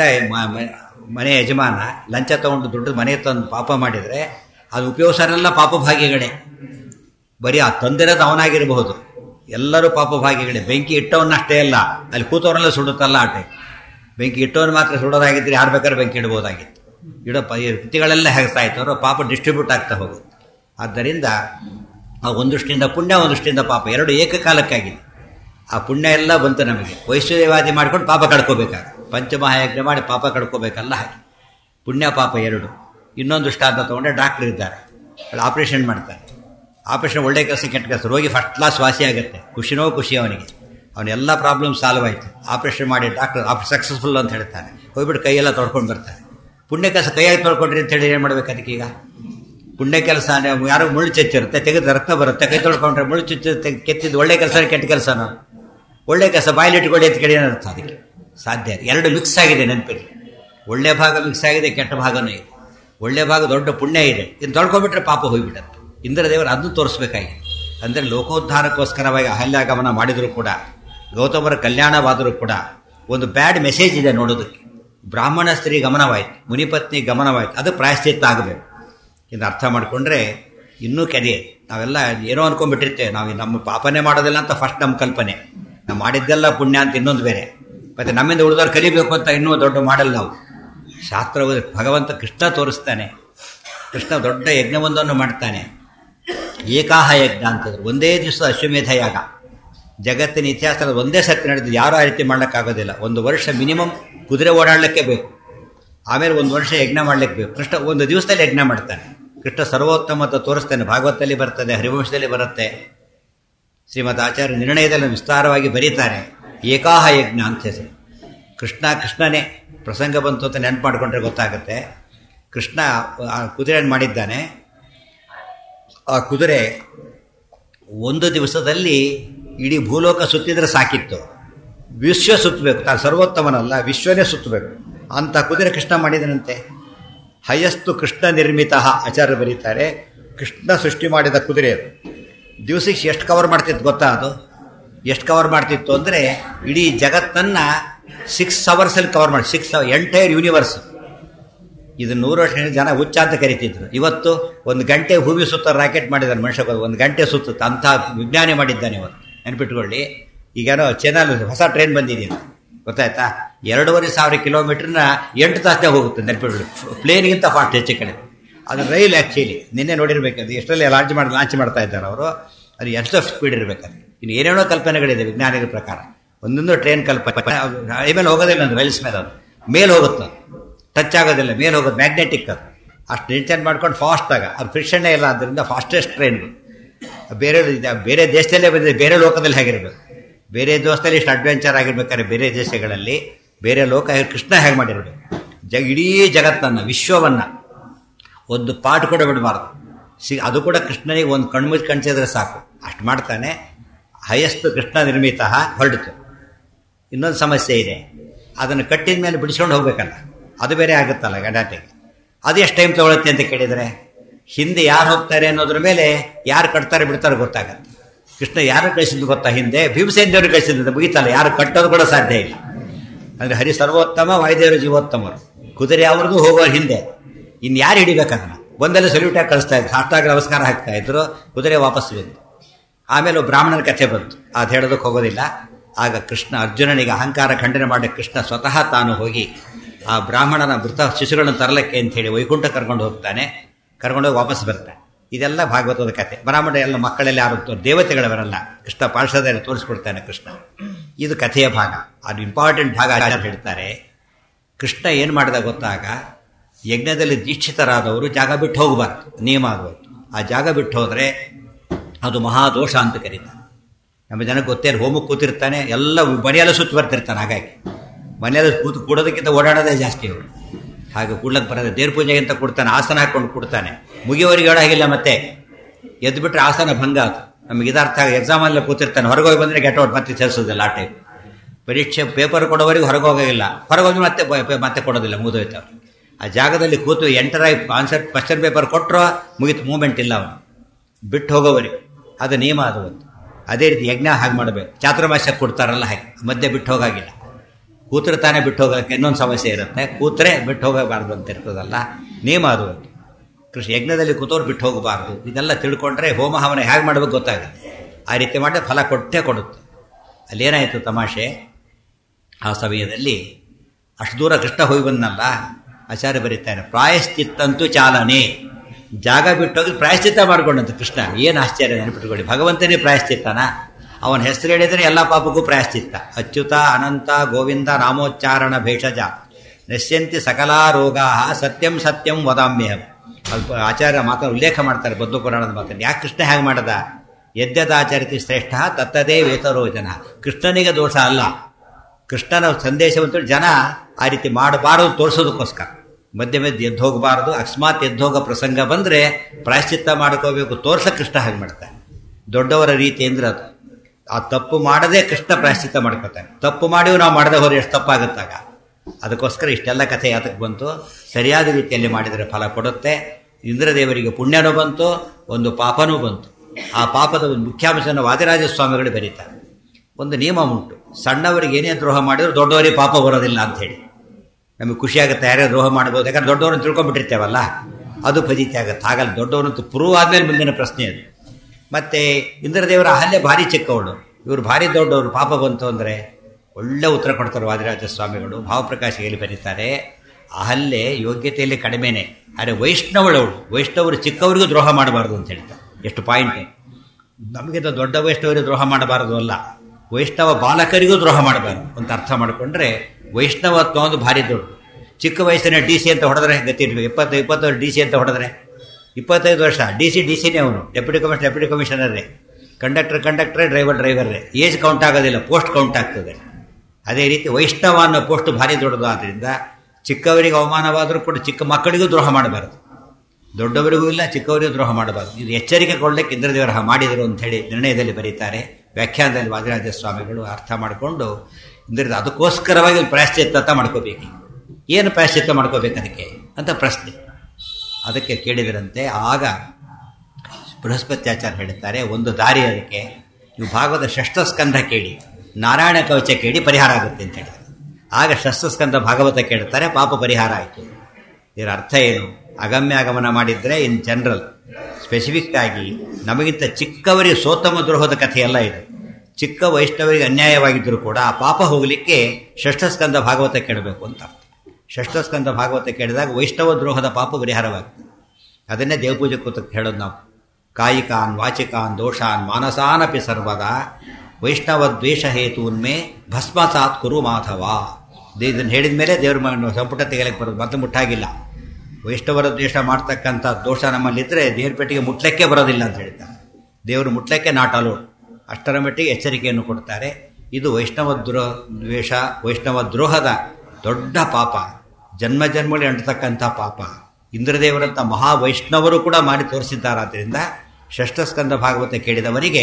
ಮನೆ ಯಜಮಾನ ಲಂಚ ತೊಗೊಂಡು ದುಡ್ಡು ಮನೆ ತಂದು ಪಾಪ ಮಾಡಿದರೆ ಅದು ಉಪಯೋಗಿಸೋರೆಲ್ಲ ಪಾಪಭಾಗಿಗಳೇ ಬರೀ ಆ ತಂದಿರೋದು ಅವನಾಗಿರಬಹುದು ಎಲ್ಲರೂ ಪಾಪಭಾಗಿಗಳೇ ಬೆಂಕಿ ಇಟ್ಟವನ್ನಷ್ಟೇ ಅಲ್ಲ ಅಲ್ಲಿ ಕೂತವರೆಲ್ಲ ಸುಡುತ್ತಲ್ಲ ಆಟೆ ಬೆಂಕಿ ಇಟ್ಟವನು ಮಾತ್ರ ಸುಡೋದಾಗಿದ್ದರೆ ಯಾರು ಬೇಕಾದ್ರೆ ಬೆಂಕಿ ಇಡ್ಬೋದಾಗಿತ್ತು ಇಡೋ ಪ ಕೃತಿಗಳೆಲ್ಲ ಹೆಗ್ತಾ ಇತ್ತು ಅವರು ಪಾಪ ಡಿಸ್ಟ್ರಿಬ್ಯೂಟ್ ಆಗ್ತಾ ಹೋಗುತ್ತೆ ಆದ್ದರಿಂದ ಆ ಒಂದಷ್ಟಿಂದ ಪುಣ್ಯ ಒಂದಷ್ಟಿಂದ ಪಾಪ ಎರಡು ಏಕಕಾಲಕ್ಕಾಗಿದೆ ಆ ಪುಣ್ಯ ಎಲ್ಲ ಬಂತು ನಮಗೆ ವೈಶ್ವದೇವಾದಿ ಮಾಡ್ಕೊಂಡು ಪಾಪ ಕಳ್ಕೋಬೇಕಾಗ ಪಂಚಮಹಾಯಜ್ಞ ಮಾಡಿ ಪಾಪ ಕಳ್ಕೋಬೇಕಲ್ಲ ಹಾಗೆ ಪುಣ್ಯ ಪಾಪ ಎರಡು ಇನ್ನೊಂದು ಸ್ಟಾರ್ನ ತೊಗೊಂಡ್ರೆ ಡಾಕ್ಟರ್ ಇದ್ದಾರೆ ಅಲ್ಲಿ ಆಪ್ರೇಷನ್ ಮಾಡ್ತಾರೆ ಆಪ್ರೇಷನ್ ಒಳ್ಳೆ ಕೆಲಸ ಕೆಟ್ಟ ಕೆಲಸ ರೋಗಿ ಫಸ್ಟ್ ಕ್ಲಾಸ್ ವಾಸಿ ಆಗುತ್ತೆ ಖುಷಿನೋ ಖುಷಿ ಅವನಿಗೆ ಅವನೆಲ್ಲ ಪ್ರಾಬ್ಲಮ್ ಸಾಲ್ವ್ ಆಯಿತು ಆಪ್ರೇಷನ್ ಮಾಡಿ ಡಾಕ್ಟರ್ ಆಪ್ ಸಕ್ಸಸ್ಫುಲ್ ಅಂತ ಹೇಳ್ತಾನೆ ಹೋಗ್ಬಿಟ್ಟು ಕೈಯೆಲ್ಲ ತೊಳ್ಕೊಂಡು ಬರ್ತಾರೆ ಪುಣ್ಯ ಕೆಲಸ ಕೈಯಾಗಿ ತೊಳ್ಕೊಂಡ್ರಿ ಅಂತ ಹೇಳಿ ಏನು ಮಾಡ್ಬೇಕು ಅದಕ್ಕೀಗ ಪುಣ್ಯ ಕೆಲಸ ಯಾರೋ ಮುಳ್ಳು ಚಚ್ಚಿರುತ್ತೆ ತೆಗೆದು ರಕ್ತ ಬರುತ್ತೆ ಕೈ ತೊಳ್ಕೊಂಡ್ರೆ ಮುಳ್ಳು ಚುಚ್ಚು ಕೆತ್ತಿದ್ದು ಒಳ್ಳೆ ಕೆಲಸ ಕೆಟ್ಟ ಕೆಲಸನೋ ಒಳ್ಳೆ ಕೆಲಸ ಬಾಯಿಲಿಟ್ಕೊಳ್ಳಿ ಅಂತ ಕೇಳಿ ಅರ್ಥ ಅದಕ್ಕೆ ಸಾಧ್ಯ ಎರಡು ಮಿಕ್ಸ್ ಆಗಿದೆ ನೆನಪಿರಲಿ ಒಳ್ಳೆ ಭಾಗ ಮಿಕ್ಸ್ ಆಗಿದೆ ಕೆಟ್ಟ ಭಾಗನೂ ಇದೆ ಒಳ್ಳೆ ಭಾಗ ದೊಡ್ಡ ಪುಣ್ಯ ಇದೆ ಇನ್ನು ತೊಳ್ಕೊಂಡ್ಬಿಟ್ರೆ ಪಾಪ ಹೋಗ್ಬಿಡುತ್ತೆ ಇಂದ್ರದೇವರು ಅದನ್ನು ತೋರಿಸ್ಬೇಕಾಗಿದೆ ಅಂದರೆ ಲೋಕೋದ್ಧಾರಕ್ಕೋಸ್ಕರವಾಗಿ ಅಹಲ್ಯಾಗಮನ ಮಾಡಿದರೂ ಕೂಡ ಗೌತಮರ ಕಲ್ಯಾಣವಾದರೂ ಕೂಡ ಒಂದು ಬ್ಯಾಡ್ ಮೆಸೇಜ್ ಇದೆ ನೋಡೋದಕ್ಕೆ ಬ್ರಾಹ್ಮಣ ಸ್ತ್ರೀ ಗಮನವಾಯಿತು ಮುನಿಪತ್ನಿ ಗಮನವಾಯಿತು ಅದು ಪ್ರಾಯಶ್ಚಿತ್ತ ಆಗಬೇಕು ಇನ್ನು ಅರ್ಥ ಮಾಡಿಕೊಂಡ್ರೆ ಇನ್ನೂ ಕೆದೆ ನಾವೆಲ್ಲ ಏನೋ ಅನ್ಕೊಂಡ್ಬಿಟ್ಟಿರ್ತೇವೆ ನಾವು ನಮ್ಮ ಪಾಪನೇ ಮಾಡೋದಿಲ್ಲ ಅಂತ ಫಸ್ಟ್ ನಮ್ಮ ಕಲ್ಪನೆ ನಾವು ಮಾಡಿದ್ದೆಲ್ಲ ಪುಣ್ಯ ಅಂತ ಇನ್ನೊಂದು ಬೇರೆ ಮತ್ತು ನಮ್ಮಿಂದ ಉಳಿದವ್ರು ಕಲಿಬೇಕು ಅಂತ ಇನ್ನೂ ದೊಡ್ಡ ಮಾಡಲ್ಲ ನಾವು ಶಾಸ್ತ್ರ ಭಗವಂತ ಕೃಷ್ಣ ತೋರಿಸ್ತಾನೆ ಕೃಷ್ಣ ದೊಡ್ಡ ಯಜ್ಞವೊಂದನ್ನು ಮಾಡ್ತಾನೆ ಏಕಾಹ ಯಜ್ಞ ಅಂತಂದ್ರೆ ಒಂದೇ ದಿವಸ ಅಶ್ವಮೇಧ ಯಾಗ ಜಗತ್ತಿನ ಇತಿಹಾಸದಲ್ಲಿ ಒಂದೇ ಸತಿ ನಡೆದು ಯಾರೂ ಆ ರೀತಿ ಮಾಡೋಕ್ಕಾಗೋದಿಲ್ಲ ಒಂದು ವರ್ಷ ಮಿನಿಮಮ್ ಕುದುರೆ ಓಡಾಡಲಿಕ್ಕೆ ಬೇಕು ಆಮೇಲೆ ಒಂದು ವರ್ಷ ಯಜ್ಞ ಮಾಡ್ಲಿಕ್ಕೆ ಬೇಕು ಕೃಷ್ಣ ಒಂದು ದಿವಸದಲ್ಲಿ ಯಜ್ಞ ಮಾಡ್ತಾನೆ ಕೃಷ್ಣ ಸರ್ವೋತ್ತಮ ಅಂತ ತೋರಿಸ್ತಾನೆ ಭಾಗವತದಲ್ಲಿ ಬರ್ತದೆ ಹರಿವಂಶದಲ್ಲಿ ಬರುತ್ತೆ ಶ್ರೀಮದ್ ಆಚಾರ್ಯ ನಿರ್ಣಯದಲ್ಲಿ ವಿಸ್ತಾರವಾಗಿ ಬರೀತಾರೆ ಏಕಾಹ ಯಜ್ಞ ಅಂತ ಹೆಸರು ಕೃಷ್ಣ ಕೃಷ್ಣನೇ ಪ್ರಸಂಗ ಬಂತು ಅಂತ ನೆನಪು ಮಾಡಿಕೊಂಡ್ರೆ ಗೊತ್ತಾಗುತ್ತೆ ಕೃಷ್ಣ ಆ ಕುದುರೆಯನ್ನು ಮಾಡಿದ್ದಾನೆ ಆ ಕುದುರೆ ಒಂದು ದಿವಸದಲ್ಲಿ ಇಡೀ ಭೂಲೋಕ ಸುತ್ತಿದ್ರೆ ಸಾಕಿತ್ತು ವಿಶ್ವ ಸುತ್ತಬೇಕು ತಾನು ಸರ್ವೋತ್ತಮನಲ್ಲ ವಿಶ್ವನೇ ಸುತ್ತಬೇಕು ಅಂತ ಕುದುರೆ ಕೃಷ್ಣ ಮಾಡಿದನಂತೆ ಹಯಸ್ತು ಕೃಷ್ಣ ನಿರ್ಮಿತ ಆಚಾರ್ಯ ಬರೀತಾರೆ ಕೃಷ್ಣ ಸೃಷ್ಟಿ ಮಾಡಿದ ಕುದುರೆ ಅದು ದಿವಸಕ್ಕೆ ಎಷ್ಟು ಕವರ್ ಮಾಡ್ತಿತ್ತು ಗೊತ್ತಾ ಅದು ಎಷ್ಟು ಕವರ್ ಮಾಡ್ತಿತ್ತು ಅಂದರೆ ಇಡೀ ಜಗತ್ತನ್ನು ಸಿಕ್ಸ್ ಅವರ್ಸಲ್ಲಿ ಕವರ್ ಮಾಡಿ ಸಿಕ್ಸ್ ಎಂಟೈರ್ ಯೂನಿವರ್ಸ್ ಇದು ನೂರು ವರ್ಷ ಜನ ಹುಚ್ಚ ಅಂತ ಕರಿತಿದ್ರು ಇವತ್ತು ಒಂದು ಗಂಟೆ ಭೂಮಿ ಸುತ್ತ ರಾಕೆಟ್ ಮಾಡಿದ್ದಾನೆ ಮನುಷ್ಯ ಒಂದು ಗಂಟೆ ಸುತ್ತ ಅಂಥ ವಿಜ್ಞಾನಿ ಮಾಡಿದ್ದಾನೆ ಇವತ್ತು ನೆನ್ಪಿಟ್ಕೊಳ್ಳಿ ಈಗೇನೋ ಚೆನ್ನಲ್ ಹೊಸ ಟ್ರೈನ್ ಬಂದಿದೆ ಗೊತ್ತಾಯ್ತಾ ಎರಡೂವರೆ ಸಾವಿರ ಕಿಲೋಮೀಟ್ರನ್ನ ಎಂಟು ತಾಸೇ ಹೋಗುತ್ತೆ ನೆನ್ಪಿಟ್ಕೊಳ್ಳಿ ಪ್ಲೇನ್ಗಿಂತ ಫಾಸ್ಟ್ ಹೆಚ್ಚು ಕಡೆ ಅದು ರೈಲ್ ಆ್ಯಕ್ಚುಲಿ ನಿನ್ನೆ ನೋಡಿರ್ಬೇಕದು ಎಷ್ಟರಲ್ಲಿ ಲಾಂಚ್ ಮಾಡಿ ಲಾಂಚ್ ಮಾಡ್ತಾ ಇದ್ದಾರೆ ಅವರು ಅದು ಎಷ್ಟು ಸ್ಪೀಡ್ ಇರಬೇಕದು ಇನ್ನು ಏನೇನೋ ಕಲ್ಪನೆಗಳಿದೆ ವಿಜ್ಞಾನಿಗಳ ಪ್ರಕಾರ ಒಂದೊಂದು ಟ್ರೈನ್ ಕಲ್ಪನೆ ಮೇಲೆ ಹೋಗೋದಿಲ್ಲ ಅಂದ್ರೆ ರೈಲ್ಸ್ ಮೇಲೆ ಅದು ಮೇಲೆ ಹೋಗುತ್ತೆ ಟಚ್ ಆಗೋದಿಲ್ಲ ಮೇಲೆ ಹೋಗೋದು ಮ್ಯಾಗ್ನೆಟಿಕ್ ಅದು ಅಷ್ಟು ಇನ್ಚೆಂಟ್ ಮಾಡ್ಕೊಂಡು ಫಾಸ್ಟಾಗ ಅದು ಫ್ರಿಕ್ಷನ್ನೇ ಇಲ್ಲ ಆದ್ದರಿಂದ ಫಾಸ್ಟೆಸ್ಟ್ ಟ್ರೈನ್ಗಳು ಬೇರೆ ಬೇರೆ ದೇಶದಲ್ಲೇ ಬಂದಿದೆ ಬೇರೆ ಲೋಕದಲ್ಲಿ ಹೇಗಿರಬೇಕು ಬೇರೆ ದೇಶದಲ್ಲಿ ಇಷ್ಟು ಅಡ್ವೆಂಚರ್ ಆಗಿರ್ಬೇಕಾದ್ರೆ ಬೇರೆ ದೇಶಗಳಲ್ಲಿ ಬೇರೆ ಲೋಕ ಕೃಷ್ಣ ಹೇಗೆ ಮಾಡಿರಬೇಕು ಜಗ ಇಡೀ ಜಗತ್ತನ್ನು ವಿಶ್ವವನ್ನು ಒಂದು ಪಾಠ ಕೂಡ ಬಿಡಬಾರ್ದು ಸಿ ಅದು ಕೂಡ ಕೃಷ್ಣನಿಗೆ ಒಂದು ಕಣ್ಮುಚ್ಚಿ ಕಣ್ಸಿದ್ರೆ ಸಾಕು ಅಷ್ಟು ಮಾಡ್ತಾನೆ ಹೈಯೆಸ್ಟ್ ಕೃಷ್ಣ ನಿರ್ಮಿತ ಹೊರಡಿತು ಇನ್ನೊಂದು ಸಮಸ್ಯೆ ಇದೆ ಅದನ್ನು ಕಟ್ಟಿದ ಮೇಲೆ ಬಿಡಿಸ್ಕೊಂಡು ಹೋಗ್ಬೇಕಲ್ಲ ಅದು ಬೇರೆ ಆಗುತ್ತಲ್ಲ ಗಡಾಟೆಗೆ ಅದು ಎಷ್ಟು ಟೈಮ್ ತೊಗೊಳುತ್ತೆ ಅಂತ ಕೇಳಿದರೆ ಹಿಂದೆ ಯಾರು ಹೋಗ್ತಾರೆ ಅನ್ನೋದ್ರ ಮೇಲೆ ಯಾರು ಕಟ್ತಾರೆ ಬಿಡ್ತಾರೆ ಗೊತ್ತಾಗತ್ತೆ ಕೃಷ್ಣ ಯಾರು ಕಳಿಸಿದ್ದು ಗೊತ್ತಾ ಹಿಂದೆ ಭೀಮಸೇನ ದೇವರು ಕಳಿಸಿದ್ದು ಮುಗಿತಲ್ಲ ಯಾರು ಕಟ್ಟೋದು ಕೂಡ ಸಾಧ್ಯ ಇಲ್ಲ ಅಂದರೆ ಹರಿ ಸರ್ವೋತ್ತಮ ವಾಯುದೇವರು ಜೀವೋತ್ತಮರು ಕುದುರೆ ಅವ್ರದ್ದು ಹೋಗೋರು ಹಿಂದೆ ಇನ್ನು ಯಾರು ಹಿಡಿಬೇಕದನ್ನ ಒಂದೆಲ್ಲ ಸಲ್ಯೂಟಾಗಿ ಕಳಿಸ್ತಾ ಇದ್ರು ಸಾಷ್ಟಾಗ ನಮಸ್ಕಾರ ಹಾಕ್ತಾ ಇದ್ರು ಕುದುರೆ ವಾಪಸ್ ಬಂತು ಆಮೇಲೆ ಬ್ರಾಹ್ಮಣನ ಕಥೆ ಬಂತು ಅದು ಹೇಳೋದಕ್ಕೆ ಹೋಗೋದಿಲ್ಲ ಆಗ ಕೃಷ್ಣ ಅರ್ಜುನನಿಗೆ ಅಹಂಕಾರ ಖಂಡನೆ ಮಾಡಿ ಕೃಷ್ಣ ಸ್ವತಃ ತಾನು ಹೋಗಿ ಆ ಬ್ರಾಹ್ಮಣನ ಮೃತ ಶಿಶುಗಳನ್ನು ತರಲಿಕ್ಕೆ ಅಂತ ಹೇಳಿ ವೈಕುಂಠ ಕರ್ಕೊಂಡು ಹೋಗ್ತಾನೆ ಕರ್ಕೊಂಡೋಗಿ ವಾಪಸ್ ಬರ್ತಾನೆ ಇದೆಲ್ಲ ಭಾಗವತದ ಕಥೆ ಬ್ರಾಹ್ಮಣ ಎಲ್ಲ ಮಕ್ಕಳೆಲ್ಲ ಯಾರು ದೇವತೆಗಳವರಲ್ಲ ಕೃಷ್ಣ ಪಾರ್ಶ್ವದಲ್ಲಿ ತೋರಿಸ್ಕೊಡ್ತಾನೆ ಕೃಷ್ಣ ಇದು ಕಥೆಯ ಭಾಗ ಅದು ಇಂಪಾರ್ಟೆಂಟ್ ಭಾಗ ಆಚಾರ್ಯ ಹೇಳ್ತಾರೆ ಕೃಷ್ಣ ಏನು ಮಾಡಿದ ಗೊತ್ತಾಗ ಯಜ್ಞದಲ್ಲಿ ದೀಕ್ಷಿತರಾದವರು ಜಾಗ ಬಿಟ್ಟು ಹೋಗಬಾರ್ದು ನಿಯಮ ಆಗೋದು ಆ ಜಾಗ ಬಿಟ್ಟು ಹೋದರೆ ಅದು ಮಹಾದೋಷ ಅಂತ ಕರೀತಾರೆ ನಮ್ಮ ಜನಕ್ಕೆ ಗೊತ್ತೇ ಹೋಮಕ್ಕೆ ಕೂತಿರ್ತಾನೆ ಎಲ್ಲ ಮನೆಯೆಲ್ಲ ಸುತ್ತು ಬರ್ತಿರ್ತಾನೆ ಹಾಗಾಗಿ ಮನೆಯಲ್ಲಿ ಕೂತು ಕೂಡೋದಕ್ಕಿಂತ ಓಡಾಡೋದೇ ಜಾಸ್ತಿ ಅವರು ಹಾಗೆ ಕೂಡ್ಲಕ್ಕೆ ಬರೋದು ದೇವ್ರ ಪೂಜೆಗೆ ಅಂತ ಕೊಡ್ತಾನೆ ಆಸನ ಹಾಕೊಂಡು ಕೊಡ್ತಾನೆ ಮುಗಿಯೋರಿಗೆ ಹೇಳಾಗಿಲ್ಲ ಮತ್ತೆ ಎದ್ದು ಬಿಟ್ರೆ ಆಸನ ಭಂಗ ಅದು ನಮಗೆ ಇದಾರ್ಥ ಎಕ್ಸಾಮಲ್ಲಿ ಕೂತಿರ್ತಾನೆ ಹೊರಗೆ ಹೋಗಿ ಬಂದರೆ ಗೆಟ್ ಔಟ್ ಮತ್ತೆ ಸೇರಿಸೋದಿಲ್ಲ ಆ ಟೈಪ್ ಪರೀಕ್ಷೆ ಪೇಪರ್ ಕೊಡೋವರೆಗೂ ಹೊರಗೆ ಹೋಗೋಗಿಲ್ಲ ಹೊರಗೆ ಹೋಗಿ ಮತ್ತೆ ಮತ್ತೆ ಕೊಡೋದಿಲ್ಲ ಮುಗಿದೋಯ್ತು ಅವ್ರು ಆ ಜಾಗದಲ್ಲಿ ಕೂತು ಎಂಟರಾಗಿ ಆನ್ಸರ್ ಕ್ವಶನ್ ಪೇಪರ್ ಕೊಟ್ಟರು ಮುಗಿತು ಮೂಮೆಂಟ್ ಇಲ್ಲ ಅವನು ಬಿಟ್ಟು ಹೋಗೋವರೆಗೂ ಅದು ನಿಯಮ ಅದು ಒಂದು ಅದೇ ರೀತಿ ಯಜ್ಞ ಹಾಗೆ ಮಾಡಬೇಕು ಚಾತುರ್ಮಾಸ್ಯ ಕೊಡ್ತಾರಲ್ಲ ಹಾಗೆ ಮಧ್ಯೆ ಬಿಟ್ಟು ಹೋಗಾಗಿಲ್ಲ ಕೂತ್ರೆ ತಾನೇ ಬಿಟ್ಟು ಹೋಗೋಕ್ಕೆ ಇನ್ನೊಂದು ಸಮಸ್ಯೆ ಇರುತ್ತೆ ಕೂತ್ರೆ ಬಿಟ್ಟು ಹೋಗಬಾರ್ದು ಅಂತ ಇರ್ತದಲ್ಲ ನಿಯಮ ಅದು ಒಂದು ಕೃಷಿ ಯಜ್ಞದಲ್ಲಿ ಕೂತವ್ರು ಬಿಟ್ಟು ಹೋಗಬಾರ್ದು ಇದೆಲ್ಲ ತಿಳ್ಕೊಂಡ್ರೆ ಹೋಮ ಹವನ ಹೇಗೆ ಮಾಡಬೇಕು ಗೊತ್ತಾಗುತ್ತೆ ಆ ರೀತಿ ಮಾಡಿ ಫಲ ಕೊಟ್ಟೇ ಕೊಡುತ್ತೆ ಅಲ್ಲೇನಾಯಿತು ತಮಾಷೆ ಆ ಸಮಯದಲ್ಲಿ ಅಷ್ಟು ದೂರ ಕೃಷ್ಣ ಹೋಗಿ ಬಂದನಲ್ಲ ಆಚಾರ್ಯ ಬರೀತಾನೆ ಪ್ರಾಯಶ್ಚಿತ್ತಂತೂ ಚಾಲನೆ ಜಾಗ ಬಿಟ್ಟೋಗಿ ಪ್ರಾಯಶ್ಚಿತ್ತ ಮಾಡ್ಕೊಂಡಂತ ಕೃಷ್ಣ ಏನು ಆಶ್ಚರ್ಯ ನೆನಪಿಟ್ಕೊಳ್ಳಿ ಭಗವಂತನೇ ಪ್ರಾಯಶ್ಚಿತ್ತನ ಅವನ ಹೆಸರು ಹೇಳಿದರೆ ಎಲ್ಲ ಪಾಪಕ್ಕೂ ಪ್ರಾಯಶ್ಚಿತ್ತ ಅಚ್ಯುತ ಅನಂತ ಗೋವಿಂದ ನಾಮೋಚ್ಚಾರಣ ಭೇಷಜ ನಶ್ಯಂತಿ ಸಕಲಾ ರೋಗಾ ಸತ್ಯಂ ಸತ್ಯಂ ವದಾಮ್ಯಹಂ ಅಲ್ಪ ಆಚಾರ್ಯ ಮಾತನ್ನು ಉಲ್ಲೇಖ ಮಾಡ್ತಾರೆ ಬದ್ದು ಪುರಾಣದ ಮಾತನ್ನು ಯಾಕೆ ಕೃಷ್ಣ ಹೇಗೆ ಮಾಡದ ಯದ್ಯದಾಚರಿತಿ ಶ್ರೇಷ್ಠ ತತ್ತದೇ ವೇತರೋಜನ ಕೃಷ್ಣನಿಗೆ ದೋಷ ಅಲ್ಲ ಕೃಷ್ಣನ ಸಂದೇಶವಂತೂ ಜನ ಆ ರೀತಿ ಮಾಡಬಾರದು ತೋರಿಸೋದಕ್ಕೋಸ್ಕರ ಮಧ್ಯೆ ಮಧ್ಯೆ ಎದ್ದು ಹೋಗಬಾರದು ಅಕಸ್ಮಾತ್ ಎದ್ದು ಹೋಗೋ ಪ್ರಸಂಗ ಬಂದರೆ ಪ್ರಾಯಶ್ಚಿತ್ತ ಮಾಡ್ಕೋಬೇಕು ತೋರ್ಸ ಕೃಷ್ಣ ಹಾಗೆ ಮಾಡ್ತಾನೆ ದೊಡ್ಡವರ ರೀತಿ ಅಂದ್ರೆ ಅದು ಆ ತಪ್ಪು ಮಾಡದೆ ಕೃಷ್ಣ ಪ್ರಾಯಶ್ಚಿತ್ತ ಮಾಡ್ಕೋತಾನೆ ತಪ್ಪು ಮಾಡಿও ನಾವು ಮಾಡದೆ ಹೋದ್ರೆ ಎಷ್ಟು ತಪ್ಪಾಗುತ್ತಾಗ ಅದಕ್ಕೋಸ್ಕರ ಇಷ್ಟೆಲ್ಲ ಕಥೆ ಯಾತಕ್ಕೆ ಬಂತು ಸರಿಯಾದ ರೀತಿಯಲ್ಲಿ ಮಾಡಿದರೆ ಫಲ ಕೊಡುತ್ತೆ ಇಂದ್ರದೇವರಿಗೆ ಪುಣ್ಯನೂ ಬಂತು ಒಂದು ಪಾಪನೂ ಬಂತು ಆ ಪಾಪದ ಒಂದು ಮುಖ್ಯಾಂಶನ ವಾದಿರಾಜ ಸ್ವಾಮಿಗಳು ಬರೀತಾರೆ ಒಂದು ನಿಯಮ ಉಂಟು ಸಣ್ಣವರಿಗೆ ಏನೇ ದ್ರೋಹ ಮಾಡಿದ್ರು ದೊಡ್ಡವರಿಗೆ ಪಾಪ ಬರೋದಿಲ್ಲ ಅಂತ ಹೇಳಿ ನಮಗೆ ಖುಷಿ ಆಗುತ್ತೆ ಯಾರೇ ದ್ರೋಹ ಮಾಡ್ಬೋದು ಯಾಕಂದ್ರೆ ದೊಡ್ಡವ್ರನ್ನ ತಿಳ್ಕೊಂಡ್ಬಿಟ್ಟಿರ್ತೇವಲ್ಲ ಅದು ಫಜಿತಿ ಆಗುತ್ತೆ ಹಾಗಲ್ಲ ದೊಡ್ಡವರಂತೂ ಪ್ರೂವ್ ಆದ್ಮೇಲೆ ಮುಂದಿನ ಪ್ರಶ್ನೆ ಅದು ಮತ್ತೆ ಇಂದ್ರದೇವರ ಅಹಲ್ಯ ಭಾರಿ ಚಿಕ್ಕವಳು ಇವರು ಭಾರಿ ದೊಡ್ಡವರು ಪಾಪ ಬಂತು ಅಂದರೆ ಒಳ್ಳೆ ಉತ್ತರ ಕೊಡ್ತಾರೆ ವಾದಿರಾಜ ಸ್ವಾಮಿಗಳು ಭಾವಪ್ರಕಾಶ ಹೇಳಿ ಬರೀತಾರೆ ಅಹಲ್ಯೆ ಯೋಗ್ಯತೆಯಲ್ಲಿ ಕಡಿಮೆನೆ ಆದರೆ ವೈಷ್ಣವಳವಳು ವೈಷ್ಣವರು ಚಿಕ್ಕವರಿಗೂ ದ್ರೋಹ ಮಾಡಬಾರದು ಅಂತ ಹೇಳ್ತಾರೆ ಎಷ್ಟು ಪಾಯಿಂಟ್ ನಮಗಿಂತ ದೊಡ್ಡ ವೈಷ್ಣವರಿಗೆ ದ್ರೋಹ ಮಾಡಬಾರದು ಅಲ್ಲ ವೈಷ್ಣವ ಬಾಲಕರಿಗೂ ದ್ರೋಹ ಮಾಡಬಾರದು ಅಂತ ಅರ್ಥ ಮಾಡಿಕೊಂಡ್ರೆ ವೈಷ್ಣವತ್ವ ಒಂದು ಭಾರಿ ದೊಡ್ಡ ಚಿಕ್ಕ ವಯಸ್ಸಿನ ಡಿ ಸಿ ಅಂತ ಹೊಡೆದ್ರೆ ಗತಿ ಇರಬೇಕು ಇಪ್ಪತ್ತು ಇಪ್ಪತ್ತೈದು ಡಿ ಸಿ ಅಂತ ಹೊಡೆದ್ರೆ ಇಪ್ಪತ್ತೈದು ವರ್ಷ ಡಿ ಸಿ ಡಿ ಸಿನೇ ಅವನು ಡೆಪ್ಯೂಟಿ ಕಮಿಷನರ್ ಡೆಪ್ಯೂಟಿ ಕಮಿಷನರೇ ಕಂಡಕ್ಟರ್ ಕಂಡಕ್ಟರೇ ಡ್ರೈವರ್ ಡ್ರೈವರೇ ಏಜ್ ಕೌಂಟ್ ಆಗೋದಿಲ್ಲ ಪೋಸ್ಟ್ ಕೌಂಟ್ ಆಗ್ತದೆ ಅದೇ ರೀತಿ ವೈಷ್ಣವ ಅನ್ನೋ ಪೋಸ್ಟ್ ಭಾರಿ ದೊಡ್ಡದು ಆದ್ದರಿಂದ ಚಿಕ್ಕವರಿಗೆ ಅವಮಾನವಾದರೂ ಕೂಡ ಚಿಕ್ಕ ಮಕ್ಕಳಿಗೂ ದ್ರೋಹ ಮಾಡಬಾರದು ದೊಡ್ಡವರಿಗೂ ಇಲ್ಲ ಚಿಕ್ಕವರಿಗೂ ದ್ರೋಹ ಮಾಡಬಾರದು ಇದು ಎಚ್ಚರಿಕೆ ಕೊಡಲಿಕ್ಕೆ ಇಂದ್ರದೇವರ ಮಾಡಿದರು ಅಂತ ಹೇಳಿ ನಿರ್ಣಯದಲ್ಲಿ ಬರೀತಾರೆ ವ್ಯಾಖ್ಯಾನದಲ್ಲಿ ವಾದಿರಾಜ ಸ್ವಾಮಿಗಳು ಅರ್ಥ ಮಾಡಿಕೊಂಡು ಇಂದ್ರ ಅದಕ್ಕೋಸ್ಕರವಾಗಿ ಪ್ರಾಯಶ್ಚಿತ್ತ ಮಾಡ್ಕೋಬೇಕು ಏನು ಪ್ರಾಯಶ್ಚಿತ್ತ ಮಾಡ್ಕೋಬೇಕು ಅದಕ್ಕೆ ಅಂತ ಪ್ರಶ್ನೆ ಅದಕ್ಕೆ ಕೇಳಿದರಂತೆ ಆಗ ಬೃಹಸ್ಪತ್ಯಾಚಾರ್ಯ ಹೇಳುತ್ತಾರೆ ಒಂದು ದಾರಿ ಅದಕ್ಕೆ ನೀವು ಭಾಗವತ ಷಷ್ಠಸ್ಕಂಧ ಕೇಳಿ ನಾರಾಯಣ ಕವಚ ಕೇಳಿ ಪರಿಹಾರ ಆಗುತ್ತೆ ಅಂತ ಹೇಳಿದ್ದಾರೆ ಆಗ ಷಷ್ಠಸ್ಕಂಧ ಭಾಗವತ ಕೇಳ್ತಾರೆ ಪಾಪ ಪರಿಹಾರ ಆಯಿತು ಇದರ ಅರ್ಥ ಏನು ಅಗಮ್ಯ ಆಗಮನ ಮಾಡಿದರೆ ಇನ್ ಜನರಲ್ ಸ್ಪೆಸಿಫಿಕ್ ಆಗಿ ನಮಗಿಂತ ಚಿಕ್ಕವರಿಗೆ ಸೋತಮ ದ್ರೋಹದ ಕಥೆಯಲ್ಲ ಇದು ಚಿಕ್ಕ ವೈಷ್ಣವರಿಗೆ ಅನ್ಯಾಯವಾಗಿದ್ದರೂ ಕೂಡ ಆ ಪಾಪ ಹೋಗಲಿಕ್ಕೆ ಷಷ್ಠಸ್ಕಂಧ ಭಾಗವತ ಕೇಳಬೇಕು ಅಂತ ಅರ್ಥ ಷಷ್ಠಸ್ಕಂಧ ಭಾಗವತ ಕೇಳಿದಾಗ ವೈಷ್ಣವ ದ್ರೋಹದ ಪಾಪ ಪರಿಹಾರವಾಗ್ತದೆ ಅದನ್ನೇ ದೇವಪೂಜೆ ಕೂತಕ್ಕೆ ಹೇಳೋದು ನಾವು ಕಾಯಿಕಾನ್ ವಾಚಿಕಾನ್ ದೋಷಾನ್ ಮಾನಸಾನಪಿ ಸರ್ವದಾ ವೈಷ್ಣವ ದ್ವೇಷ ಹೇತೂನ್ಮೇ ಭಸ್ಮಸಾತ್ ಕುರು ಮಾಧವ ಇದನ್ನು ಹೇಳಿದ ಮೇಲೆ ದೇವ್ರ ಮ- ಸಂಪುಟ ತೆಗೆಯಲಿಕ್ಕೆ ಬರೋದು ಮತ್ತೆ ಮುಟ್ಟಾಗಿಲ್ಲ ವೈಷ್ಣವರ ದ್ವೇಷ ಮಾಡ್ತಕ್ಕಂಥ ದೋಷ ನಮ್ಮಲ್ಲಿದ್ದರೆ ದೇವ್ರ ಪೆಟ್ಟಿಗೆ ಮುಟ್ಲಿಕ್ಕೆ ಬರೋದಿಲ್ಲ ಅಂತ ಹೇಳ್ತಾರೆ ದೇವರು ಮುಟ್ಲಿಕ್ಕೆ ನಾಟ್ ಅಲೋಡ್ ಅಷ್ಟರ ಮಟ್ಟಿಗೆ ಎಚ್ಚರಿಕೆಯನ್ನು ಕೊಡ್ತಾರೆ ಇದು ವೈಷ್ಣವ ದ್ರೋ ದ್ವೇಷ ವೈಷ್ಣವ ದ್ರೋಹದ ದೊಡ್ಡ ಪಾಪ ಜನ್ಮ ಜನ್ಮಳಿ ಅಂಟತಕ್ಕಂಥ ಪಾಪ ಇಂದ್ರದೇವರಂಥ ಮಹಾ ವೈಷ್ಣವರು ಕೂಡ ಮಾಡಿ ತೋರಿಸಿದ್ದಾರಾದ್ದರಿಂದ ಷಷ್ಠಸ್ಕಂದ ಭಾಗವತ ಕೇಳಿದವರಿಗೆ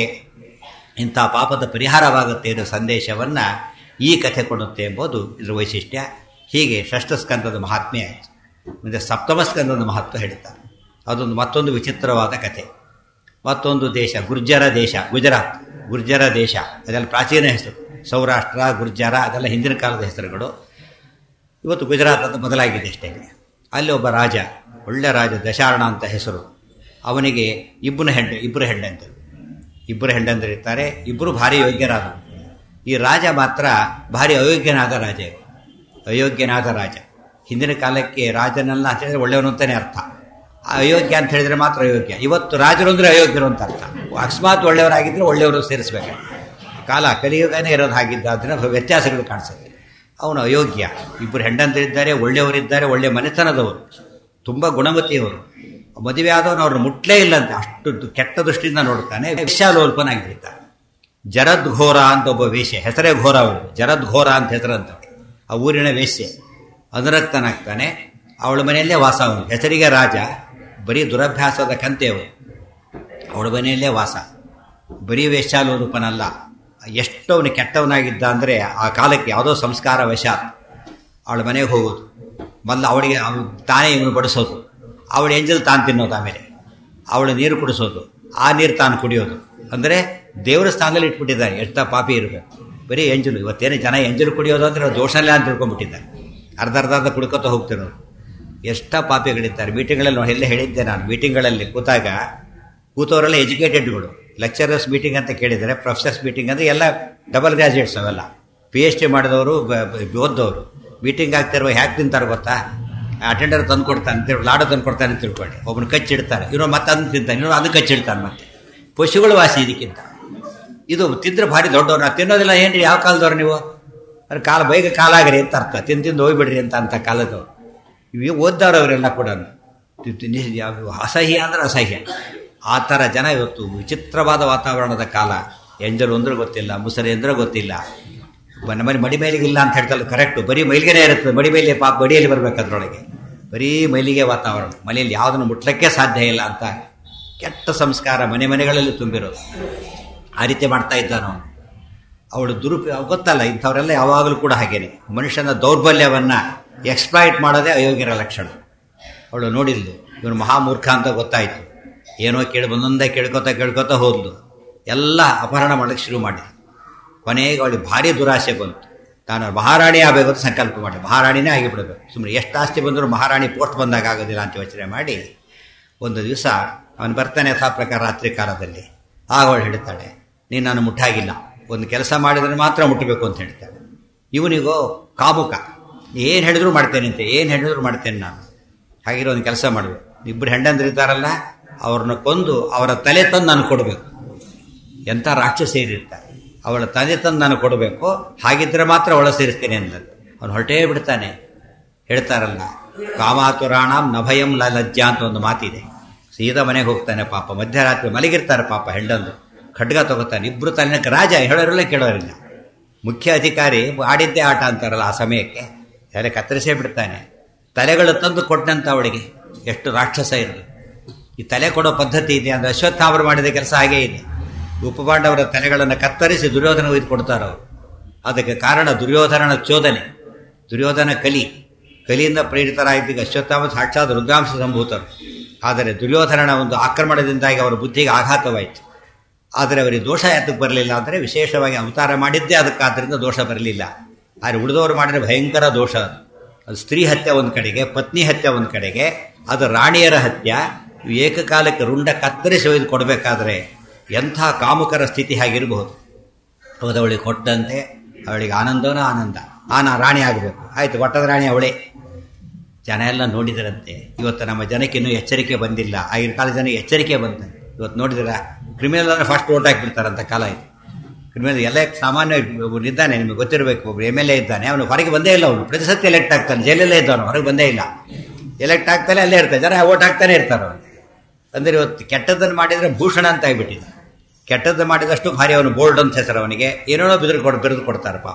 ಇಂಥ ಪಾಪದ ಪರಿಹಾರವಾಗುತ್ತೆ ಅನ್ನೋ ಸಂದೇಶವನ್ನು ಈ ಕಥೆ ಕೊಡುತ್ತೆ ಎಂಬುದು ಇದರ ವೈಶಿಷ್ಟ್ಯ ಹೀಗೆ ಷಷ್ಠಸ್ಕಂದದ ಮಹಾತ್ಮೆ ಆಯಿತು ಮುಂದೆ ಸಪ್ತಮ ಸ್ಕಂದದ ಮಹತ್ವ ಹೇಳ್ತಾರೆ ಅದೊಂದು ಮತ್ತೊಂದು ವಿಚಿತ್ರವಾದ ಕಥೆ ಮತ್ತೊಂದು ದೇಶ ಗುರ್ಜರ ದೇಶ ಗುಜರಾತ್ ಗುರ್ಜರ ದೇಶ ಅದೆಲ್ಲ ಪ್ರಾಚೀನ ಹೆಸರು ಸೌರಾಷ್ಟ್ರ ಗುರ್ಜರ ಅದೆಲ್ಲ ಹಿಂದಿನ ಕಾಲದ ಹೆಸರುಗಳು ಇವತ್ತು ಗುಜರಾತ್ ಅಂತ ಬದಲಾಗಿದೆ ಅಷ್ಟೇ ಅಲ್ಲಿ ಒಬ್ಬ ರಾಜ ಒಳ್ಳೆ ರಾಜ ದಶಾರಣ ಅಂತ ಹೆಸರು ಅವನಿಗೆ ಇಬ್ಬನ ಹೆಂಡ ಇಬ್ಬರು ಹೆಂಡಂತರು ಇಬ್ಬರು ಹೆಂಡಂದಿರ್ತಾರೆ ಇಬ್ಬರು ಭಾರಿ ಯೋಗ್ಯರಾದರು ಈ ರಾಜ ಮಾತ್ರ ಭಾರಿ ಅಯೋಗ್ಯನಾದ ರಾಜ ಇವ. ಅಯೋಗ್ಯನಾದ ರಾಜ ಹಿಂದಿನ ಕಾಲಕ್ಕೆ ರಾಜನಲ್ಲ ಅಂತ ಹೇಳಿದ್ರೆ ಒಳ್ಳೆಯವನು ಅಂತಾನೆ ಅರ್ಥ ಆ ಅಯೋಗ್ಯ ಅಂತ ಹೇಳಿದ್ರೆ ಮಾತ್ರ ಅಯೋಗ್ಯ ಇವತ್ತು ರಾಜರು ಅಂದರೆ ಅಯೋಗ್ಯರು ಅಂತ ಅರ್ಥ ಅಕಸ್ಮಾತ್ ಒಳ್ಳೆಯವರಾಗಿದ್ದರೆ ಒಳ್ಳೆಯವರು ಸೇರಿಸ್ಬೇಕು ಕಾಲ ಕಲಿಯುಗನೇ ಇರೋದು ಹಾಗಿದ್ದ ಅದನ್ನ ವ್ಯತ್ಯಾಸಗಳು ಕಾಣಿಸುತ್ತೆ ಅವನು ಅಯೋಗ್ಯ ಇಬ್ಬರು ಹೆಂಡಂತರಿದ್ದಾರೆ ಒಳ್ಳೆಯವರಿದ್ದಾರೆ ಒಳ್ಳೆ ಮನೆತನದವರು ತುಂಬ ಗುಣಮತಿಯವರು ಮದುವೆ ಆದವನು ಅವ್ರನ್ನ ಮುಟ್ಲೇ ಇಲ್ಲ ಅಂತ ಅಷ್ಟು ದು- ಕೆಟ್ಟ ದೃಷ್ಟಿಯಿಂದ ನೋಡ್ತಾನೆ ವಿಶಾಲೋಲ್ಪನಾಗಿರ್ತಾನೆ ಜರದ್ಘೋರ ಅಂತ ಒಬ್ಬ ವೇಶ್ಯೆ ಹೆಸರೇ ಘೋರ ಅವಳು ಜರದ್ಘೋರ ಅಂತ ಹೆಸರಂತ ಆ ಊರಿನ ವೇಶ್ಯೆ ಅನುರಕ್ತನಾಗ್ತಾನೆ ಅವಳ ಮನೆಯಲ್ಲೇ ವಾಸ ಅವನು ಹೆಸರಿಗೆ ರಾಜ ಬರೀ ದುರಭ್ಯಾಸದ ಕಂತೆ ಅವನು ಅವಳ ಮನೆಯಲ್ಲೇ ವಾಸ ಬರೀ ವೇಶ್ಯಾಲೋರೂಪನಲ್ಲ ಎಷ್ಟು ಅವನು ಕೆಟ್ಟವನಾಗಿದ್ದ ಅಂದರೆ ಆ ಕಾಲಕ್ಕೆ ಯಾವುದೋ ಸಂಸ್ಕಾರ ವಶಾತ್ ಅವಳ ಮನೆಗೆ ಹೋಗೋದು ಮೊದಲು ಅವಳಿಗೆ ಅವ್ನು ತಾನೇ ಇವನು ಬಡಿಸೋದು ಅವಳ ಎಂಜಲ್ ತಾನು ತಿನ್ನೋದು ಆಮೇಲೆ ಅವಳು ನೀರು ಕುಡಿಸೋದು ಆ ನೀರು ತಾನು ಕುಡಿಯೋದು ಅಂದರೆ ದೇವರ ಸ್ಥಾನದಲ್ಲಿ ಇಟ್ಬಿಟ್ಟಿದ್ದಾರೆ ಎಷ್ಟ ಪಾಪಿ ಇರಬೇಕು ಬರೀ ಎಂಜಲು ಇವತ್ತೇನು ಜನ ಎಂಜಲು ಕುಡಿಯೋದು ಅಂದರೆ ದೋಷನೇ ಅಂತ ತಿಳ್ಕೊಂಡ್ಬಿಟ್ಟಿದ್ದಾರೆ ಅರ್ಧ ಅರ್ಧ ಅರ್ಧ ಕುಡ್ಕೋತ ಹೋಗ್ತಿರೋರು ಎಷ್ಟ ಪಾಪಿಗಳಿದ್ದಾರೆ ಮೀಟಿಂಗ್ಗಳಲ್ಲಿ ನಾವು ಎಲ್ಲೇ ಹೇಳಿದ್ದೆ ನಾನು ಮೀಟಿಂಗ್ಗಳಲ್ಲಿ ಕೂತಾಗ ಕೂತವರೆಲ್ಲ ಎಜುಕೇಟೆಡ್ಗಳು ಲೆಕ್ಚರರ್ಸ್ ಮೀಟಿಂಗ್ ಅಂತ ಕೇಳಿದರೆ ಪ್ರೊಫೆಸರ್ಸ್ ಮೀಟಿಂಗ್ ಅಂದರೆ ಎಲ್ಲ ಡಬಲ್ ಗ್ರಾಜುಯೇಟ್ಸ್ ಅವೆಲ್ಲ ಪಿ ಎಚ್ ಡಿ ಮಾಡಿದವರು ಬ- ಬ- ಓದ್ದವರು ಮೀಟಿಂಗ್ ಆಗ್ತಿರುವ ಹ್ಯಾಕ್ ತಿಂತಾರೆ ಗೊತ್ತಾ ಅಟೆಂಡರ್ ತಂದು ಕೊಡ್ತಾನೆ ಅಂತೇಳಿ ಲಾಡು ತಂದು ಕೊಡ್ತಾನೆ ಅಂತ ತಿಳ್ಕೊಳ್ಳಿ ಒಬ್ಬನು ಕಚ್ಚಿಡ್ತಾರೆ ಇವನು ಮತ್ತೆ ಅದನ್ನು ತಿಂತಾನೆ ಇವನು ಅದನ್ನು ಕಚ್ಚಿಡ್ತಾನೆ ಮತ್ತೆ ಪಶುಗಳು ವಾಸಿ ಇದಕ್ಕಿಂತ ಇದು ತಿಂದ್ರೆ ಭಾರಿ ದೊಡ್ಡವ್ರು ನಾವು ತಿನ್ನೋದಿಲ್ಲ ಏನ್ರಿ ಯಾವ ಕಾಲದವ್ರು ನೀವು ಅಂದ್ರೆ ಕಾಲ ಬೈಗ ಕಾಲಾಗ್ರಿ ಅಂತ ಅರ್ಥ ತಿಂದು ತಿಂದು ಹೋಗ್ಬಿಡ್ರಿ ಅಂತ ಅಂತ ಕಾಲದವ್ರು ಇವು ಓದ್ದವ್ರು ಅವರೆಲ್ಲ ಕೂಡ ತಿ- ತಿ- ನಿ- ಯಾವ- ಅಸಹ್ಯ ಅಂದ್ರೆ ಅಸಹ್ಯ ಆ ಥರ ಜನ ಇವತ್ತು ವಿಚಿತ್ರವಾದ ವಾತಾವರಣದ ಕಾಲ ಎಂಜಲು ಅಂದ್ರೆ ಗೊತ್ತಿಲ್ಲ ಮುಸರಿ ಅಂದ್ರೆ ಗೊತ್ತಿಲ್ಲ ನಮ್ಮನೆ ಮಡಿ ಮೇಲಿಗೆ ಇಲ್ಲ ಅಂತ ಹೇಳ್ತಲ್ಲ ಕರೆಕ್ಟು ಬರೀ ಮೈಲಿಗೆನೇ ಇರ್ತದೆ ಮಡಿ ಮೇಲೆ ಪಾಪ ಬಡಿಯಲ್ಲಿ ಬರ್ಬೇಕು ಅದ್ರೊಳಗೆ ಬರೀ ಮೈಲಿಗೆ ವಾತಾವರಣ ಮನೆಯಲ್ಲಿ ಯಾವುದನ್ನು ಮುಟ್ಲಿಕ್ಕೆ ಸಾಧ್ಯ ಇಲ್ಲ ಅಂತ ಕೆಟ್ಟ ಸಂಸ್ಕಾರ ಮನೆ ಮನೆಗಳಲ್ಲಿ ತುಂಬಿರೋದು ಆ ರೀತಿ ಮಾಡ್ತಾ ಇದ್ದಾನ ಅವನು ಅವಳು ದುರುಪಯೋಗ ಗೊತ್ತಲ್ಲ ಇಂಥವರೆಲ್ಲ ಯಾವಾಗಲೂ ಕೂಡ ಹಾಗೇನೆ ಮನುಷ್ಯನ ದೌರ್ಬಲ್ಯವನ್ನು ಎಕ್ಸ್ಪ್ಲಾಯ್ಟ್ ಮಾಡೋದೇ ಅಯೋಗ್ಯರ ಲಕ್ಷಣ ಅವಳು ನೋಡಿದ್ಲು ಇವನು ಮಹಾಮೂರ್ಖ ಅಂತ ಗೊತ್ತಾಯಿತು ಏನೋ ಕೇಳಿ ಒಂದೊಂದೇ ಕೇಳ್ಕೊತಾ ಕೇಳ್ಕೊತಾ ಹೋದ್ಲು ಎಲ್ಲ ಅಪಹರಣ ಮಾಡೋಕ್ಕೆ ಶುರು ಮಾಡಿ ಕೊನೆಗೆ ಅವಳಿಗೆ ಭಾರಿ ದುರಾಸೆ ಬಂತು ತಾನು ಮಹಾರಾಣಿ ಆಗಬೇಕು ಅಂತ ಸಂಕಲ್ಪ ಮಾಡಿ ಮಹಾರಾಣಿನೇ ಆಗಿಬಿಡಬೇಕು ಸುಮ್ಮನೆ ಎಷ್ಟು ಆಸ್ತಿ ಬಂದರೂ ಮಹಾರಾಣಿ ಪೋಸ್ಟ್ ಬಂದಾಗ ಆಗೋದಿಲ್ಲ ಅಂತ ಯೋಚನೆ ಮಾಡಿ ಒಂದು ದಿವಸ ಅವನು ಬರ್ತಾನೆ ಯಥಾ ಪ್ರಕಾರ ರಾತ್ರಿ ಕಾಲದಲ್ಲಿ ಆಗ ಅವಳು ಹೇಳ್ತಾಳೆ ನೀನು ನಾನು ಮುಟ್ಟಾಗಿಲ್ಲ ಒಂದು ಕೆಲಸ ಮಾಡಿದ್ರೆ ಮಾತ್ರ ಮುಟ್ಟಬೇಕು ಅಂತ ಹೇಳ್ತಾಳೆ ಇವನಿಗೋ ಕಾಮುಕ ಏನು ಹೇಳಿದ್ರು ಮಾಡ್ತೇನೆ ಅಂತ ಏನು ಹೇಳಿದ್ರು ಮಾಡ್ತೇನೆ ನಾನು ಹಾಗಿರೋ ಒಂದು ಕೆಲಸ ಮಾಡಬೇಕು ಇಬ್ಬರು ಹೆಂಡಂದಿರ್ತಾರಲ್ಲ ಅವ್ರನ್ನ ಕೊಂದು ಅವರ ತಲೆ ತಂದು ನಾನು ಕೊಡಬೇಕು ಎಂಥ ರಾಕ್ಷಸಿಯರಿರ್ತಾರೆ ಅವಳ ತಲೆ ತಂದು ನಾನು ಕೊಡಬೇಕು ಹಾಗಿದ್ರೆ ಮಾತ್ರ ಒಳ ಸೇರಿಸ್ತೇನೆ ಅಂದದ್ದು ಅವನು ಹೊರಟೇ ಬಿಡ್ತಾನೆ ಹೇಳ್ತಾರಲ್ಲ ಕಾಮಾತುರಾಣಂ ನಭಯಂ ಲ ಲಜ್ಜಾ ಅಂತ ಒಂದು ಮಾತಿದೆ ಸೀದಾ ಮನೆಗೆ ಹೋಗ್ತಾನೆ ಪಾಪ ಮಧ್ಯರಾತ್ರಿ ಮಲಗಿರ್ತಾರೆ ಪಾಪ ಹೆಂಡಂದು ಖಡ್ಗ ತಗೋತಾನೆ ಇಬ್ಬರು ತಲೆನಕ್ಕೆ ರಾಜ ಹೇಳೋರಿಲ್ಲ ಕೇಳೋರಿಲ್ಲ ಮುಖ್ಯ ಅಧಿಕಾರಿ ಆಡಿದ್ದೇ ಆಟ ಅಂತಾರಲ್ಲ ಆ ಸಮಯಕ್ಕೆ ತಲೆ ಕತ್ತರಿಸೇ ಬಿಡ್ತಾನೆ ತಲೆಗಳು ತಂದು ಕೊಟ್ಟಂತ ಅವಳಿಗೆ ಎಷ್ಟು ರಾಕ್ಷಸ ಇರಲಿ ಈ ತಲೆ ಕೊಡೋ ಪದ್ಧತಿ ಇದೆ ಅಂದರೆ ಅಶ್ವತ್ಥಾಮರು ಮಾಡಿದ ಕೆಲಸ ಹಾಗೇ ಇದೆ ಉಪಪಾಂಡವರ ತಲೆಗಳನ್ನು ಕತ್ತರಿಸಿ ದುರ್ಯೋಧನ ಒಯ್ದು ಕೊಡ್ತಾರೆ ಅವರು ಅದಕ್ಕೆ ಕಾರಣ ದುರ್ಯೋಧನನ ಚೋದನೆ ದುರ್ಯೋಧನ ಕಲಿ ಕಲಿಯಿಂದ ಪ್ರೇರಿತರಾಗಿದ್ದಾಗ ಅಶ್ವತ್ಥಾಮ ಸಾಕ್ಷಾತ್ ರುದ್ರಾಂಶ ಸಂಭೂತರು ಆದರೆ ದುರ್ಯೋಧನನ ಒಂದು ಆಕ್ರಮಣದಿಂದಾಗಿ ಅವರ ಬುದ್ಧಿಗೆ ಆಘಾತವಾಯಿತು ಆದರೆ ಅವರಿಗೆ ದೋಷ ಯಾತಕ್ಕೆ ಬರಲಿಲ್ಲ ಅಂದರೆ ವಿಶೇಷವಾಗಿ ಅವತಾರ ಮಾಡಿದ್ದೇ ಅದಕ್ಕಾದ್ರಿಂದ ದೋಷ ಬರಲಿಲ್ಲ ಆದರೆ ಉಳಿದವರು ಮಾಡಿದ್ರೆ ಭಯಂಕರ ದೋಷ ಅದು ಅದು ಸ್ತ್ರೀ ಹತ್ಯೆ ಒಂದು ಕಡೆಗೆ ಪತ್ನಿ ಹತ್ಯೆ ಒಂದು ಕಡೆಗೆ ಅದು ರಾಣಿಯರ ಹತ್ಯೆ ಇವು ಏಕಕಾಲಕ್ಕೆ ರುಂಡ ಕತ್ತರಿಸಿ ಒಯ್ದು ಕೊಡಬೇಕಾದ್ರೆ ಎಂಥ ಕಾಮುಕರ ಸ್ಥಿತಿ ಹಾಗಿರಬಹುದು ಹೌದು ಅವಳಿಗೆ ಕೊಟ್ಟಂತೆ ಅವಳಿಗೆ ಆನಂದವನ ಆನಂದ ಆನ ರಾಣಿ ಆಗಬೇಕು ಆಯಿತು ಒಟ್ಟದ ರಾಣಿ ಅವಳೇ ಜನ ಎಲ್ಲ ನೋಡಿದರಂತೆ ಇವತ್ತು ನಮ್ಮ ಜನಕ್ಕೆ ಇನ್ನೂ ಎಚ್ಚರಿಕೆ ಬಂದಿಲ್ಲ ಆಗಿನ ಕಾಲ ಜನಕ್ಕೆ ಎಚ್ಚರಿಕೆ ಬಂದಂತೆ ಇವತ್ತು ನೋಡಿದಿರ ಕ್ರಿಮಿನಲ್ ಅಂದರೆ ಫಸ್ಟ್ ಓಟ್ ಹಾಕಿಬಿಡ್ತಾರಂತ ಕಾಲ ಇದು ಕ್ರಿಮಿನಲ್ ಎಲ್ಲ ಸಾಮಾನ್ಯ ಒಬ್ಬನು ಇದ್ದಾನೆ ನಿಮಗೆ ಗೊತ್ತಿರಬೇಕು ಒಬ್ಬರು ಎಮ್ ಎಲ್ ಎ ಇದ್ದಾನೆ ಅವನು ಹೊರಗೆ ಬಂದೇ ಇಲ್ಲ ಅವನು ಪ್ರತಿ ಸತಿ ಎಲೆಕ್ಟ್ ಆಗ್ತಾನೆ ಜೈಲಲ್ಲೇ ಇದ್ದವನು ಹೊರಗೆ ಬಂದೇ ಇಲ್ಲ ಎಲೆಕ್ಟ್ ಆಗ್ತಾನೆ ಅಲ್ಲೇ ಇರ್ತಾರೆ ಜನ ಓಟ್ ಹಾಕ್ತಾನೆ ಇರ್ತಾರೆ ಅವನು ಅಂದರೆ ಇವತ್ತು ಕೆಟ್ಟದ್ದನ್ನು ಮಾಡಿದರೆ ಭೂಷಣ ಅಂತ ಆಗಿಬಿಟ್ಟಿದೆ ಕೆಟ್ಟದ್ದು ಮಾಡಿದಷ್ಟು ಭಾರಿ ಅವನು ಬೋಲ್ಡ್ ಅಂತ ಹೆಸರು ಅವನಿಗೆ ಏನೇನೋ ಬಿದ್ರು ಕೊಡ್ ಬಿರಿದು ಕೊಡ್ತಾರೆ ಪಾಪ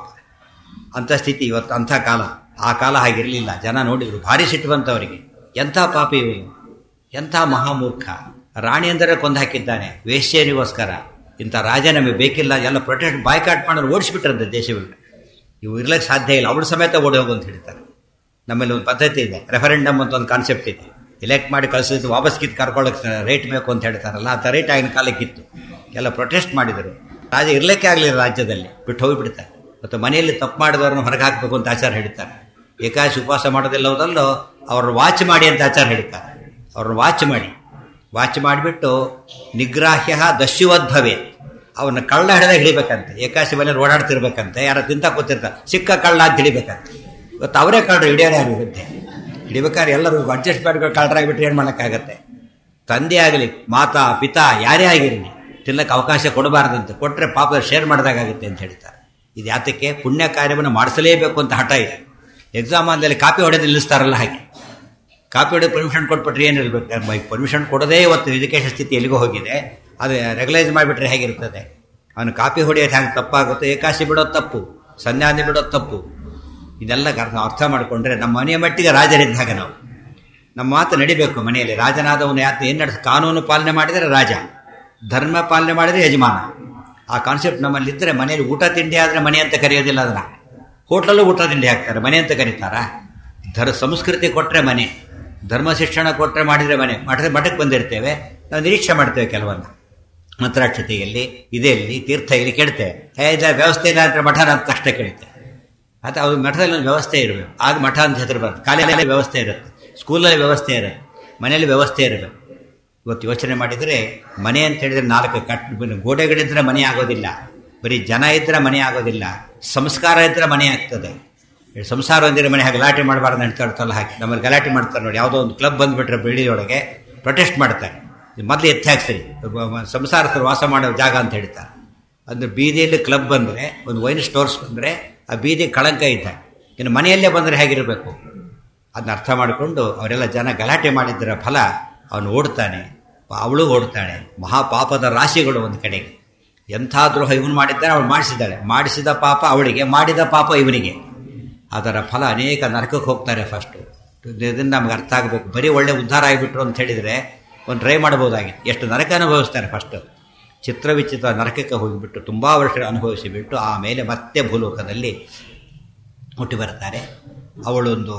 ಅಂಥ ಸ್ಥಿತಿ ಇವತ್ತು ಅಂಥ ಕಾಲ ಆ ಕಾಲ ಹಾಗಿರಲಿಲ್ಲ ಜನ ನೋಡಿದ್ರು ಭಾರಿ ಸಿಟ್ಟು ಬಂತವರಿಗೆ ಎಂಥ ಪಾಪಿ ಇವನು ಎಂಥ ಮಹಾಮೂರ್ಖ ರಾಣಿ ಅಂದರೆ ಕೊಂದು ಹಾಕಿದ್ದಾನೆ ವೇಶ್ಯರಿಗೋಸ್ಕರ ಇಂಥ ರಾಜ ನಮಗೆ ಬೇಕಿಲ್ಲ ಎಲ್ಲ ಪ್ರೊಟೆಕ್ಟ್ ಬಾಯ್ಕಾಟ್ ಮಾಡೋರು ಓಡಿಸ್ಬಿಟ್ರಂತೆ ದೇಶ ಬಿಟ್ಟು ಇವು ಇರ್ಲಿಕ್ಕೆ ಸಾಧ್ಯ ಇಲ್ಲ ಅವಳ ಸಮೇತ ಓಡಿ ಹೋಗು ಅಂತ ಹೇಳ್ತಾರೆ ನಮ್ಮಲ್ಲಿ ಒಂದು ಪದ್ಧತಿ ಇದೆ ರೆಫರೆಂಡಮ್ ಅಂತ ಒಂದು ಕಾನ್ಸೆಪ್ಟ್ ಇದೆ ಎಲೆಕ್ಟ್ ಮಾಡಿ ಕಳಿಸಿದ್ದು ವಾಪಸ್ ಕಿತ್ತು ಕರ್ಕೊಳ್ಳೋಕೆ ರೇಟ್ ಬೇಕು ಅಂತ ಹೇಳ್ತಾರಲ್ಲ ಆ ರೇಟ್ ಆಗಿನ ಕಾಲಕ್ಕಿತ್ತು ಎಲ್ಲ ಪ್ರೊಟೆಸ್ಟ್ ಮಾಡಿದರು ರಾಜ ಇರಲಿಕ್ಕೆ ಆಗಲಿಲ್ಲ ರಾಜ್ಯದಲ್ಲಿ ಬಿಟ್ಟು ಹೋಗಿಬಿಡ್ತಾರೆ ಮತ್ತು ಮನೆಯಲ್ಲಿ ತಪ್ಪು ಮಾಡಿದವ್ರನ್ನ ಹೊರಗೆ ಹಾಕಬೇಕು ಅಂತ ಆಚಾರ ಹೇಳ್ತಾರೆ ಏಕಾಶಿ ಉಪವಾಸ ಮಾಡೋದಿಲ್ಲವುದಲ್ಲೋ ಅವ್ರನ್ನ ವಾಚ್ ಮಾಡಿ ಅಂತ ಆಚಾರ ಹೇಳ್ತಾರೆ ಅವ್ರನ್ನ ವಾಚ್ ಮಾಡಿ ವಾಚ್ ಮಾಡಿಬಿಟ್ಟು ನಿಗ್ರಾಹ್ಯ ದಸ್ಯುವದ್ಭವೇ ಅವನ್ನ ಕಳ್ಳ ಹಿಡಿದಾಗ ಹಿಡಿಬೇಕಂತೆ ಏಕಾಶಿ ಮನೇಲಿ ಓಡಾಡ್ತಿರ್ಬೇಕಂತೆ ಯಾರ ತಿಂತ ಕೂತಿರ್ತಾರೆ ಸಿಕ್ಕ ಕಳ್ಳ ಅಂತ ಹಿಡಿಬೇಕಂತೆ ಇವತ್ತು ಅವರೇ ಕಳ್ಳರು ಹಿಡಿಯೋರೇ ಆಗಿರುತ್ತೆ ಹಿಡಿಬೇಕಾದ್ರೆ ಎಲ್ಲರೂ ಅಡ್ಜಸ್ಟ್ ಮಾಡ್ಕೊಂಡು ಕಳ್ಳರಾಗಿಬಿಟ್ರೆ ಏನು ಮಾಡೋಕ್ಕಾಗತ್ತೆ ತಂದೆ ಆಗಲಿ ಮಾತಾ ಪಿತಾ ಯಾರೇ ಆಗಿರಲಿ ತಿನ್ನಕ್ಕೆ ಅವಕಾಶ ಕೊಡಬಾರ್ದಂತೆ ಕೊಟ್ಟರೆ ಪಾಪ ಶೇರ್ ಮಾಡಿದಾಗುತ್ತೆ ಅಂತ ಹೇಳ್ತಾರೆ ಇದು ಯಾತಕ್ಕೆ ಪುಣ್ಯ ಕಾರ್ಯವನ್ನು ಮಾಡಿಸಲೇಬೇಕು ಅಂತ ಹಠ ಇದೆ ಎಕ್ಸಾಮ್ ಆದಲ್ಲಿ ಕಾಪಿ ಹೊಡೆದು ನಿಲ್ಲಿಸ್ತಾರಲ್ಲ ಹಾಗೆ ಕಾಪಿ ಹೊಡೆದು ಪರ್ಮಿಷನ್ ಕೊಟ್ಬಿಟ್ರೆ ಏನಿರ್ಬೇಕು ಪರ್ಮಿಷನ್ ಕೊಡದೇ ಇವತ್ತು ಎಜುಕೇಷನ್ ಸ್ಥಿತಿ ಎಲ್ಲಿಗೂ ಹೋಗಿದೆ ಅದು ರೆಗ್ಯುಲೈಸ್ ಮಾಡಿಬಿಟ್ರೆ ಹೇಗಿರ್ತದೆ ಅವನು ಕಾಪಿ ಹೊಡೆಯೋದು ಹೆಂಗೆ ತಪ್ಪಾಗುತ್ತೆ ಏಕಾಶಿ ಬಿಡೋದು ತಪ್ಪು ಸಂಧ್ಯಾನಿ ಬಿಡೋದು ತಪ್ಪು ಇದೆಲ್ಲ ಅರ್ಥ ಮಾಡಿಕೊಂಡ್ರೆ ನಮ್ಮ ಮನೆಯ ಮಟ್ಟಿಗೆ ರಾಜರಿದ್ದಾಗ ನಾವು ನಮ್ಮ ಮಾತು ನಡಿಬೇಕು ಮನೆಯಲ್ಲಿ ರಾಜನಾದವನು ಯಾತ ಏನು ನಡೆಸ ಕಾನೂನು ಪಾಲನೆ ಮಾಡಿದರೆ ರಾಜ ಧರ್ಮ ಪಾಲನೆ ಮಾಡಿದರೆ ಯಜಮಾನ ಆ ಕಾನ್ಸೆಪ್ಟ್ ನಮ್ಮಲ್ಲಿದ್ದರೆ ಮನೆಯಲ್ಲಿ ಊಟ ತಿಂಡಿ ಆದರೆ ಮನೆ ಅಂತ ಕರೆಯೋದಿಲ್ಲ ಅದನ್ನು ಹೋಟ್ಲಲ್ಲೂ ಊಟ ತಿಂಡಿ ಹಾಕ್ತಾರೆ ಮನೆ ಅಂತ ಕರೀತಾರಾ ಧರ್ ಸಂಸ್ಕೃತಿ ಕೊಟ್ಟರೆ ಮನೆ ಧರ್ಮ ಶಿಕ್ಷಣ ಕೊಟ್ಟರೆ ಮಾಡಿದರೆ ಮನೆ ಮಠ ಮಠಕ್ಕೆ ಬಂದಿರ್ತೇವೆ ನಾವು ನಿರೀಕ್ಷೆ ಮಾಡ್ತೇವೆ ಕೆಲವನ್ನ ಮಂತ್ರಾಕ್ಷತೆಯಲ್ಲಿ ಇದೆಯಲ್ಲಿ ತೀರ್ಥ ಇಲ್ಲಿ ಕೇಳ್ತೇವೆ ಹೇ ಇಲ್ಲ ವ್ಯವಸ್ಥೆ ಇಲ್ಲ ಅಂದರೆ ಮಠ ಅಂತ ತಕ್ಷಣ ಕೇಳ್ತೇವೆ ಅಥವಾ ಅವ್ರ ಮಠದಲ್ಲಿ ಒಂದು ವ್ಯವಸ್ಥೆ ಇರಬೇಕು ಆಗ ಮಠ ಅಂತ ಹೆಸರು ಬರುತ್ತೆ ಕಾಲೇಜಲ್ಲಿ ವ್ಯವಸ್ಥೆ ಇರುತ್ತೆ ಸ್ಕೂಲಲ್ಲಿ ವ್ಯವಸ್ಥೆ ಇರುತ್ತೆ ಮನೆಯಲ್ಲಿ ವ್ಯವಸ್ಥೆ ಇರಬೇಕು ಇವತ್ತು ಯೋಚನೆ ಮಾಡಿದರೆ ಮನೆ ಅಂತ ಹೇಳಿದ್ರೆ ನಾಲ್ಕು ಕಟ್ ಗೋಡೆಗಳಿದ್ರೆ ಮನೆ ಆಗೋದಿಲ್ಲ ಬರೀ ಜನ ಇದ್ದರೆ ಮನೆ ಆಗೋದಿಲ್ಲ ಸಂಸ್ಕಾರ ಇದ್ದರೆ ಮನೆ ಆಗ್ತದೆ ಸಂಸಾರ ಒಂದಿರ ಮನೆ ಹಾಗೆ ಗಲಾಟೆ ಮಾಡಬಾರ್ದು ಅಂತ ಹೇಳ್ತಲ್ಲ ಹಾಕಿ ನಮ್ಮಲ್ಲಿ ಗಲಾಟೆ ಮಾಡ್ತಾರೆ ನೋಡಿ ಯಾವುದೋ ಒಂದು ಕ್ಲಬ್ ಬಂದುಬಿಟ್ರೆ ಬೆಳ್ಳಿಯೊಳಗೆ ಪ್ರೊಟೆಸ್ಟ್ ಮಾಡ್ತಾರೆ ಮೊದಲು ಎತ್ತಿ ಹಾಕ್ಸರಿ ಸಂಸಾರಸ್ಥರು ವಾಸ ಮಾಡೋ ಜಾಗ ಅಂತ ಹೇಳ್ತಾರೆ ಅಂದರೆ ಬೀದಿಯಲ್ಲಿ ಕ್ಲಬ್ ಬಂದರೆ ಒಂದು ವೈನ್ ಸ್ಟೋರ್ಸ್ ಬಂದರೆ ಆ ಬೀದಿ ಕಳಂಕ ಇದ್ದ ಇನ್ನು ಮನೆಯಲ್ಲೇ ಬಂದರೆ ಹೇಗಿರಬೇಕು ಅದನ್ನ ಅರ್ಥ ಮಾಡಿಕೊಂಡು ಅವರೆಲ್ಲ ಜನ ಗಲಾಟೆ ಮಾಡಿದ್ದರ ಫಲ ಅವನು ಓಡ್ತಾನೆ ಅವಳು ಓಡ್ತಾಳೆ ಮಹಾಪಾಪದ ರಾಶಿಗಳು ಒಂದು ಕಡೆಗೆ ಎಂಥ ದ್ರೋಹ ಇವನು ಮಾಡಿದ್ದಾನೆ ಅವಳು ಮಾಡಿಸಿದ್ದಾಳೆ ಮಾಡಿಸಿದ ಪಾಪ ಅವಳಿಗೆ ಮಾಡಿದ ಪಾಪ ಇವನಿಗೆ ಅದರ ಫಲ ಅನೇಕ ನರಕಕ್ಕೆ ಹೋಗ್ತಾರೆ ಫಸ್ಟು ಇದನ್ನು ನಮ್ಗೆ ಅರ್ಥ ಆಗಬೇಕು ಬರೀ ಒಳ್ಳೆ ಉದ್ಧಾರ ಆಗಿಬಿಟ್ರು ಅಂತ ಹೇಳಿದರೆ ಒಂದು ಟ್ರೈ ಮಾಡ್ಬೋದಾಗಿತ್ತು ಎಷ್ಟು ನರಕ ಅನುಭವಿಸ್ತಾರೆ ಫಸ್ಟು ಚಿತ್ರವಿಚಿತ್ರ ನರಕಕ್ಕೆ ಹೋಗಿಬಿಟ್ಟು ತುಂಬ ವರ್ಷ ಅನುಭವಿಸಿಬಿಟ್ಟು ಆಮೇಲೆ ಮತ್ತೆ ಭೂಲೋಕದಲ್ಲಿ ಹುಟ್ಟಿ ಬರ್ತಾರೆ ಅವಳೊಂದು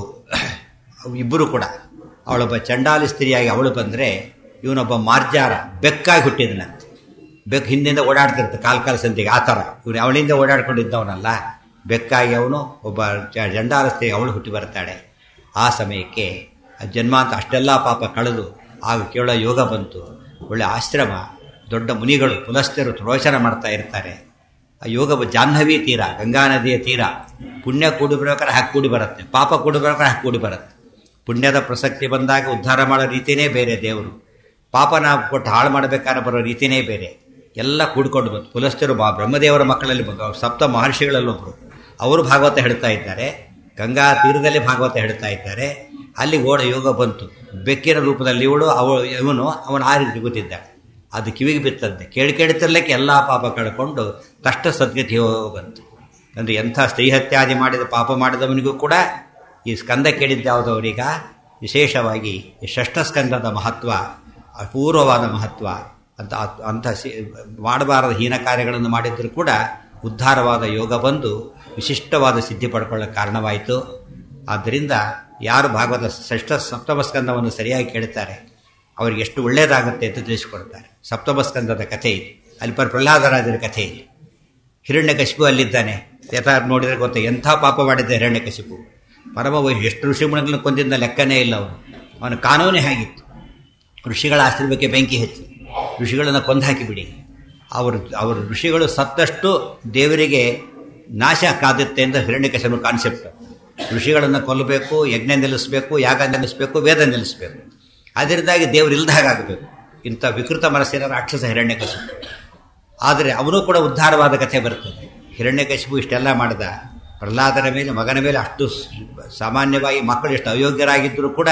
ಇಬ್ಬರು ಕೂಡ ಅವಳೊಬ್ಬ ಚಂಡಾಲಿ ಸ್ತ್ರೀಯಾಗಿ ಅವಳು ಬಂದರೆ ಇವನೊಬ್ಬ ಮಾರ್ಜಾರ ಬೆಕ್ಕಾಗಿ ಹುಟ್ಟಿದನಂತೆ ಬೆಕ್ಕು ಹಿಂದಿಂದ ಓಡಾಡ್ತಿರುತ್ತೆ ಕಾಲು ಕಾಲು ಸಂತಿಗೆ ಆ ಥರ ಇವನು ಅವಳಿಂದ ಓಡಾಡ್ಕೊಂಡಿದ್ದವನಲ್ಲ ಬೆಕ್ಕಾಗಿ ಅವನು ಒಬ್ಬ ಚಂಡಾಲ ಸ್ತ್ರೀ ಅವಳು ಹುಟ್ಟಿ ಬರ್ತಾಳೆ ಆ ಸಮಯಕ್ಕೆ ಜನ್ಮ ಅಂತ ಅಷ್ಟೆಲ್ಲ ಪಾಪ ಕಳೆದು ಆಗ ಕೇಳೋ ಯೋಗ ಬಂತು ಒಳ್ಳೆ ಆಶ್ರಮ ದೊಡ್ಡ ಮುನಿಗಳು ಪುಲಸ್ಥರು ಪ್ರವಚನ ಮಾಡ್ತಾ ಇರ್ತಾರೆ ಆ ಯೋಗ ಜಾಹ್ನವಿ ತೀರ ಗಂಗಾ ನದಿಯ ತೀರ ಪುಣ್ಯ ಕೂಡಿ ಬರ್ಬೇಕಾದ್ರೆ ಹಾಕಿ ಕೂಡಿ ಬರುತ್ತೆ ಪಾಪ ಕೂಡಿ ಬರ್ಬೇಕಾದ್ರೆ ಹಾಕಿ ಕೂಡಿ ಬರುತ್ತೆ ಪುಣ್ಯದ ಪ್ರಸಕ್ತಿ ಬಂದಾಗ ಉದ್ಧಾರ ಮಾಡೋ ರೀತಿಯೇ ಬೇರೆ ದೇವರು ಪಾಪ ನಾವು ಕೊಟ್ಟು ಹಾಳು ಮಾಡಬೇಕಾದ್ರೆ ಬರೋ ರೀತಿಯೇ ಬೇರೆ ಎಲ್ಲ ಕೂಡ್ಕೊಂಡು ಬಂತು ಪುಲಸ್ಥರು ಬಾ ಬ್ರಹ್ಮದೇವರ ಮಕ್ಕಳಲ್ಲಿ ಬಂದು ಸಪ್ತ ಮಹರ್ಷಿಗಳಲ್ಲೊಬ್ಬರು ಅವರು ಭಾಗವತ ಹೇಳ್ತಾ ಇದ್ದಾರೆ ಗಂಗಾ ತೀರದಲ್ಲಿ ಭಾಗವತ ಹೇಳ್ತಾ ಇದ್ದಾರೆ ಅಲ್ಲಿ ಓಡ ಯೋಗ ಬಂತು ಬೆಕ್ಕಿನ ರೂಪದಲ್ಲಿ ಇವಳು ಅವಳು ಇವನು ಅವನು ಆ ರೀತಿ ಗೊತ್ತಿದ್ದಾಳೆ ಅದು ಕಿವಿಗೆ ಬಿತ್ತಂತೆ ಕೇಳಿ ಕೇಳುತ್ತಿರ್ಲಿಕ್ಕೆ ಎಲ್ಲ ಪಾಪ ಕಳ್ಕೊಂಡು ಕಷ್ಟ ಸದ್ಗತಿ ಬಂತು ಅಂದರೆ ಎಂಥ ಸ್ತ್ರೀಹತ್ಯಾದಿ ಮಾಡಿದ ಪಾಪ ಮಾಡಿದವನಿಗೂ ಕೂಡ ಈ ಸ್ಕಂದ ಕೇಳಿದ್ದ ಯಾವುದವರೀಗ ವಿಶೇಷವಾಗಿ ಈ ಷಷ್ಠ ಸ್ಕಂದದ ಮಹತ್ವ ಅಪೂರ್ವವಾದ ಮಹತ್ವ ಅಂತ ಅಂಥ ಸಿ ಮಾಡಬಾರದ ಹೀನ ಕಾರ್ಯಗಳನ್ನು ಮಾಡಿದರೂ ಕೂಡ ಉದ್ಧಾರವಾದ ಯೋಗ ಬಂದು ವಿಶಿಷ್ಟವಾದ ಸಿದ್ಧಿ ಪಡ್ಕೊಳ್ಳೋಕ್ಕೆ ಕಾರಣವಾಯಿತು ಆದ್ದರಿಂದ ಯಾರು ಭಾಗವತ ಷಷ್ಠ ಸಪ್ತಮ ಸ್ಕಂದವನ್ನು ಸರಿಯಾಗಿ ಕೇಳ್ತಾರೆ ಅವ್ರಿಗೆ ಎಷ್ಟು ಒಳ್ಳೆಯದಾಗುತ್ತೆ ಅಂತ ತಿಳಿಸಿಕೊಡ್ತಾರೆ ಸಪ್ತಮ ಸ್ಕಂದದ ಕಥೆ ಇದೆ ಅಲ್ಲಿ ಪರ ಪ್ರಹ್ಲಾದರಾಜರ ಕಥೆ ಇದೆ ಹಿರಣ್ಯಕಶಿಪು ಅಲ್ಲಿದ್ದಾನೆ ಯಥಾ ನೋಡಿದರೆ ಗೊತ್ತ ಎಂಥ ಪಾಪ ಮಾಡಿದ್ದ ಹಿರಣ್ಯಕಶಿಪು ಪರಮ ಎಷ್ಟು ಋಷಿಮುನಿಗಳನ್ನು ಕೊಂದಿದ್ದ ಲೆಕ್ಕನೇ ಇಲ್ಲ ಅವನು ಅವನ ಕಾನೂನೇ ಹೇಗಿತ್ತು ಋಷಿಗಳ ಆಶ್ರಮಕ್ಕೆ ಬೆಂಕಿ ಹಚ್ಚಿ ಋಷಿಗಳನ್ನು ಕೊಂದು ಹಾಕಿಬಿಡಿ ಅವರು ಅವರು ಋಷಿಗಳು ಸತ್ತಷ್ಟು ದೇವರಿಗೆ ನಾಶ ಕಾದುತ್ತೆ ಅಂತ ಹಿರಣ್ಯಕಶನ ಕಾನ್ಸೆಪ್ಟ್ ಋಷಿಗಳನ್ನು ಕೊಲ್ಲಬೇಕು ಯಜ್ಞ ನಿಲ್ಲಿಸಬೇಕು ಯಾಗ ನಿಲ್ಲಿಸಬೇಕು ವೇದ ನಿಲ್ಲಿಸಬೇಕು ಅದರಿಂದಾಗಿ ದೇವರು ಇಲ್ದಾಗಬೇಕು ಇಂಥ ವಿಕೃತ ಮನಸ್ಸಿನ ರಾಕ್ಷಸ ಹಿರಣ್ಯಕಶಿಪು ಆದರೆ ಅವನು ಕೂಡ ಉದ್ಧಾರವಾದ ಕಥೆ ಬರ್ತದೆ ಹಿರಣ್ಯಕಶಿಪು ಇಷ್ಟೆಲ್ಲ ಮಾಡಿದ ಪ್ರಹ್ಲಾದನ ಮೇಲೆ ಮಗನ ಮೇಲೆ ಅಷ್ಟು ಸಾಮಾನ್ಯವಾಗಿ ಮಕ್ಕಳು ಎಷ್ಟು ಅಯೋಗ್ಯರಾಗಿದ್ದರೂ ಕೂಡ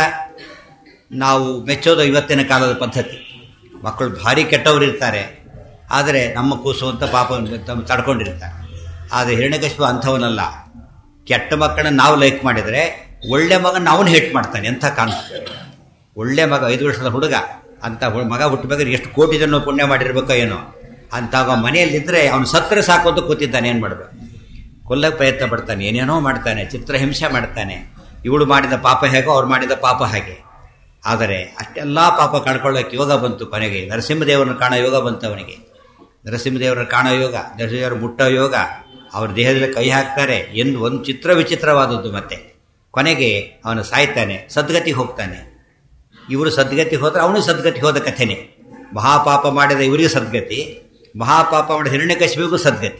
ನಾವು ಮೆಚ್ಚೋದು ಇವತ್ತಿನ ಕಾಲದ ಪದ್ಧತಿ ಮಕ್ಕಳು ಭಾರಿ ಕೆಟ್ಟವರು ಇರ್ತಾರೆ ಆದರೆ ನಮ್ಮ ಕೂಸು ಅಂತ ಪಾಪ ತಡ್ಕೊಂಡಿರ್ತಾರೆ ಆದರೆ ಹಿರಣ್ಯಕಶಿಪು ಅಂಥವನಲ್ಲ ಕೆಟ್ಟ ಮಕ್ಕಳನ್ನ ನಾವು ಲೈಕ್ ಮಾಡಿದರೆ ಒಳ್ಳೆ ಮಗ ನಾವನ್ನ ಹೇಟ್ ಮಾಡ್ತಾನೆ ಎಂಥ ಕಾನ್ಸೆಪ್ಟ್ ಒಳ್ಳೆ ಮಗ ಐದು ವರ್ಷದ ಹುಡುಗ ಅಂತ ಮಗ ಹುಟ್ಟಬೇಕಾದ್ರೆ ಎಷ್ಟು ಕೋಟಿ ಜನ ಪುಣ್ಯ ಮಾಡಿರ್ಬೇಕೋ ಏನೋ ಅಂತ ಮನೆಯಲ್ಲಿದ್ದರೆ ಅವನು ಸತ್ತರೆ ಸಾಕು ಅಂತ ಕೂತಿದ್ದಾನೆ ಏನು ಮಾಡಬೇಕು ಕೊಲ್ಲಕ್ಕೆ ಪ್ರಯತ್ನ ಪಡ್ತಾನೆ ಏನೇನೋ ಮಾಡ್ತಾನೆ ಚಿತ್ರಹಿಂಸೆ ಮಾಡ್ತಾನೆ ಇವಳು ಮಾಡಿದ ಪಾಪ ಹೇಗೋ ಅವ್ರು ಮಾಡಿದ ಪಾಪ ಹಾಗೆ ಆದರೆ ಅಷ್ಟೆಲ್ಲ ಪಾಪ ಕಳ್ಕೊಳ್ಳೋಕೆ ಯೋಗ ಬಂತು ಕೊನೆಗೆ ನರಸಿಂಹದೇವರನ್ನು ಕಾಣೋ ಯೋಗ ಬಂತು ಅವನಿಗೆ ನರಸಿಂಹದೇವರನ್ನು ಕಾಣೋ ಯೋಗ ನರಸಿಂಹದೇವರು ಮುಟ್ಟೋ ಯೋಗ ಅವ್ರ ದೇಹದಲ್ಲಿ ಕೈ ಹಾಕ್ತಾರೆ ಎಂದು ಒಂದು ಚಿತ್ರ ವಿಚಿತ್ರವಾದದ್ದು ಮತ್ತೆ ಕೊನೆಗೆ ಅವನು ಸಾಯ್ತಾನೆ ಸದ್ಗತಿಗೆ ಹೋಗ್ತಾನೆ ಇವರು ಸದ್ಗತಿ ಹೋದ್ರೆ ಅವನು ಸದ್ಗತಿ ಹೋದ ಕಥೆನೇ ಮಹಾಪಾಪ ಮಾಡಿದ ಇವರಿಗೂ ಸದ್ಗತಿ ಮಹಾಪಾಪ ಮಾಡಿದ ಹಿರಣ್ಯಕಶಿಪಿಗೂ ಸದ್ಗತಿ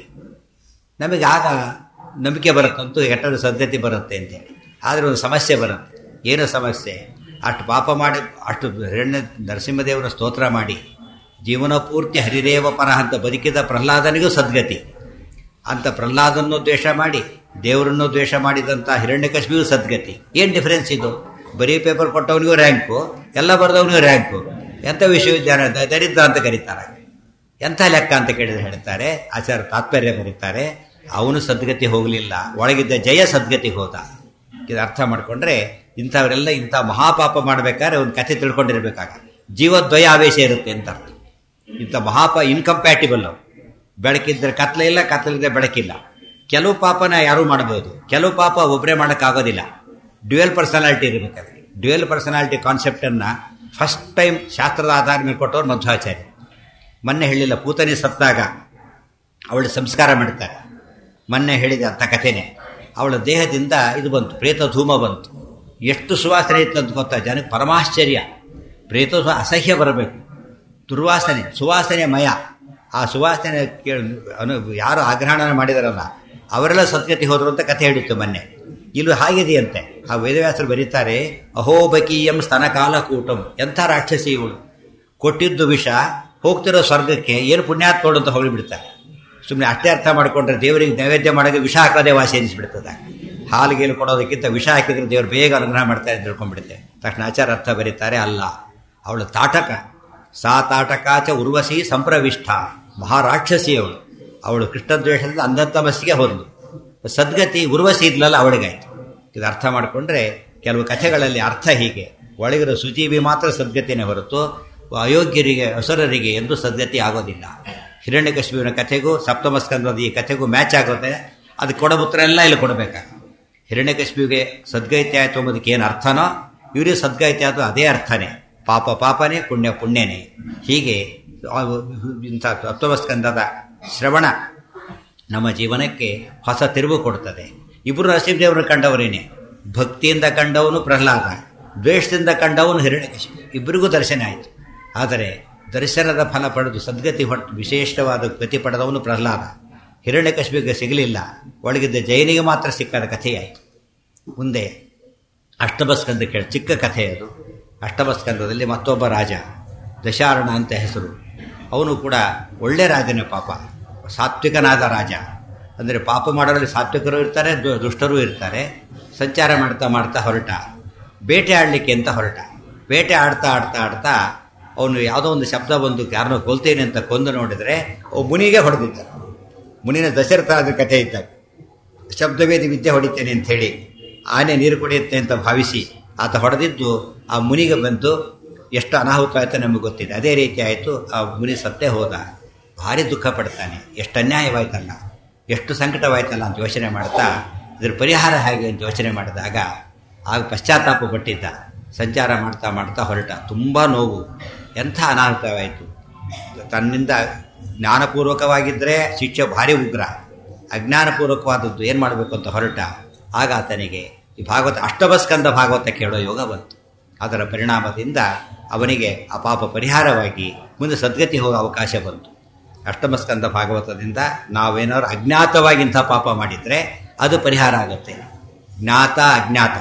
ನಮಗೆ ಆಗ ನಂಬಿಕೆ ಬರುತ್ತಂತೂ ಕೆಟ್ಟದ್ದು ಸದ್ಗತಿ ಬರುತ್ತೆ ಅಂತೇಳಿ ಆದರೆ ಒಂದು ಸಮಸ್ಯೆ ಬರುತ್ತೆ ಏನು ಸಮಸ್ಯೆ ಅಷ್ಟು ಪಾಪ ಮಾಡಿ ಅಷ್ಟು ಹಿರಣ್ಯ ನರಸಿಂಹದೇವರ ಸ್ತೋತ್ರ ಮಾಡಿ ಜೀವನ ಪೂರ್ತಿ ಹರಿರೇವ ಪರ ಅಂತ ಬದುಕಿದ ಪ್ರಹ್ಲಾದನಿಗೂ ಸದ್ಗತಿ ಅಂತ ಪ್ರಹ್ಲಾದನ್ನು ದ್ವೇಷ ಮಾಡಿ ದೇವರನ್ನು ದ್ವೇಷ ಮಾಡಿದಂಥ ಹಿರಣ್ಯಕಶ್ಮಿಗೂ ಸದ್ಗತಿ ಏನು ಡಿಫರೆನ್ಸ್ ಇದು ಬರೀ ಪೇಪರ್ ಕೊಟ್ಟವನಿಗೂ ರ್ಯಾಂಕು ಎಲ್ಲ ಬರೆದವನಿಗೂ ರ್ಯಾಂಕು ಎಂಥ ವಿಶ್ವವಿದ್ಯಾಲಯ ದರಿದ್ರ ಅಂತ ಕರೀತಾರೆ ಎಂಥ ಲೆಕ್ಕ ಅಂತ ಕೇಳಿದ್ರೆ ಹೇಳ್ತಾರೆ ಆಚಾರ ತಾತ್ಪರ್ಯ ಬರೀತಾರೆ ಅವನು ಸದ್ಗತಿ ಹೋಗಲಿಲ್ಲ ಒಳಗಿದ್ದ ಜಯ ಸದ್ಗತಿ ಹೋದ ಇದು ಅರ್ಥ ಮಾಡಿಕೊಂಡ್ರೆ ಇಂಥವರೆಲ್ಲ ಇಂಥ ಮಹಾಪಾಪ ಮಾಡಬೇಕಾದ್ರೆ ಒಂದು ಕಥೆ ತಿಳ್ಕೊಂಡಿರ್ಬೇಕಾಗ ಜೀವದ್ವಯ ಆವೇಶ ಇರುತ್ತೆ ಅಂತ ಅರ್ಥ ಇಂಥ ಮಹಾಪ ಇನ್ಕಂಪ್ಯಾಟಿಬಲ್ ಅವು ಬೆಳಕಿದ್ರೆ ಕತ್ಲೆ ಇಲ್ಲ ಕತ್ಲಿದ್ರೆ ಬೆಳಕಿಲ್ಲ ಕೆಲವು ಪಾಪನ ಯಾರೂ ಮಾಡಬಹುದು ಕೆಲವು ಪಾಪ ಒಬ್ಬರೇ ಮಾಡೋಕ್ಕಾಗೋದಿಲ್ಲ ಡ್ಯುಯಲ್ ಪರ್ಸನಾಲಿಟಿ ಇರಬೇಕಾದ್ರೆ ಡ್ಯುಯಲ್ ಪರ್ಸನಾಲಿಟಿ ಕಾನ್ಸೆಪ್ಟನ್ನು ಫಸ್ಟ್ ಟೈಮ್ ಶಾಸ್ತ್ರದ ಆಧಾರ ಮೇಲೆ ಕೊಟ್ಟವ್ರು ಮಧ್ವಾಚಾರ್ಯ ಮೊನ್ನೆ ಹೇಳಿಲ್ಲ ಪೂತನಿ ಸತ್ತಾಗ ಅವಳು ಸಂಸ್ಕಾರ ಮಾಡ್ತಾರೆ ಮೊನ್ನೆ ಹೇಳಿದ ಅಂಥ ಕಥೆನೇ ಅವಳ ದೇಹದಿಂದ ಇದು ಬಂತು ಪ್ರೇತ ಧೂಮ ಬಂತು ಎಷ್ಟು ಸುವಾಸನೆ ಇತ್ತು ಅಂತ ಗೊತ್ತಾ ಜನಕ್ಕೆ ಪರಮಾಶ್ಚರ್ಯ ಪ್ರೇತ ಅಸಹ್ಯ ಬರಬೇಕು ದುರ್ವಾಸನೆ ಸುವಾಸನೆ ಮಯ ಆ ಸುವಾಸನೆ ಅನು ಯಾರು ಆಗ್ರಹಣ ಮಾಡಿದಾರಲ್ಲ ಅವರೆಲ್ಲ ಸದ್ಗತಿ ಹೋದರು ಅಂತ ಕಥೆ ಹೇಳಿತ್ತು ಮೊನ್ನೆ ಇಲ್ಲೂ ಹಾಗಿದೆಯಂತೆ ಆ ವೇದವ್ಯಾಸರು ಬರೀತಾರೆ ಅಹೋಬಕೀಯಂ ಸ್ತನಕಾಲ ಕೂಟಂ ಎಂಥ ರಾಕ್ಷಸಿ ಇವಳು ಕೊಟ್ಟಿದ್ದು ವಿಷ ಹೋಗ್ತಿರೋ ಸ್ವರ್ಗಕ್ಕೆ ಏನು ಪುಣ್ಯಾತ್ ನೋಡು ಅಂತ ಹೋಗಿಬಿಡ್ತಾರೆ ಸುಮ್ಮನೆ ಅಷ್ಟೇ ಅರ್ಥ ಮಾಡಿಕೊಂಡ್ರೆ ದೇವರಿಗೆ ನೈವೇದ್ಯ ಮಾಡೋಕೆ ವಿಷ ಹಾಕೋದೇ ವಾಸಿ ಎನಿಸ್ಬಿಡ್ತದೆ ಹಾಲಿಗೆ ಕೊಡೋದಕ್ಕಿಂತ ವಿಷ ಹಾಕಿದ್ರೆ ದೇವರು ಬೇಗ ಅನುಗ್ರಹ ಮಾಡ್ತಾರೆ ಅಂತ ತಿಳ್ಕೊಂಡ್ಬಿಡುತ್ತೆ ತಕ್ಷಣ ಆಚಾರ ಅರ್ಥ ಬರೀತಾರೆ ಅಲ್ಲ ಅವಳು ತಾಟಕ ಸಾ ತಾಟಕಾಚ ಉರ್ವಶಿ ಸಂಪ್ರವಿಷ್ಠ ಮಹಾರಾಕ್ಷಸಿ ಅವಳು ಅವಳು ಕೃಷ್ಣದ್ವೇಷದಿಂದ ಅಂಧತಮಸ್ಸಿಗೆ ಹೋದ್ಲು ಸದ್ಗತಿ ಉರ್ವಶಿ ಇದ್ಲಲ್ಲ ಅವಳಿಗಾಯ್ತು ಇದು ಅರ್ಥ ಮಾಡಿಕೊಂಡ್ರೆ ಕೆಲವು ಕಥೆಗಳಲ್ಲಿ ಅರ್ಥ ಹೀಗೆ ಒಳಗಿರೋ ಸುಜೀವಿ ಮಾತ್ರ ಸದ್ಗತಿನೇ ಹೊರತು ಅಯೋಗ್ಯರಿಗೆ ಅಸುರರಿಗೆ ಎಂದು ಸದ್ಗತಿ ಆಗೋದಿಲ್ಲ ಹಿರಣ್ಯಕಶ್ಮೀರನ ಕಥೆಗೂ ಸಪ್ತಮ ಸ್ಕಂದದ ಈ ಕಥೆಗೂ ಮ್ಯಾಚ್ ಆಗುತ್ತೆ ಅದಕ್ಕೆ ಕೊಡೋ ಉತ್ತರ ಎಲ್ಲ ಇಲ್ಲಿ ಕೊಡಬೇಕಾಗ ಹಿರಣ್ಯಕಶ್ಮಿಗೆ ಸದ್ಗೈತೆ ಆಯಿತು ಅಂಬೋದಕ್ಕೆ ಏನು ಅರ್ಥನೋ ಇವರಿಗೆ ಸದ್ಗೈತೆ ಆಯಿತು ಅದೇ ಅರ್ಥನೇ ಪಾಪ ಪಾಪನೇ ಪುಣ್ಯ ಪುಣ್ಯನೇ ಹೀಗೆ ಇಂಥ ಸಪ್ತಮ ಸ್ಕಂದದ ಶ್ರವಣ ನಮ್ಮ ಜೀವನಕ್ಕೆ ಹೊಸ ತಿರುವು ಕೊಡ್ತದೆ ಇಬ್ಬರು ನರಸಿಂಹದೇವರನ್ನು ಕಂಡವರೇನೆ ಭಕ್ತಿಯಿಂದ ಕಂಡವನು ಪ್ರಹ್ಲಾದ ದ್ವೇಷದಿಂದ ಕಂಡವನು ಹಿರಣ್ಯಕಶಿಪು ಇಬ್ಬರಿಗೂ ದರ್ಶನ ಆಯಿತು ಆದರೆ ದರ್ಶನದ ಫಲ ಪಡೆದು ಸದ್ಗತಿ ಹೊಟ್ಟು ವಿಶೇಷವಾದ ಗತಿ ಪಡೆದವನು ಪ್ರಹ್ಲಾದ ಹಿರಣ್ಯಕಶಿಪಿಗೆ ಸಿಗಲಿಲ್ಲ ಒಳಗಿದ್ದ ಜೈನಿಗೆ ಮಾತ್ರ ಸಿಕ್ಕದ ಕಥೆಯಾಯಿತು ಮುಂದೆ ಅಷ್ಟಮಸ್ಕಂದ ಕೇಳಿ ಚಿಕ್ಕ ಕಥೆ ಅದು ಅಷ್ಟಮಸ್ಕಂದದಲ್ಲಿ ಮತ್ತೊಬ್ಬ ರಾಜ ದಶಾರಣ ಅಂತ ಹೆಸರು ಅವನು ಕೂಡ ಒಳ್ಳೆ ರಾಜನೇ ಪಾಪ ಸಾತ್ವಿಕನಾದ ರಾಜ ಅಂದರೆ ಪಾಪ ಮಾಡೋರಲ್ಲಿ ಸಾತ್ವಿಕರು ಇರ್ತಾರೆ ದುಷ್ಟರು ಇರ್ತಾರೆ ಸಂಚಾರ ಮಾಡ್ತಾ ಮಾಡ್ತಾ ಹೊರಟ ಬೇಟೆ ಆಡಲಿಕ್ಕೆ ಅಂತ ಹೊರಟ ಬೇಟೆ ಆಡ್ತಾ ಆಡ್ತಾ ಆಡ್ತಾ ಅವನು ಯಾವುದೋ ಒಂದು ಶಬ್ದ ಬಂದು ಯಾರನ್ನೋ ಕೊಲ್ತೇನೆ ಅಂತ ಕೊಂದು ನೋಡಿದರೆ ಅವು ಮುನಿಗೆ ಹೊಡೆದಿದ್ದ ಮುನಿನ ದಶರಥ ಆದ ಕಥೆ ಇದ್ದಾಗ ಶಬ್ದವೇದಿ ವಿದ್ಯೆ ಹೊಡಿತೇನೆ ಅಂತ ಹೇಳಿ ಆನೆ ನೀರು ಕುಡಿಯುತ್ತೆ ಅಂತ ಭಾವಿಸಿ ಆತ ಹೊಡೆದಿದ್ದು ಆ ಮುನಿಗೆ ಬಂದು ಎಷ್ಟು ಅನಾಹುತ ಆಯಿತು ನಮಗೆ ಗೊತ್ತಿದೆ ಅದೇ ರೀತಿ ಆಯಿತು ಆ ಮುನಿ ಸತ್ತೇ ಹೋದ ಭಾರಿ ದುಃಖ ಪಡ್ತಾನೆ ಎಷ್ಟು ಅನ್ಯಾಯವಾಯ್ತಲ್ಲ ಎಷ್ಟು ಸಂಕಟವಾಯ್ತಲ್ಲ ಅಂತ ಯೋಚನೆ ಮಾಡ್ತಾ ಇದ್ರ ಪರಿಹಾರ ಹೇಗೆ ಅಂತ ಯೋಚನೆ ಮಾಡಿದಾಗ ಆಗ ಪಶ್ಚಾತ್ತಾಪ ಪಟ್ಟಿದ್ದ ಸಂಚಾರ ಮಾಡ್ತಾ ಮಾಡ್ತಾ ಹೊರಟ ತುಂಬ ನೋವು ಎಂಥ ಅನಾಹುತವಾಯಿತು ತನ್ನಿಂದ ಜ್ಞಾನಪೂರ್ವಕವಾಗಿದ್ದರೆ ಶಿಕ್ಷೆ ಭಾರಿ ಉಗ್ರ ಅಜ್ಞಾನಪೂರ್ವಕವಾದದ್ದು ಏನು ಮಾಡಬೇಕು ಅಂತ ಹೊರಟ ಆಗ ಆತನಿಗೆ ಈ ಭಾಗವತ ಅಷ್ಟಮಸ್ಕಂದ ಭಾಗವತ ಕೇಳೋ ಯೋಗ ಬಂತು ಅದರ ಪರಿಣಾಮದಿಂದ ಅವನಿಗೆ ಆ ಪಾಪ ಪರಿಹಾರವಾಗಿ ಮುಂದೆ ಸದ್ಗತಿ ಹೋಗೋ ಅವಕಾಶ ಬಂತು ಅಷ್ಟಮಸ್ಕಂದ ಭಾಗವತದಿಂದ ನಾವೇನಾದ್ರು ಅಜ್ಞಾತವಾಗಿ ಇಂಥ ಪಾಪ ಮಾಡಿದರೆ ಅದು ಪರಿಹಾರ ಆಗುತ್ತೆ ಜ್ಞಾತ ಅಜ್ಞಾತ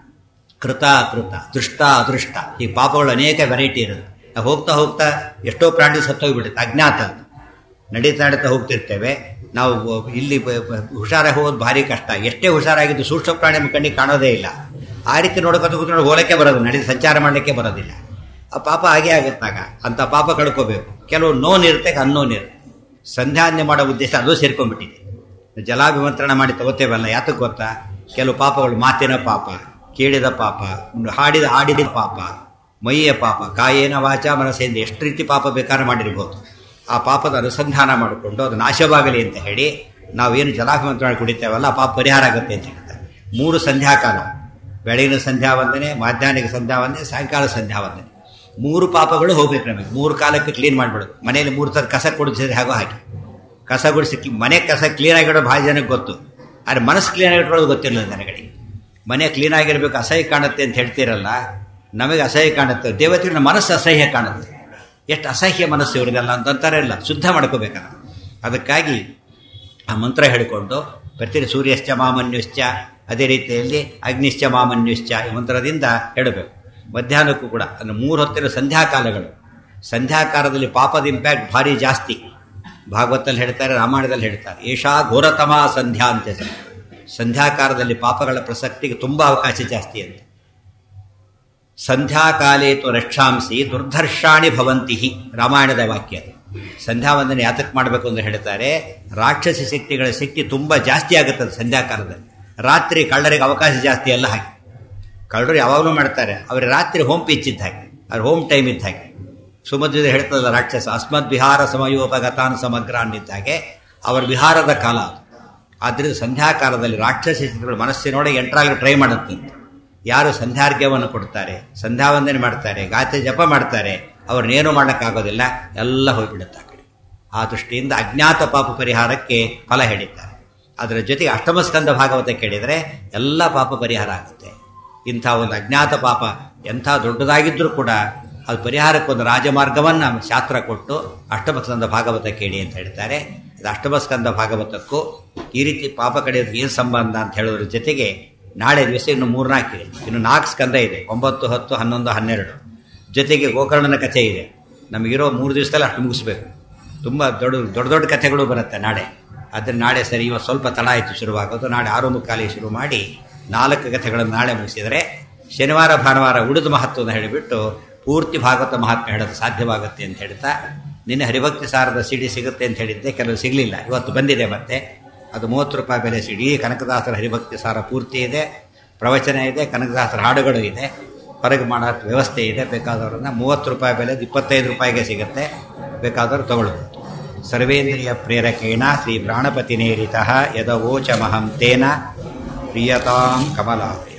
ಕೃತ ಅಕೃತ ದೃಷ್ಟ ಅದೃಷ್ಟ ಈ ಪಾಪಗಳು ಅನೇಕ ವೆರೈಟಿ ಇರುತ್ತೆ ನಾವು ಹೋಗ್ತಾ ಹೋಗ್ತಾ ಎಷ್ಟೋ ಪ್ರಾಣಿ ಸತ್ತೋಗ್ಬಿಡುತ್ತೆ ಅಜ್ಞಾತ ಅದು ನಡೀತಾ ನಡೀತಾ ಹೋಗ್ತಿರ್ತೇವೆ ನಾವು ಇಲ್ಲಿ ಹುಷಾರಾಗಿ ಹೋಗೋದು ಭಾರಿ ಕಷ್ಟ ಎಷ್ಟೇ ಹುಷಾರಾಗಿದ್ದು ಸೂಕ್ಷ್ಮ ಪ್ರಾಣಿ ನಮ್ಮ ಕಣ್ಣಿಗೆ ಕಾಣೋದೇ ಇಲ್ಲ ಆ ರೀತಿ ನೋಡ್ಕೊತ ಕೂತ್ಕೊಂಡು ಹೋಲಕ್ಕೆ ಬರೋದು ನಡಿ ಸಂಚಾರ ಮಾಡಲಿಕ್ಕೆ ಬರೋದಿಲ್ಲ ಆ ಪಾಪ ಹಾಗೆ ಆಗುತ್ತಾಗ ಅಂಥ ಪಾಪ ಕಳ್ಕೋಬೇಕು ಕೆಲವು ನೋನ್ ಇರುತ್ತೆ ಅನ್ನೋನ್ ಇರುತ್ತೆ ಸಂಧ್ಯಾನ್ಯ ಮಾಡೋ ಉದ್ದೇಶ ಅದು ಸೇರ್ಕೊಂಡ್ಬಿಟ್ಟಿದೆ ಜಲಾಭಿಮಂತ್ರಣ ಮಾಡಿ ತಗೋತೇವಲ್ಲ ಯಾತಕ್ಕೆ ಗೊತ್ತಾ ಕೆಲವು ಪಾಪಗಳು ಮಾತಿನ ಪಾಪ ಕೇಳಿದ ಪಾಪ ಹಾಡಿದ ಹಾಡಿದ ಪಾಪ ಮೈಯ ಪಾಪ ಕಾಯೇನ ವಾಚ ಮನಸ್ಸೆಯಿಂದ ಎಷ್ಟು ರೀತಿ ಪಾಪ ಬೇಕಾದ್ರೆ ಮಾಡಿರ್ಬೋದು ಆ ಪಾಪದ ಅನುಸಂಧಾನ ಮಾಡಿಕೊಂಡು ಅದು ನಾಶವಾಗಲಿ ಅಂತ ಹೇಳಿ ನಾವೇನು ಜಲಾಭಿಮಂತ್ರಣ ಕುಡಿತೇವಲ್ಲ ಆ ಪಾಪ ಪರಿಹಾರ ಆಗುತ್ತೆ ಅಂತ ಹೇಳ್ತಾರೆ ಮೂರು ಸಂಧ್ಯಾಕಾಲ ಬೆಳಗಿನ ಸಂಧ್ಯಾ ವಂದನೆ ಮಾಧ್ಯಾಹ್ನಿಕ ಸಂಧ್ಯಾ ವಂದನೆ ಸಾಯಂಕಾಲ ಸಂಧ್ಯಾ ವಂದನೆ ಮೂರು ಪಾಪಗಳು ಹೋಗ್ಬೇಕು ನಮಗೆ ಮೂರು ಕಾಲಕ್ಕೆ ಕ್ಲೀನ್ ಮಾಡಿಬಿಡೋದು ಮನೆಯಲ್ಲಿ ಮೂರು ಥರ ಕಸ ಕೊಡಿಸಿದ್ರೆ ಹಾಗೋ ಹಾಕಿ ಕಸ ಗುಡಿಸಿ ಮನೆ ಕಸ ಕ್ಲೀನ್ ಆಗಿಡೋ ಭಾಳ ಜನಕ್ಕೆ ಗೊತ್ತು ಆದರೆ ಮನಸ್ಸು ಕ್ಲೀನ್ ಆಗಿಟ್ಕೊಳ್ಳೋದು ಗೊತ್ತಿಲ್ಲ ನನಗಡೆ ಮನೆ ಕ್ಲೀನ್ ಆಗಿರಬೇಕು ಅಸಹ್ಯ ಕಾಣುತ್ತೆ ಅಂತ ಹೇಳ್ತೀರಲ್ಲ ನಮಗೆ ಅಸಹ್ಯ ಕಾಣುತ್ತೆ ದೇವತೆಗಳ ಮನಸ್ಸು ಅಸಹ್ಯ ಕಾಣುತ್ತೆ ಎಷ್ಟು ಅಸಹ್ಯ ಮನಸ್ಸು ಇವರಿಗೆಲ್ಲ ಅಂತಂತಾರೆ ಇಲ್ಲ ಶುದ್ಧ ಮಾಡ್ಕೋಬೇಕಲ್ಲ ಅದಕ್ಕಾಗಿ ಆ ಮಂತ್ರ ಹೇಳಿಕೊಂಡು ಪ್ರತಿ ಸೂರ್ಯಶ್ಚ ಮಾಮನ್ಯುಶ್ಚ ಅದೇ ರೀತಿಯಲ್ಲಿ ಅಗ್ನಿಶ್ಚ ಮಾಮನ್ಯುಶ್ಚ ಈ ಮಂತ್ರದಿಂದ ಹೇಳಬೇಕು ಮಧ್ಯಾಹ್ನಕ್ಕೂ ಕೂಡ ಅಂದರೆ ಮೂರು ಹೊತ್ತಿನ ಸಂಧ್ಯಾಕಾಲಗಳು ಸಂಧ್ಯಾಕಾಲದಲ್ಲಿ ಪಾಪದ ಇಂಪ್ಯಾಕ್ಟ್ ಭಾರಿ ಜಾಸ್ತಿ ಭಾಗವತಲ್ಲಿ ಹೇಳ್ತಾರೆ ರಾಮಾಯಣದಲ್ಲಿ ಹೇಳ್ತಾರೆ ಏಷಾ ಘೋರತಮ ಸಂಧ್ಯಾ ಅಂತ ಹೆಸರು ಸಂಧ್ಯಾಕಾಲದಲ್ಲಿ ಪಾಪಗಳ ಪ್ರಸಕ್ತಿಗೆ ತುಂಬ ಅವಕಾಶ ಜಾಸ್ತಿ ಅಂತ ಸಂಧ್ಯಾಕಾಲೇ ತು ರಕ್ಷಾಂಸಿ ದುರ್ಧರ್ಷಾಣಿ ಭವಂತಿ ರಾಮಾಯಣದ ವಾಕ್ಯ ಸಂಧ್ಯಾ ವಂದನೆ ಯಾತಕ್ಕೆ ಮಾಡಬೇಕು ಅಂತ ಹೇಳ್ತಾರೆ ರಾಕ್ಷಸ ಶಕ್ತಿಗಳ ಶಕ್ತಿ ತುಂಬ ಜಾಸ್ತಿ ಆಗುತ್ತದೆ ಸಂಧ್ಯಾಕಾಲದಲ್ಲಿ ರಾತ್ರಿ ಕಳ್ಳರಿಗೆ ಅವಕಾಶ ಜಾಸ್ತಿ ಅಲ್ಲ ಹಾಗೆ ಕಳ್ಳರು ಯಾವಾಗಲೂ ಮಾಡ್ತಾರೆ ಅವ್ರ ರಾತ್ರಿ ಹೋಮ್ ಪಿಚ್ ಇದ್ದ ಹಾಗೆ ಅವ್ರ ಹೋಮ್ ಟೈಮ್ ಇದ್ದ ಹಾಗೆ ಸುಮಧ್ವದ ಹೇಳ್ತದಲ್ಲ ರಾಕ್ಷಸ ಅಸ್ಮದ್ ವಿಹಾರ ಸಮಯೋಪಗತಾನ್ ಸಮಗ್ರ ಅಂದಿದ್ದ ಹಾಗೆ ಅವರ ವಿಹಾರದ ಕಾಲ ಅದು ಆದ್ದರಿಂದ ಸಂಧ್ಯಾಕಾಲದಲ್ಲಿ ರಾಕ್ಷಸ ಶಕ್ತಿಗಳು ಮನಸ್ಸಿನೊಳಗೆ ಎಂಟ್ರಾಗಲು ಟ್ರೈ ಮಾಡುತ್ತೆ ಯಾರು ಸಂಧ್ಯಾರ್ಘ್ಯವನ್ನು ಕೊಡ್ತಾರೆ ಸಂಧ್ಯಾವಂದನೆ ಮಾಡ್ತಾರೆ ಗಾತೆ ಜಪ ಮಾಡ್ತಾರೆ ಅವ್ರನ್ನೇನು ಮಾಡೋಕ್ಕಾಗೋದಿಲ್ಲ ಎಲ್ಲ ಹೋಗ್ಬಿಡುತ್ತೆ ಆ ಕಡೆ ಆ ದೃಷ್ಟಿಯಿಂದ ಅಜ್ಞಾತ ಪಾಪ ಪರಿಹಾರಕ್ಕೆ ಫಲ ಹೇಳಿದ್ದಾರೆ ಅದರ ಜೊತೆಗೆ ಅಷ್ಟಮಸ್ಕಂದ ಭಾಗವತ ಕೇಳಿದರೆ ಎಲ್ಲ ಪಾಪ ಪರಿಹಾರ ಆಗುತ್ತೆ ಇಂಥ ಒಂದು ಅಜ್ಞಾತ ಪಾಪ ಎಂಥ ದೊಡ್ಡದಾಗಿದ್ದರೂ ಕೂಡ ಅದು ಪರಿಹಾರಕ್ಕೊಂದು ರಾಜಮಾರ್ಗವನ್ನು ಶಾಸ್ತ್ರ ಕೊಟ್ಟು ಅಷ್ಟಮಸ್ಕಂದ ಭಾಗವತ ಕೇಳಿ ಅಂತ ಹೇಳ್ತಾರೆ ಇದು ಅಷ್ಟಮಸ್ಕಂದ ಭಾಗವತಕ್ಕೂ ಈ ರೀತಿ ಪಾಪ ಕಡೆಯೋದಕ್ಕೆ ಏನು ಸಂಬಂಧ ಅಂತ ಹೇಳೋದ್ರ ಜೊತೆಗೆ ನಾಳೆ ದಿವಸ ಇನ್ನು ಮೂರ್ನಾಲ್ಕಿದೆ ಇನ್ನು ನಾಲ್ಕು ಸ್ಕಂದ ಇದೆ ಒಂಬತ್ತು ಹತ್ತು ಹನ್ನೊಂದು ಹನ್ನೆರಡು ಜೊತೆಗೆ ಗೋಕರ್ಣನ ಕಥೆ ಇದೆ ನಮಗಿರೋ ಮೂರು ದಿವಸದಲ್ಲಿ ಅಷ್ಟು ಮುಗಿಸ್ಬೇಕು ತುಂಬ ದೊಡ್ಡ ದೊಡ್ಡ ದೊಡ್ಡ ಕಥೆಗಳು ಬರುತ್ತೆ ನಾಳೆ ಆದರೆ ನಾಳೆ ಸರಿ ಇವತ್ತು ಸ್ವಲ್ಪ ತಡ ಆಯಿತು ಶುರುವಾಗೋದು ನಾಳೆ ಆರು ಮುಕ್ಕಾಲಿಗೆ ಶುರು ಮಾಡಿ ನಾಲ್ಕು ಕಥೆಗಳನ್ನು ನಾಳೆ ಮುಗಿಸಿದರೆ ಶನಿವಾರ ಭಾನುವಾರ ಉಳಿದ ಮಹತ್ವವನ್ನು ಹೇಳಿಬಿಟ್ಟು ಪೂರ್ತಿ ಭಾಗವತ ಮಹಾತ್ಮ ಹೇಳೋದು ಸಾಧ್ಯವಾಗುತ್ತೆ ಅಂತ ಹೇಳ್ತಾ ನಿನ್ನೆ ಹರಿಭಕ್ತಿ ಸಾರದ ಸಿಡಿ ಸಿಗುತ್ತೆ ಅಂತ ಹೇಳಿದ್ದೆ ಕೆಲವು ಸಿಗಲಿಲ್ಲ ಇವತ್ತು ಬಂದಿದೆ ಮತ್ತೆ ಅದು ಮೂವತ್ತು ರೂಪಾಯಿ ಬೆಲೆ ಸಿಡಿ ಕನಕದಾಸರ ಹರಿಭಕ್ತಿ ಸಾರ ಪೂರ್ತಿ ಇದೆ ಪ್ರವಚನ ಇದೆ ಕನಕದಾಸರ ಹಾಡುಗಳು ಇದೆ ಹೊರಗೆ ಮಾಡೋ ವ್ಯವಸ್ಥೆ ಇದೆ ಬೇಕಾದವ್ರನ್ನ ಮೂವತ್ತು ರೂಪಾಯಿ ಬೆಲೆ ಇಪ್ಪತ್ತೈದು ರೂಪಾಯಿಗೆ ಸಿಗುತ್ತೆ ಬೇಕಾದವ್ರು ತಗೊಳ್ಬೋದು ಸರ್ವೇಂದ್ರಿಯ ಪ್ರೇರಕೇಣ ಶ್ರೀ ಪ್ರಾಣಪತಿ ನೇರಿತ ಯದವೋಚಮಹಂ ತೇನ ಪ್ರಿಯತಾಂ ಕಮಲ